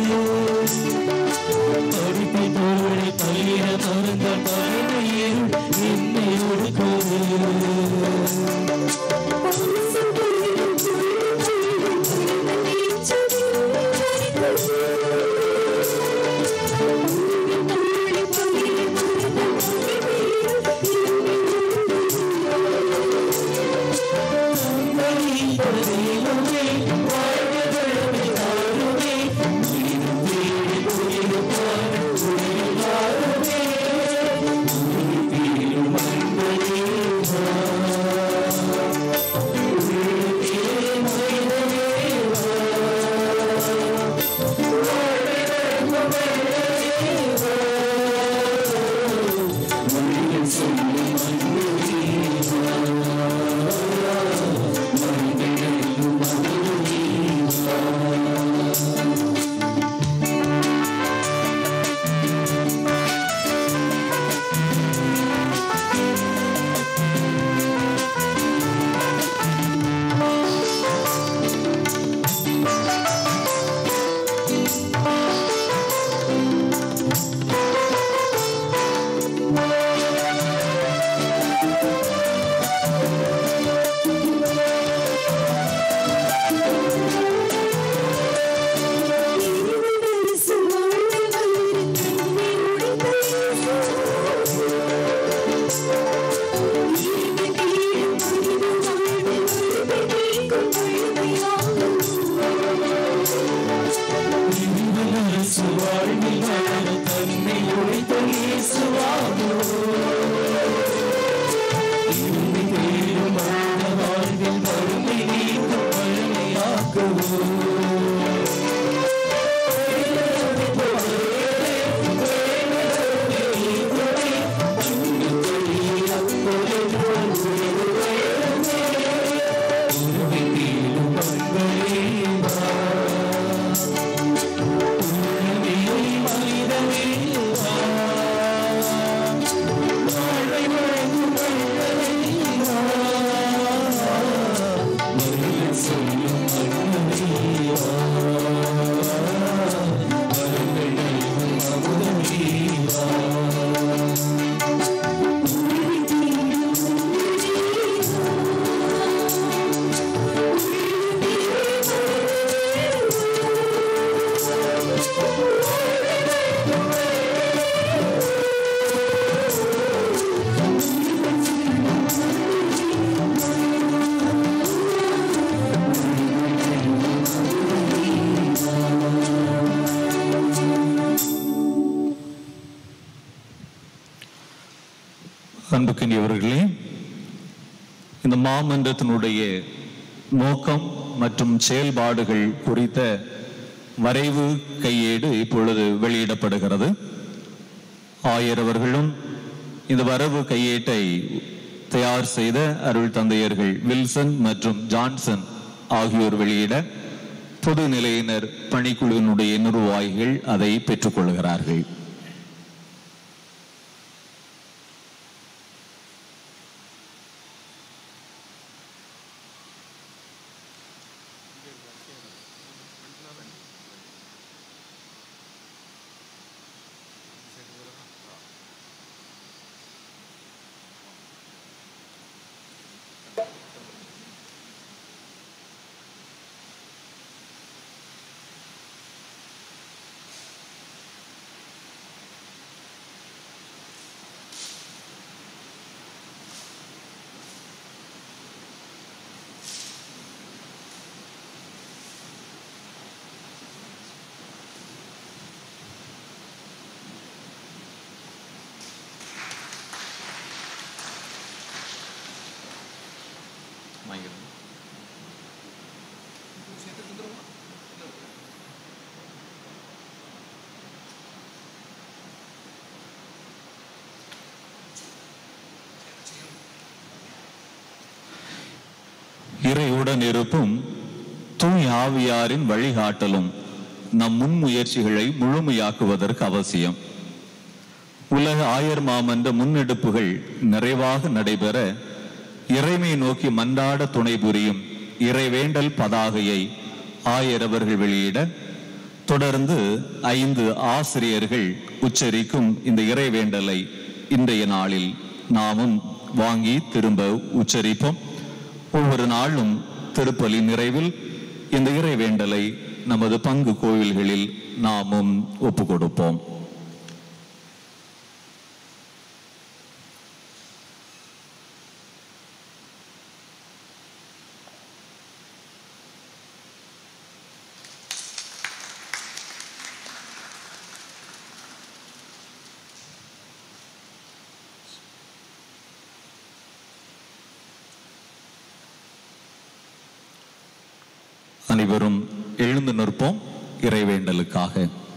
படிப்பை தோழை பயிர மறந்த பகைமையில் என்னை ஒடுக்குது அன்புக்கினியவர்களே இந்த மாமன்றத்தினுடைய நோக்கம் மற்றும் செயல்பாடுகள் குறித்த வரைவு கையேடு இப்பொழுது வெளியிடப்படுகிறது ஆயரவர்களும் இந்த வரவு கையேட்டை தயார் செய்த அருள் தந்தையர்கள் வில்சன் மற்றும் ஜான்சன் ஆகியோர் வெளியிட பொது நிலையினர் பணிக்குழுவினுடைய நிர்வாகிகள் அதை பெற்றுக்கொள்கிறார்கள் இறையுடன் இருப்பும் தூய் ஆவியாரின் வழிகாட்டலும் நம் முன்முயற்சிகளை முழுமையாக்குவதற்கு அவசியம் உலக ஆயர் மாமன்ற முன்னெடுப்புகள் நிறைவாக நடைபெற இறைமை நோக்கி மன்றாட துணை புரியும் இறைவேண்டல் பதாகையை ஆயர் அவர்கள் வெளியிட தொடர்ந்து ஐந்து ஆசிரியர்கள் உச்சரிக்கும் இந்த இறைவேண்டலை இன்றைய நாளில் நாமும் வாங்கி திரும்ப உச்சரிப்போம் ஒவ்வொரு நாளும் திருப்பலி நிறைவில் இந்த இறைவேண்டலை நமது பங்கு கோவில்களில் நாமும் ஒப்பு கொடுப்போம் அனைவரும் எழுந்து நிற்போம் இறைவேண்டலுக்காக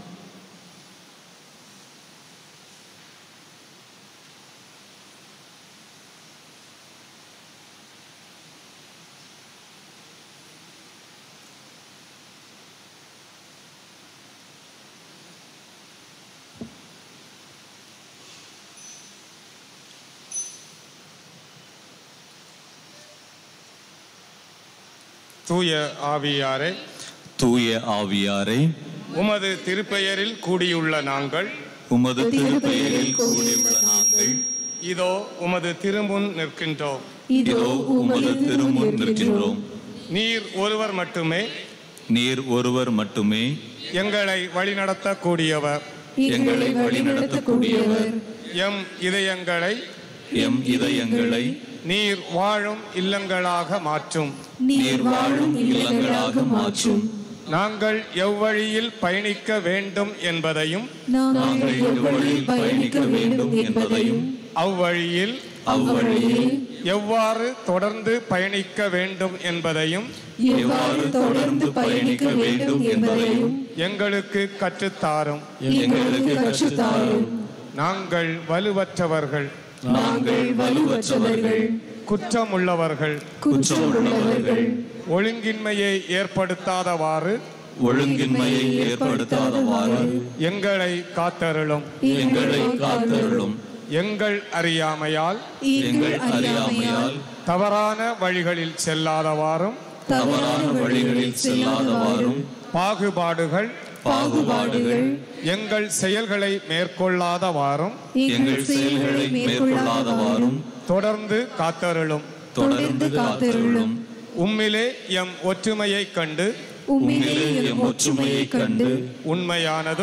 தூய ஆவியாரே தூய ஆவியாரை உமது திருப்பெயரில் கூடியுள்ள நாங்கள் உமது திருப்பெயரில் கூடியுள்ள நாங்கள் இதோ உமது திருமுன் நிற்கின்றோம் இதோ உமது திருமுன் நிற்கின்றோம் நீர் ஒருவர் மட்டுமே நீர் ஒருவர் மட்டுமே எங்களை வழிநடத்தக்கூடியவர் எங்களை வழிநடத்தக்கூடியவர் எம் இதயங்களை எம் இதயங்களை நீர் வாழும் இல்லங்களாக மாற்றும் நீர் வாழும் இல்லங்களாக மாற்றும் நாங்கள் எவ்வழியில் பயணிக்க வேண்டும் என்பதையும் நாங்கள் எவ்வழியில் பயணிக்க வேண்டும் என்பதையும் அவ்வழியில் அவ்வழியில் எவ்வாறு தொடர்ந்து பயணிக்க வேண்டும் என்பதையும் எவ்வாறு தொடர்ந்து பயணிக்க வேண்டும் என்பதையும் எங்களுக்கு கற்றுத்தாரும் எங்களுக்கு கற்றுத்தாரும் நாங்கள் வலுவற்றவர்கள் நாங்கள் வலுவற்றவர்கள் குற்றமுள்ளவர்கள் குற்றமுள்ளவர்கள் ஒழுங்கின்மையை ஏற்படுத்தாதவாறு ஒழுங்கின்மையை ஏற்படுத்தாதவாறு எங்களை காத்தருளும் எங்களை காத்தருளும் எங்கள் அறியாமையால் எங்கள் அறியாமையால் தவறான வழிகளில் செல்லாதவாறும் தவறான வழிகளில் செல்லாதவாறும் பாகுபாடுகள் பாகுபாடுகள் எங்கள் செயல்களை மேற்கொள்ளாதவாறும் எங்கள் செயல்களை மேற்கொள்ளாதவாறும் தொடர்ந்து காத்தருளும் தொடர்ந்து காத்தருளும் உம்மிலே எம் ஒற்றுமையைக் கண்டு உம்மிலே எம் ஒற்றுமையைக் கண்டு உண்மையானதும்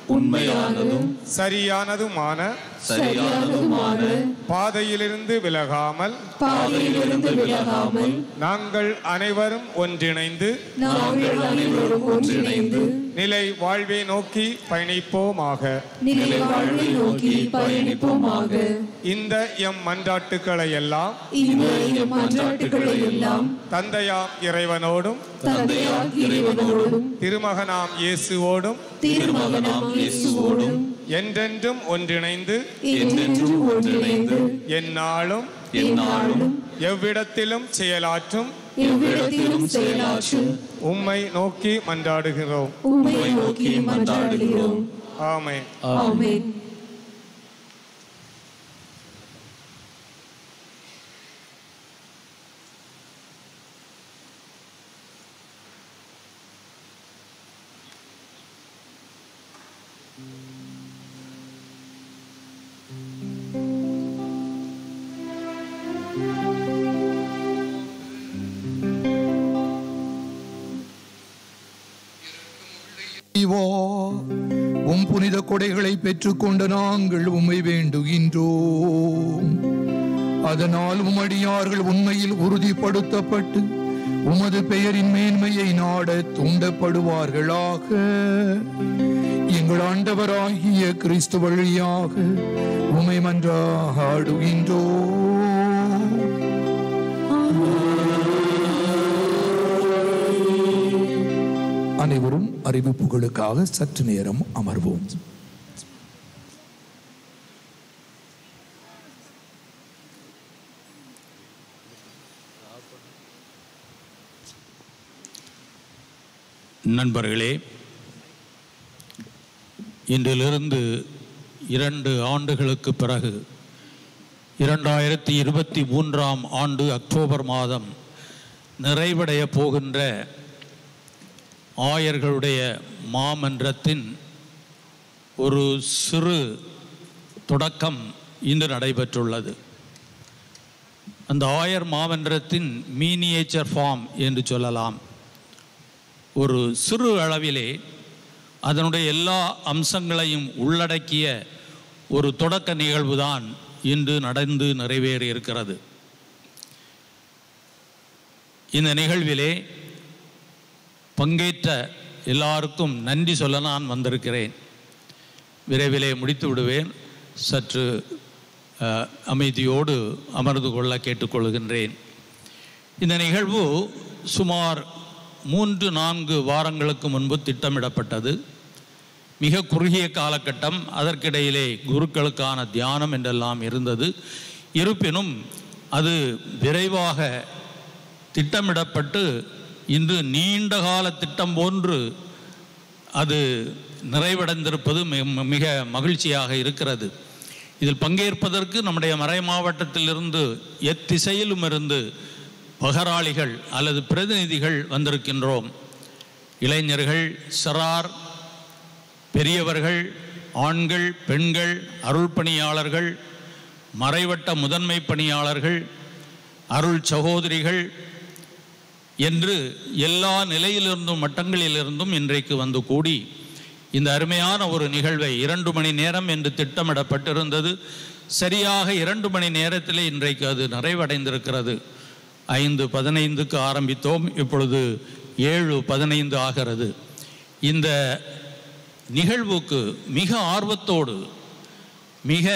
உண்மையானதும் சரியானதுமான சரியானதுமான பாதையிலிருந்து விலகாமல் பாதையிலிருந்து விலகாமல் நாங்கள் அனைவரும் ஒன்றிணைந்து நாங்கள் அனைவரும் ஒன்றிணைந்து நிலை வாழ்வை நோக்கி பயணிப்போமாக நிலை வாழ்வை நோக்கி பயணிப்போமாக இந்த எம் மன்றாட்டுக்களை எல்லாம் இந்த எம் மன்றாட்டுக்களை எல்லாம் தந்தையாம் இறைவனோடும் தந்தையாம் இறைவனோடும் திருமகனாம் இயேசுவோடும் திருமகனாம் இயேசுவோடும் என்றென்றும் ஒன்றிணைந்து என்றென்றும் ஒன்றிணைந்து எந்நாளும் எந்நாளும் எவ்விடத்திலும் செயலாற்றும் எவ்விடத்திலும் செயலாற்றும் உம்மை நோக்கி மன்றாடுகிறோம் உம்மை நோக்கி மன்றாடுகிறோம் ஆமென் ஆமென் இவோ உம் புனித கொடைகளை பெற்றுக்கொண்ட நாங்கள் உம்மை வேண்டுகின்றோம் அதனால் உமடியார்கள் உண்மையில் உறுதிப்படுத்தப்பட்டு உமது பெயரின் மேன்மையை நாட தூண்டப்படுவார்களாக எங்கள் ஆண்டவராகிய கிறிஸ்து வழியாக உமை மன்றாடுகின்றோம் அனைவரும் அறிவிப்புகளுக்காக சற்று நேரம் அமர்வோம் நண்பர்களே இன்றிலிருந்து இரண்டு ஆண்டுகளுக்கு பிறகு இரண்டாயிரத்தி இருபத்தி மூன்றாம் ஆண்டு அக்டோபர் மாதம் நிறைவடைய போகின்ற ஆயர்களுடைய மாமன்றத்தின் ஒரு சிறு தொடக்கம் இன்று நடைபெற்றுள்ளது அந்த ஆயர் மாமன்றத்தின் மீனியேச்சர் ஃபார்ம் என்று சொல்லலாம் ஒரு சிறு அளவிலே அதனுடைய எல்லா அம்சங்களையும் உள்ளடக்கிய ஒரு தொடக்க நிகழ்வுதான் இன்று நடந்து நிறைவேறி இருக்கிறது இந்த நிகழ்விலே பங்கேற்ற எல்லாருக்கும் நன்றி சொல்ல நான் வந்திருக்கிறேன் விரைவிலே முடித்து விடுவேன் சற்று அஹ், அமைதியோடு அமர்ந்து கொள்ள கேட்டுக்கொள்கின்றேன் இந்த நிகழ்வு சுமார் மூன்று நான்கு வாரங்களுக்கு முன்பு திட்டமிடப்பட்டது மிக குறுகிய காலகட்டம் அதற்கிடையிலே குருக்களுக்கான தியானம் என்றெல்லாம் இருந்தது இருப்பினும் அது விரைவாக திட்டமிடப்பட்டு இன்று நீண்ட கால திட்டம் போன்று அது நிறைவடைந்திருப்பது மிக மிக மகிழ்ச்சியாக இருக்கிறது இதில் பங்கேற்பதற்கு நம்முடைய மறை மாவட்டத்திலிருந்து எத்திசையிலும் இருந்து பகராளிகள் அல்லது பிரதிநிதிகள் வந்திருக்கின்றோம் இளைஞர்கள் சிறார் பெரியவர்கள் ஆண்கள் பெண்கள் அருள் பணியாளர்கள் மறைவட்ட முதன்மை பணியாளர்கள் அருள் சகோதரிகள் என்று எல்லா நிலையிலிருந்தும் மட்டங்களிலிருந்தும் இன்றைக்கு வந்து கூடி இந்த அருமையான ஒரு நிகழ்வை இரண்டு மணி நேரம் என்று திட்டமிடப்பட்டிருந்தது சரியாக இரண்டு மணி நேரத்திலே இன்றைக்கு அது நிறைவடைந்திருக்கிறது ஐந்து பதினைந்துக்கு ஆரம்பித்தோம் இப்பொழுது ஏழு பதினைந்து ஆகிறது இந்த நிகழ்வுக்கு மிக ஆர்வத்தோடு மிக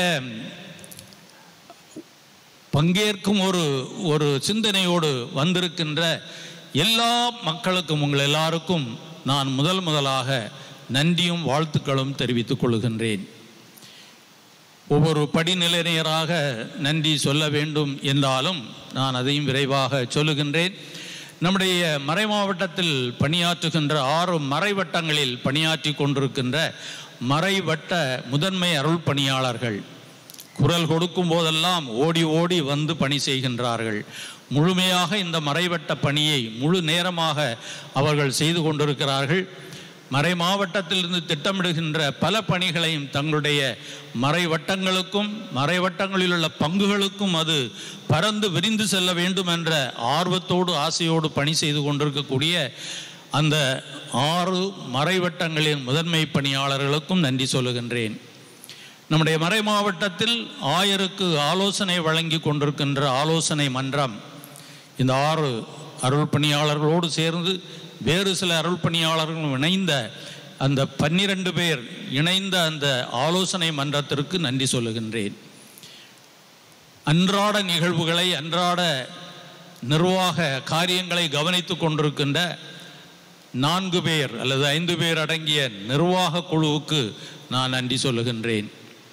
பங்கேற்கும் ஒரு ஒரு சிந்தனையோடு வந்திருக்கின்ற எல்லா மக்களுக்கும் உங்கள் எல்லாருக்கும் நான் முதல் முதலாக நன்றியும் வாழ்த்துக்களும் தெரிவித்துக் கொள்கின்றேன் ஒவ்வொரு படிநிலையராக நன்றி சொல்ல வேண்டும் என்றாலும் நான் அதையும் விரைவாக சொல்லுகின்றேன் நம்முடைய மறை மாவட்டத்தில் பணியாற்றுகின்ற ஆறு மறைவட்டங்களில் பணியாற்றி கொண்டிருக்கின்ற மறைவட்ட முதன்மை அருள் பணியாளர்கள் குரல் கொடுக்கும் போதெல்லாம் ஓடி ஓடி வந்து பணி செய்கின்றார்கள் முழுமையாக இந்த மறைவட்ட பணியை முழு நேரமாக அவர்கள் செய்து கொண்டிருக்கிறார்கள் மறை மாவட்டத்திலிருந்து திட்டமிடுகின்ற பல பணிகளையும் தங்களுடைய மறைவட்டங்களுக்கும் மறைவட்டங்களில் உள்ள பங்குகளுக்கும் அது பறந்து விரிந்து செல்ல வேண்டும் என்ற ஆர்வத்தோடு ஆசையோடு பணி செய்து கொண்டிருக்கக்கூடிய அந்த ஆறு மறைவட்டங்களின் முதன்மை பணியாளர்களுக்கும் நன்றி சொல்லுகின்றேன் நம்முடைய மறை மாவட்டத்தில் ஆயருக்கு ஆலோசனை வழங்கி கொண்டிருக்கின்ற ஆலோசனை மன்றம் இந்த ஆறு அருள் பணியாளர்களோடு சேர்ந்து வேறு சில அருள் பணியாளர்களும் இணைந்த அந்த பன்னிரண்டு பேர் இணைந்த அந்த ஆலோசனை மன்றத்திற்கு நன்றி சொல்லுகின்றேன் அன்றாட நிகழ்வுகளை அன்றாட நிர்வாக காரியங்களை கவனித்து கொண்டிருக்கின்ற நான்கு பேர் அல்லது ஐந்து பேர் அடங்கிய நிர்வாக குழுவுக்கு நான் நன்றி சொல்லுகின்றேன்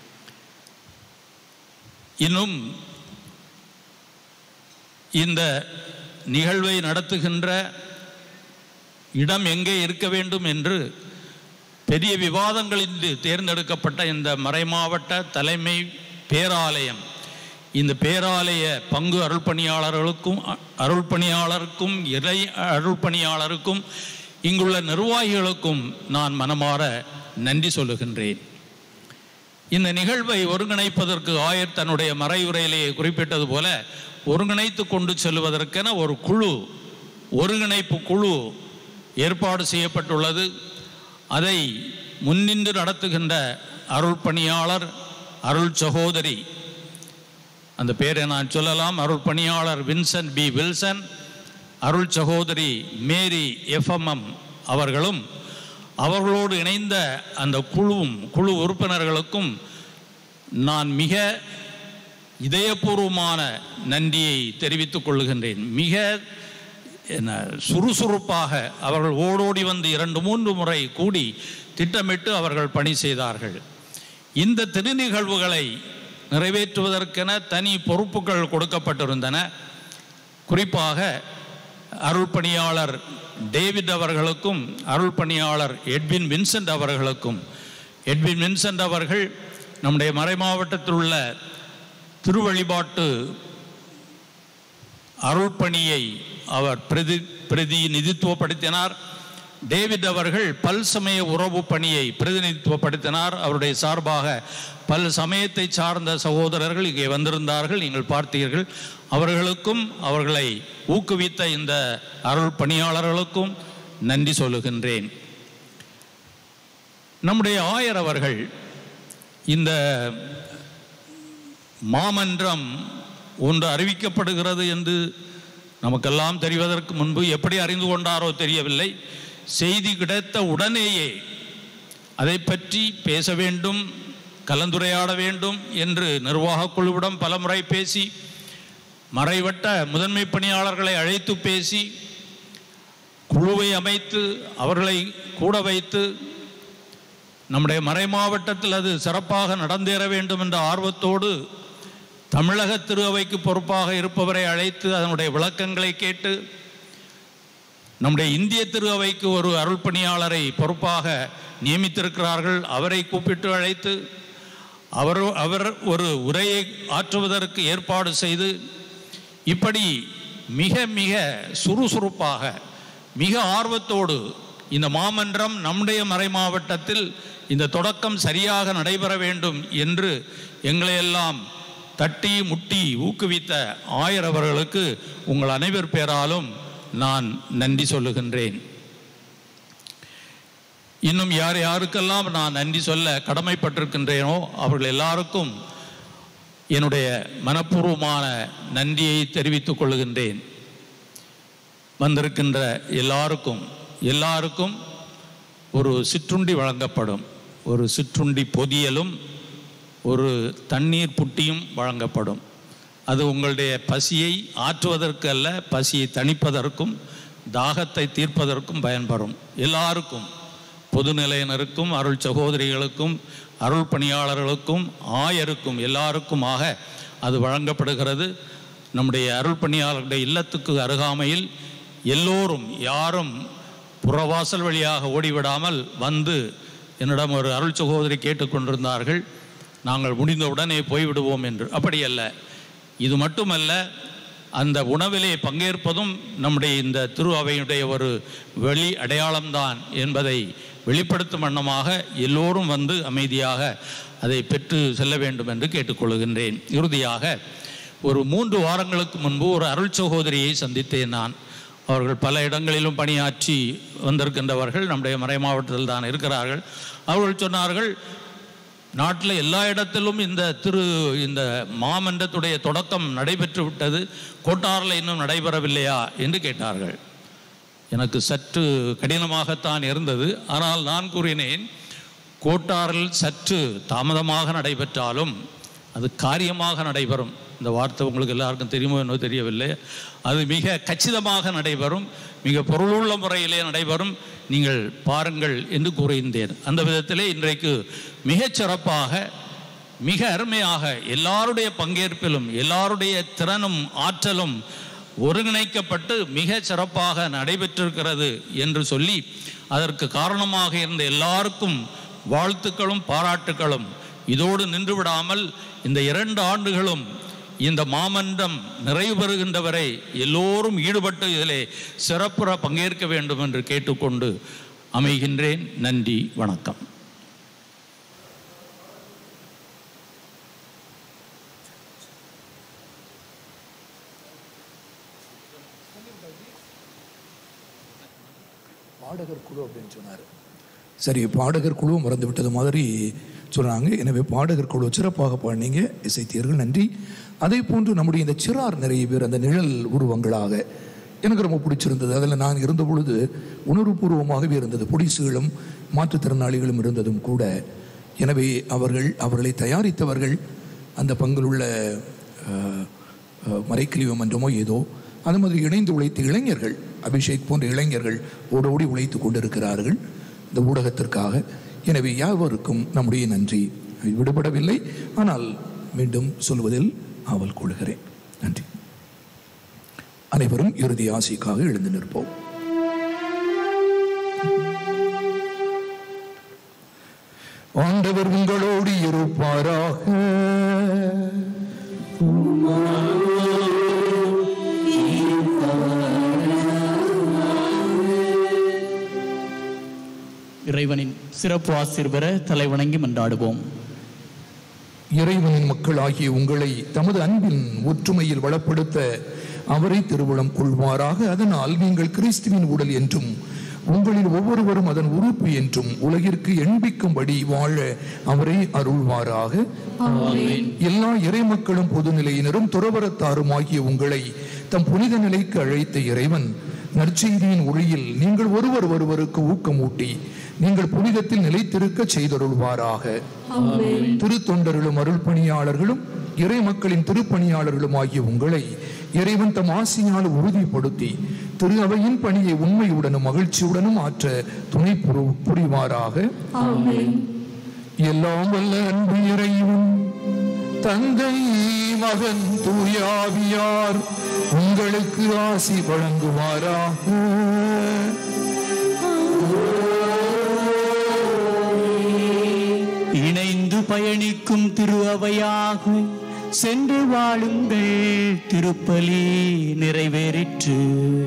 இன்னும் இந்த நிகழ்வை நடத்துகின்ற இடம் எங்கே இருக்க வேண்டும் என்று பெரிய விவாதங்களின்றி தேர்ந்தெடுக்கப்பட்ட இந்த மறைமாவட்ட தலைமை பேராலயம் இந்த பேராலய பங்கு அருள் பணியாளர்களுக்கும் அ- அருள் பணியாளருக்கும் இறை அருள் பணியாளருக்கும் இங்குள்ள நிர்வாகிகளுக்கும் நான் மனமாற நன்றி சொல்லுகின்றேன் இந்த நிகழ்வை ஒருங்கிணைப்பதற்கு ஆயர் தன்னுடைய மறையுரையிலேயே குறிப்பிட்டது போல ஒருங்கிணைத்து கொண்டு செல்வதற்கென ஒரு குழு ஒருங்கிணைப்பு குழு ஏற்பாடு செய்யப்பட்டுள்ளது அதை முன்னின்று நடத்துகின்ற அருள் பணியாளர் அருள் சகோதரி அந்த பேரை நான் சொல்லலாம் அருள் பணியாளர் வின்சென்ட் பி வில்சன் அருள் சகோதரி மேரி எஃப்எம்எம் அவர்களும் அவர்களோடு இணைந்த அந்த குழுவும் குழு உறுப்பினர்களுக்கும் நான் மிக இதயபூர்வமான நன்றியை தெரிவித்துக் கொள்கின்றேன் மிக என்ன சுறுசுறுப்பாக அவர்கள் ஓடோடி வந்து இரண்டு மூன்று முறை கூடி திட்டமிட்டு அவர்கள் பணி செய்தார்கள் இந்த திருநிகழ்வுகளை நிறைவேற்றுவதற்கென தனி பொறுப்புகள் கொடுக்கப்பட்டிருந்தன குறிப்பாக அருள் பணியாளர் டேவிட் அவர்களுக்கும் அருள் பணியாளர் எட்வின் வின்சென்ட் அவர்களுக்கும் எட்வின் வின்சென்ட் அவர்கள் நம்முடைய மறைமாவட்டத்தில் உள்ள திருவழிபாட்டு அருள் பணியை அவர் பிரதி பிரதிநிதித்துவப்படுத்தினார் டேவிட் அவர்கள் பல் சமய உறவு பணியை பிரதிநிதித்துவப்படுத்தினார் அவருடைய சார்பாக பல் சமயத்தை சார்ந்த சகோதரர்கள் இங்கே வந்திருந்தார்கள் நீங்கள் பார்த்தீர்கள் அவர்களுக்கும் அவர்களை ஊக்குவித்த இந்த அருள் பணியாளர்களுக்கும் நன்றி சொல்லுகின்றேன் நம்முடைய ஆயர் அவர்கள் இந்த மாமன்றம் ஒன்று அறிவிக்கப்படுகிறது என்று நமக்கெல்லாம் தெரிவதற்கு முன்பு எப்படி அறிந்து கொண்டாரோ தெரியவில்லை செய்தி கிடைத்த உடனேயே அதை பற்றி பேச வேண்டும் கலந்துரையாட வேண்டும் என்று நிர்வாகக் குழுவிடம் பலமுறை பேசி மறைவட்ட முதன்மை பணியாளர்களை அழைத்து பேசி குழுவை அமைத்து அவர்களை கூட வைத்து நம்முடைய மறை மாவட்டத்தில் அது சிறப்பாக நடந்தேற வேண்டும் என்ற ஆர்வத்தோடு தமிழக திரு அவைக்கு பொறுப்பாக இருப்பவரை அழைத்து அதனுடைய விளக்கங்களை கேட்டு நம்முடைய இந்திய திரு அவைக்கு ஒரு அருள் பணியாளரை பொறுப்பாக நியமித்திருக்கிறார்கள் அவரை கூப்பிட்டு அழைத்து அவர் அவர் ஒரு உரையை ஆற்றுவதற்கு ஏற்பாடு செய்து இப்படி மிக மிக சுறுசுறுப்பாக மிக ஆர்வத்தோடு இந்த மாமன்றம் நம்முடைய மறை மாவட்டத்தில் இந்த தொடக்கம் சரியாக நடைபெற வேண்டும் என்று எங்களையெல்லாம் தட்டி முட்டி ஊக்குவித்த ஆயர் அவர்களுக்கு உங்கள் அனைவர் பேராலும் நான் நன்றி சொல்லுகின்றேன் இன்னும் யார் யாருக்கெல்லாம் நான் நன்றி சொல்ல கடமைப்பட்டிருக்கின்றேனோ அவர்கள் எல்லாருக்கும் என்னுடைய மனப்பூர்வமான நன்றியை தெரிவித்துக் கொள்கின்றேன் வந்திருக்கின்ற எல்லாருக்கும் எல்லாருக்கும் ஒரு சிற்றுண்டி வழங்கப்படும் ஒரு சிற்றுண்டி பொதியலும் ஒரு தண்ணீர் புட்டியும் வழங்கப்படும் அது உங்களுடைய பசியை ஆற்றுவதற்கு அல்ல பசியை தணிப்பதற்கும் தாகத்தை தீர்ப்பதற்கும் பயன்படும் எல்லாருக்கும் பொதுநிலையினருக்கும் அருள் சகோதரிகளுக்கும் அருள் பணியாளர்களுக்கும் ஆயருக்கும் எல்லாருக்குமாக அது வழங்கப்படுகிறது நம்முடைய அருள் பணியாளர்களுடைய இல்லத்துக்கு அருகாமையில் எல்லோரும் யாரும் புறவாசல் வழியாக ஓடிவிடாமல் வந்து என்னிடம் ஒரு அருள் சகோதரி கேட்டுக்கொண்டிருந்தார்கள் நாங்கள் முடிந்த உடனே போய்விடுவோம் என்று அப்படி அல்ல இது மட்டுமல்ல அந்த உணவிலே பங்கேற்பதும் நம்முடைய இந்த திரு அவையுடைய ஒரு வெளி அடையாளம்தான் என்பதை வெளிப்படுத்தும் வண்ணமாக எல்லோரும் வந்து அமைதியாக அதை பெற்று செல்ல வேண்டும் என்று கேட்டுக்கொள்கின்றேன் இறுதியாக ஒரு மூன்று வாரங்களுக்கு முன்பு ஒரு அருள் சகோதரியை சந்தித்தேன் நான் அவர்கள் பல இடங்களிலும் பணியாற்றி வந்திருக்கின்றவர்கள் நம்முடைய மறை மாவட்டத்தில் தான் இருக்கிறார்கள் அவர்கள் சொன்னார்கள் நாட்டில் எல்லா இடத்திலும் இந்த திரு இந்த மாமன்றத்துடைய தொடக்கம் நடைபெற்று விட்டது கோட்டாரில் இன்னும் நடைபெறவில்லையா என்று கேட்டார்கள் எனக்கு சற்று கடினமாகத்தான் இருந்தது ஆனால் நான் கூறினேன் கோட்டாரில் சற்று தாமதமாக நடைபெற்றாலும் அது காரியமாக நடைபெறும் இந்த வார்த்தை உங்களுக்கு எல்லாருக்கும் தெரியுமோ என்னோ தெரியவில்லை அது மிக கச்சிதமாக நடைபெறும் மிக பொருளுள்ள முறையிலே நடைபெறும் நீங்கள் பாருங்கள் என்று கூறியிருந்தேன் அந்த விதத்திலே இன்றைக்கு மிகச் சிறப்பாக மிக அருமையாக எல்லாருடைய பங்கேற்பிலும் எல்லாருடைய திறனும் ஆற்றலும் ஒருங்கிணைக்கப்பட்டு மிக சிறப்பாக நடைபெற்றிருக்கிறது என்று சொல்லி அதற்கு காரணமாக இருந்த எல்லாருக்கும் வாழ்த்துக்களும் பாராட்டுக்களும் இதோடு நின்று விடாமல் இந்த இரண்டு ஆண்டுகளும் இந்த மாமன்றம் நிறைவு பெறுகின்ற வரை எல்லோரும் ஈடுபட்டு இதிலே சிறப்புற பங்கேற்க வேண்டும் என்று கேட்டுக்கொண்டு அமைகின்றேன் நன்றி வணக்கம் பாடகர் குழு அப்படின்னு சொன்னார் சரி பாடகர் குழு மறந்து விட்டது மாதிரி சொன்னாங்க எனவே பாடகர் குழு சிறப்பாக பாடினீங்க இசைத்தியர்கள் நன்றி அதே போன்று நம்முடைய இந்த சிறார் நிறைய பேர் அந்த நிழல் உருவங்களாக எனக்கு ரொம்ப பிடிச்சிருந்தது அதில் நான் இருந்த பொழுது உணர்வுபூர்வமாகவே இருந்தது பொடிசுகளும் மாற்றுத்திறனாளிகளும் இருந்ததும் கூட எனவே அவர்கள் அவர்களை தயாரித்தவர்கள் அந்த பங்கிலுள்ள அஹ், அஹ், மறைக்கழிவு மன்றமோ ஏதோ அது மாதிரி இணைந்து உழைத்த இளைஞர்கள் அபிஷேக் போன்ற இளைஞர்கள் ஓடோடி உழைத்து கொண்டிருக்கிறார்கள் இந்த ஊடகத்திற்காக எனவே யாவருக்கும் நம்முடைய நன்றி விடுபடவில்லை ஆனால் மீண்டும் சொல்வதில் ஆவல் கொள்கிறேன் நன்றி அனைவரும் இறுதி ஆசைக்காக எழுந்து நிற்போம் ஆண்டவர் உங்களோடு இருப்பாராக இறைவனின் சிறப்பு ஆசிர் பெற தலைவணங்கி மன்றாடுவோம் இறைவனின் மக்களாகிய உங்களை தமது அன்பின் ஒற்றுமையில் வளப்படுத்த அவரை திருவுளம் கொள்வாராக அதனால் நீங்கள் கிறிஸ்துவின் உடல் என்றும் உங்களில் ஒவ்வொருவரும் அதன் உறுப்பு என்றும் உலகிற்கு எண்பிக்கும்படி வாழ அவரை அருள்வாராக எல்லா இறை மக்களும் பொதுநிலையினரும் துறவரத்தாரும் ஆகிய உங்களை தம் புனித நிலைக்கு அழைத்த இறைவன் நற்செய்தியின் ஒளியில் நீங்கள் ஒருவர் ஒருவருக்கு ஊக்கமூட்டி நீங்கள் புனிதத்தில் நிலைத்திருக்க செய்தருள்வாராக திருத்தொண்டர்களும் அருள் பணியாளர்களும் இறை மக்களின் திருப்பணியாளர்களும் ஆகிய உங்களை இறைவன் தம் ஆசையால் உறுதிப்படுத்தி திரு அவையின் பணியை உண்மையுடனும் மகிழ்ச்சியுடனும் ஆற்ற துணை புரு- புரிவாராக எல்லாம் வல்ல அன்பு இறைவன் தந்தை மகன் தூயாவியார் உங்களுக்கு ஆசி வழங்குவாராக இணைந்து பயணிக்கும் திரு அவையாக சென்று வாழுங்கள் திருப்பலி நிறைவேறிற்று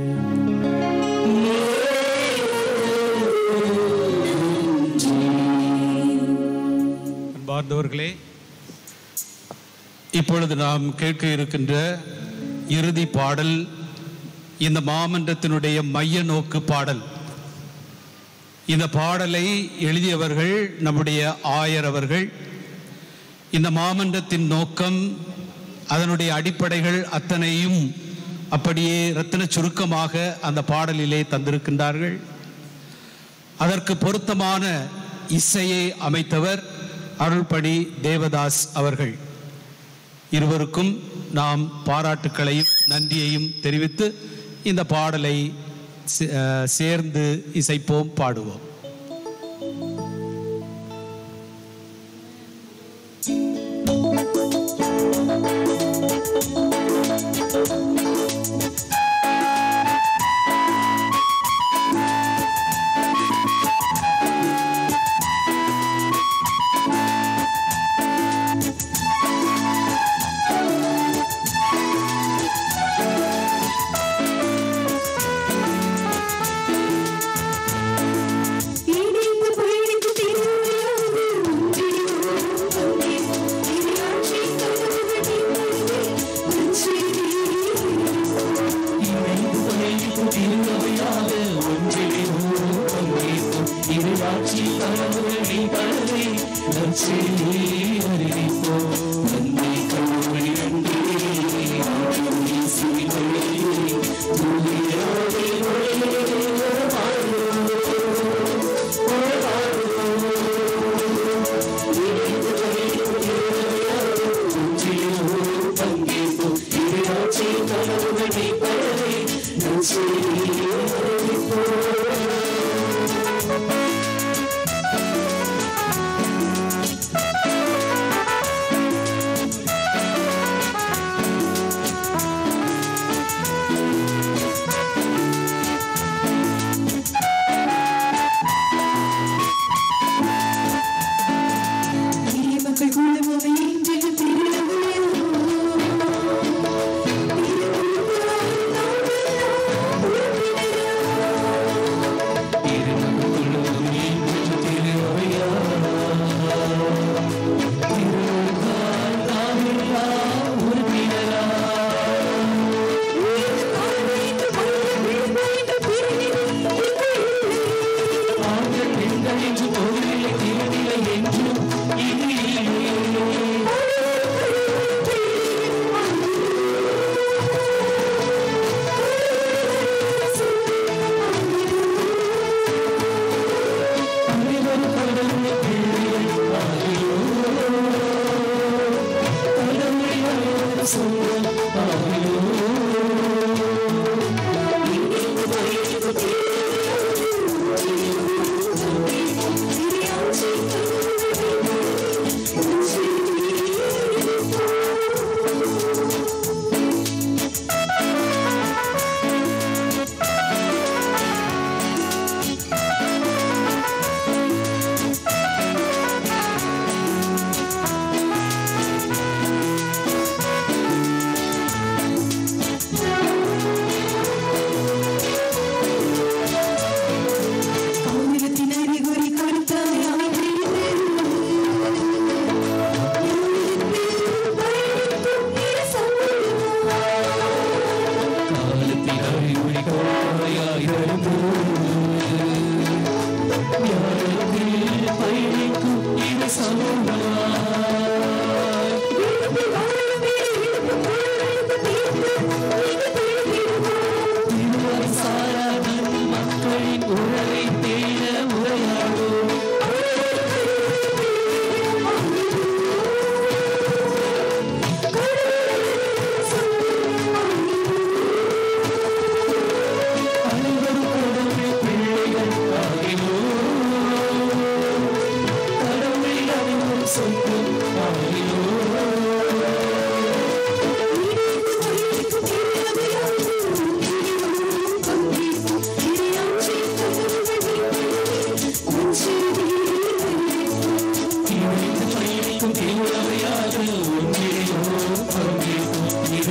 அன்பார்ந்தவர்களே இப்பொழுது நாம் கேட்க இருக்கின்ற இறுதி பாடல் இந்த மாமன்றத்தினுடைய மைய நோக்கு பாடல் இந்த பாடலை எழுதியவர்கள் நம்முடைய ஆயர் அவர்கள் இந்த மாமன்றத்தின் நோக்கம் அதனுடைய அடிப்படைகள் அத்தனையும் அப்படியே ரத்தின சுருக்கமாக அந்த பாடலிலே தந்திருக்கின்றார்கள் அதற்கு பொருத்தமான இசையை அமைத்தவர் அருள்பணி தேவதாஸ் அவர்கள் இருவருக்கும் நாம் பாராட்டுக்களையும் நன்றியையும் தெரிவித்து இந்த பாடலை சே- அஹ் சேர்ந்து இசைப்போம் பாடுவோம் ஆ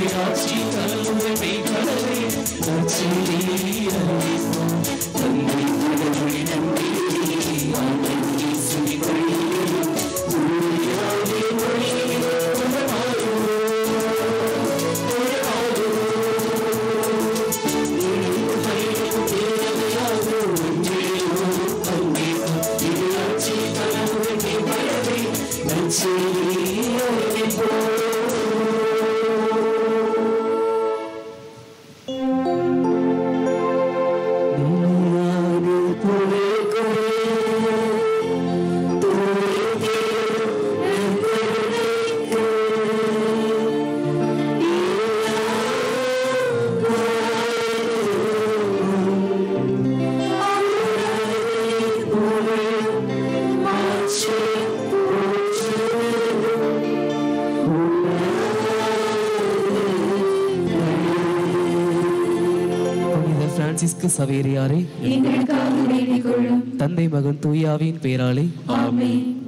இறையாட்சி தலைமுறை மெய்களவே நற்செய்தி அறிவிப்போம் தந்தை கடவுளை நம்பி ஆண்டவர் இயேசுவின் வழியிலே உறுதியாகவே வழியிலே புனித பிரான்சிஸ்கு சவேரியாரே எங்களுக்காக வேண்டிக் கொள்ளும் தந்தை மகன் தூயாவின் பேராலே ஆமென்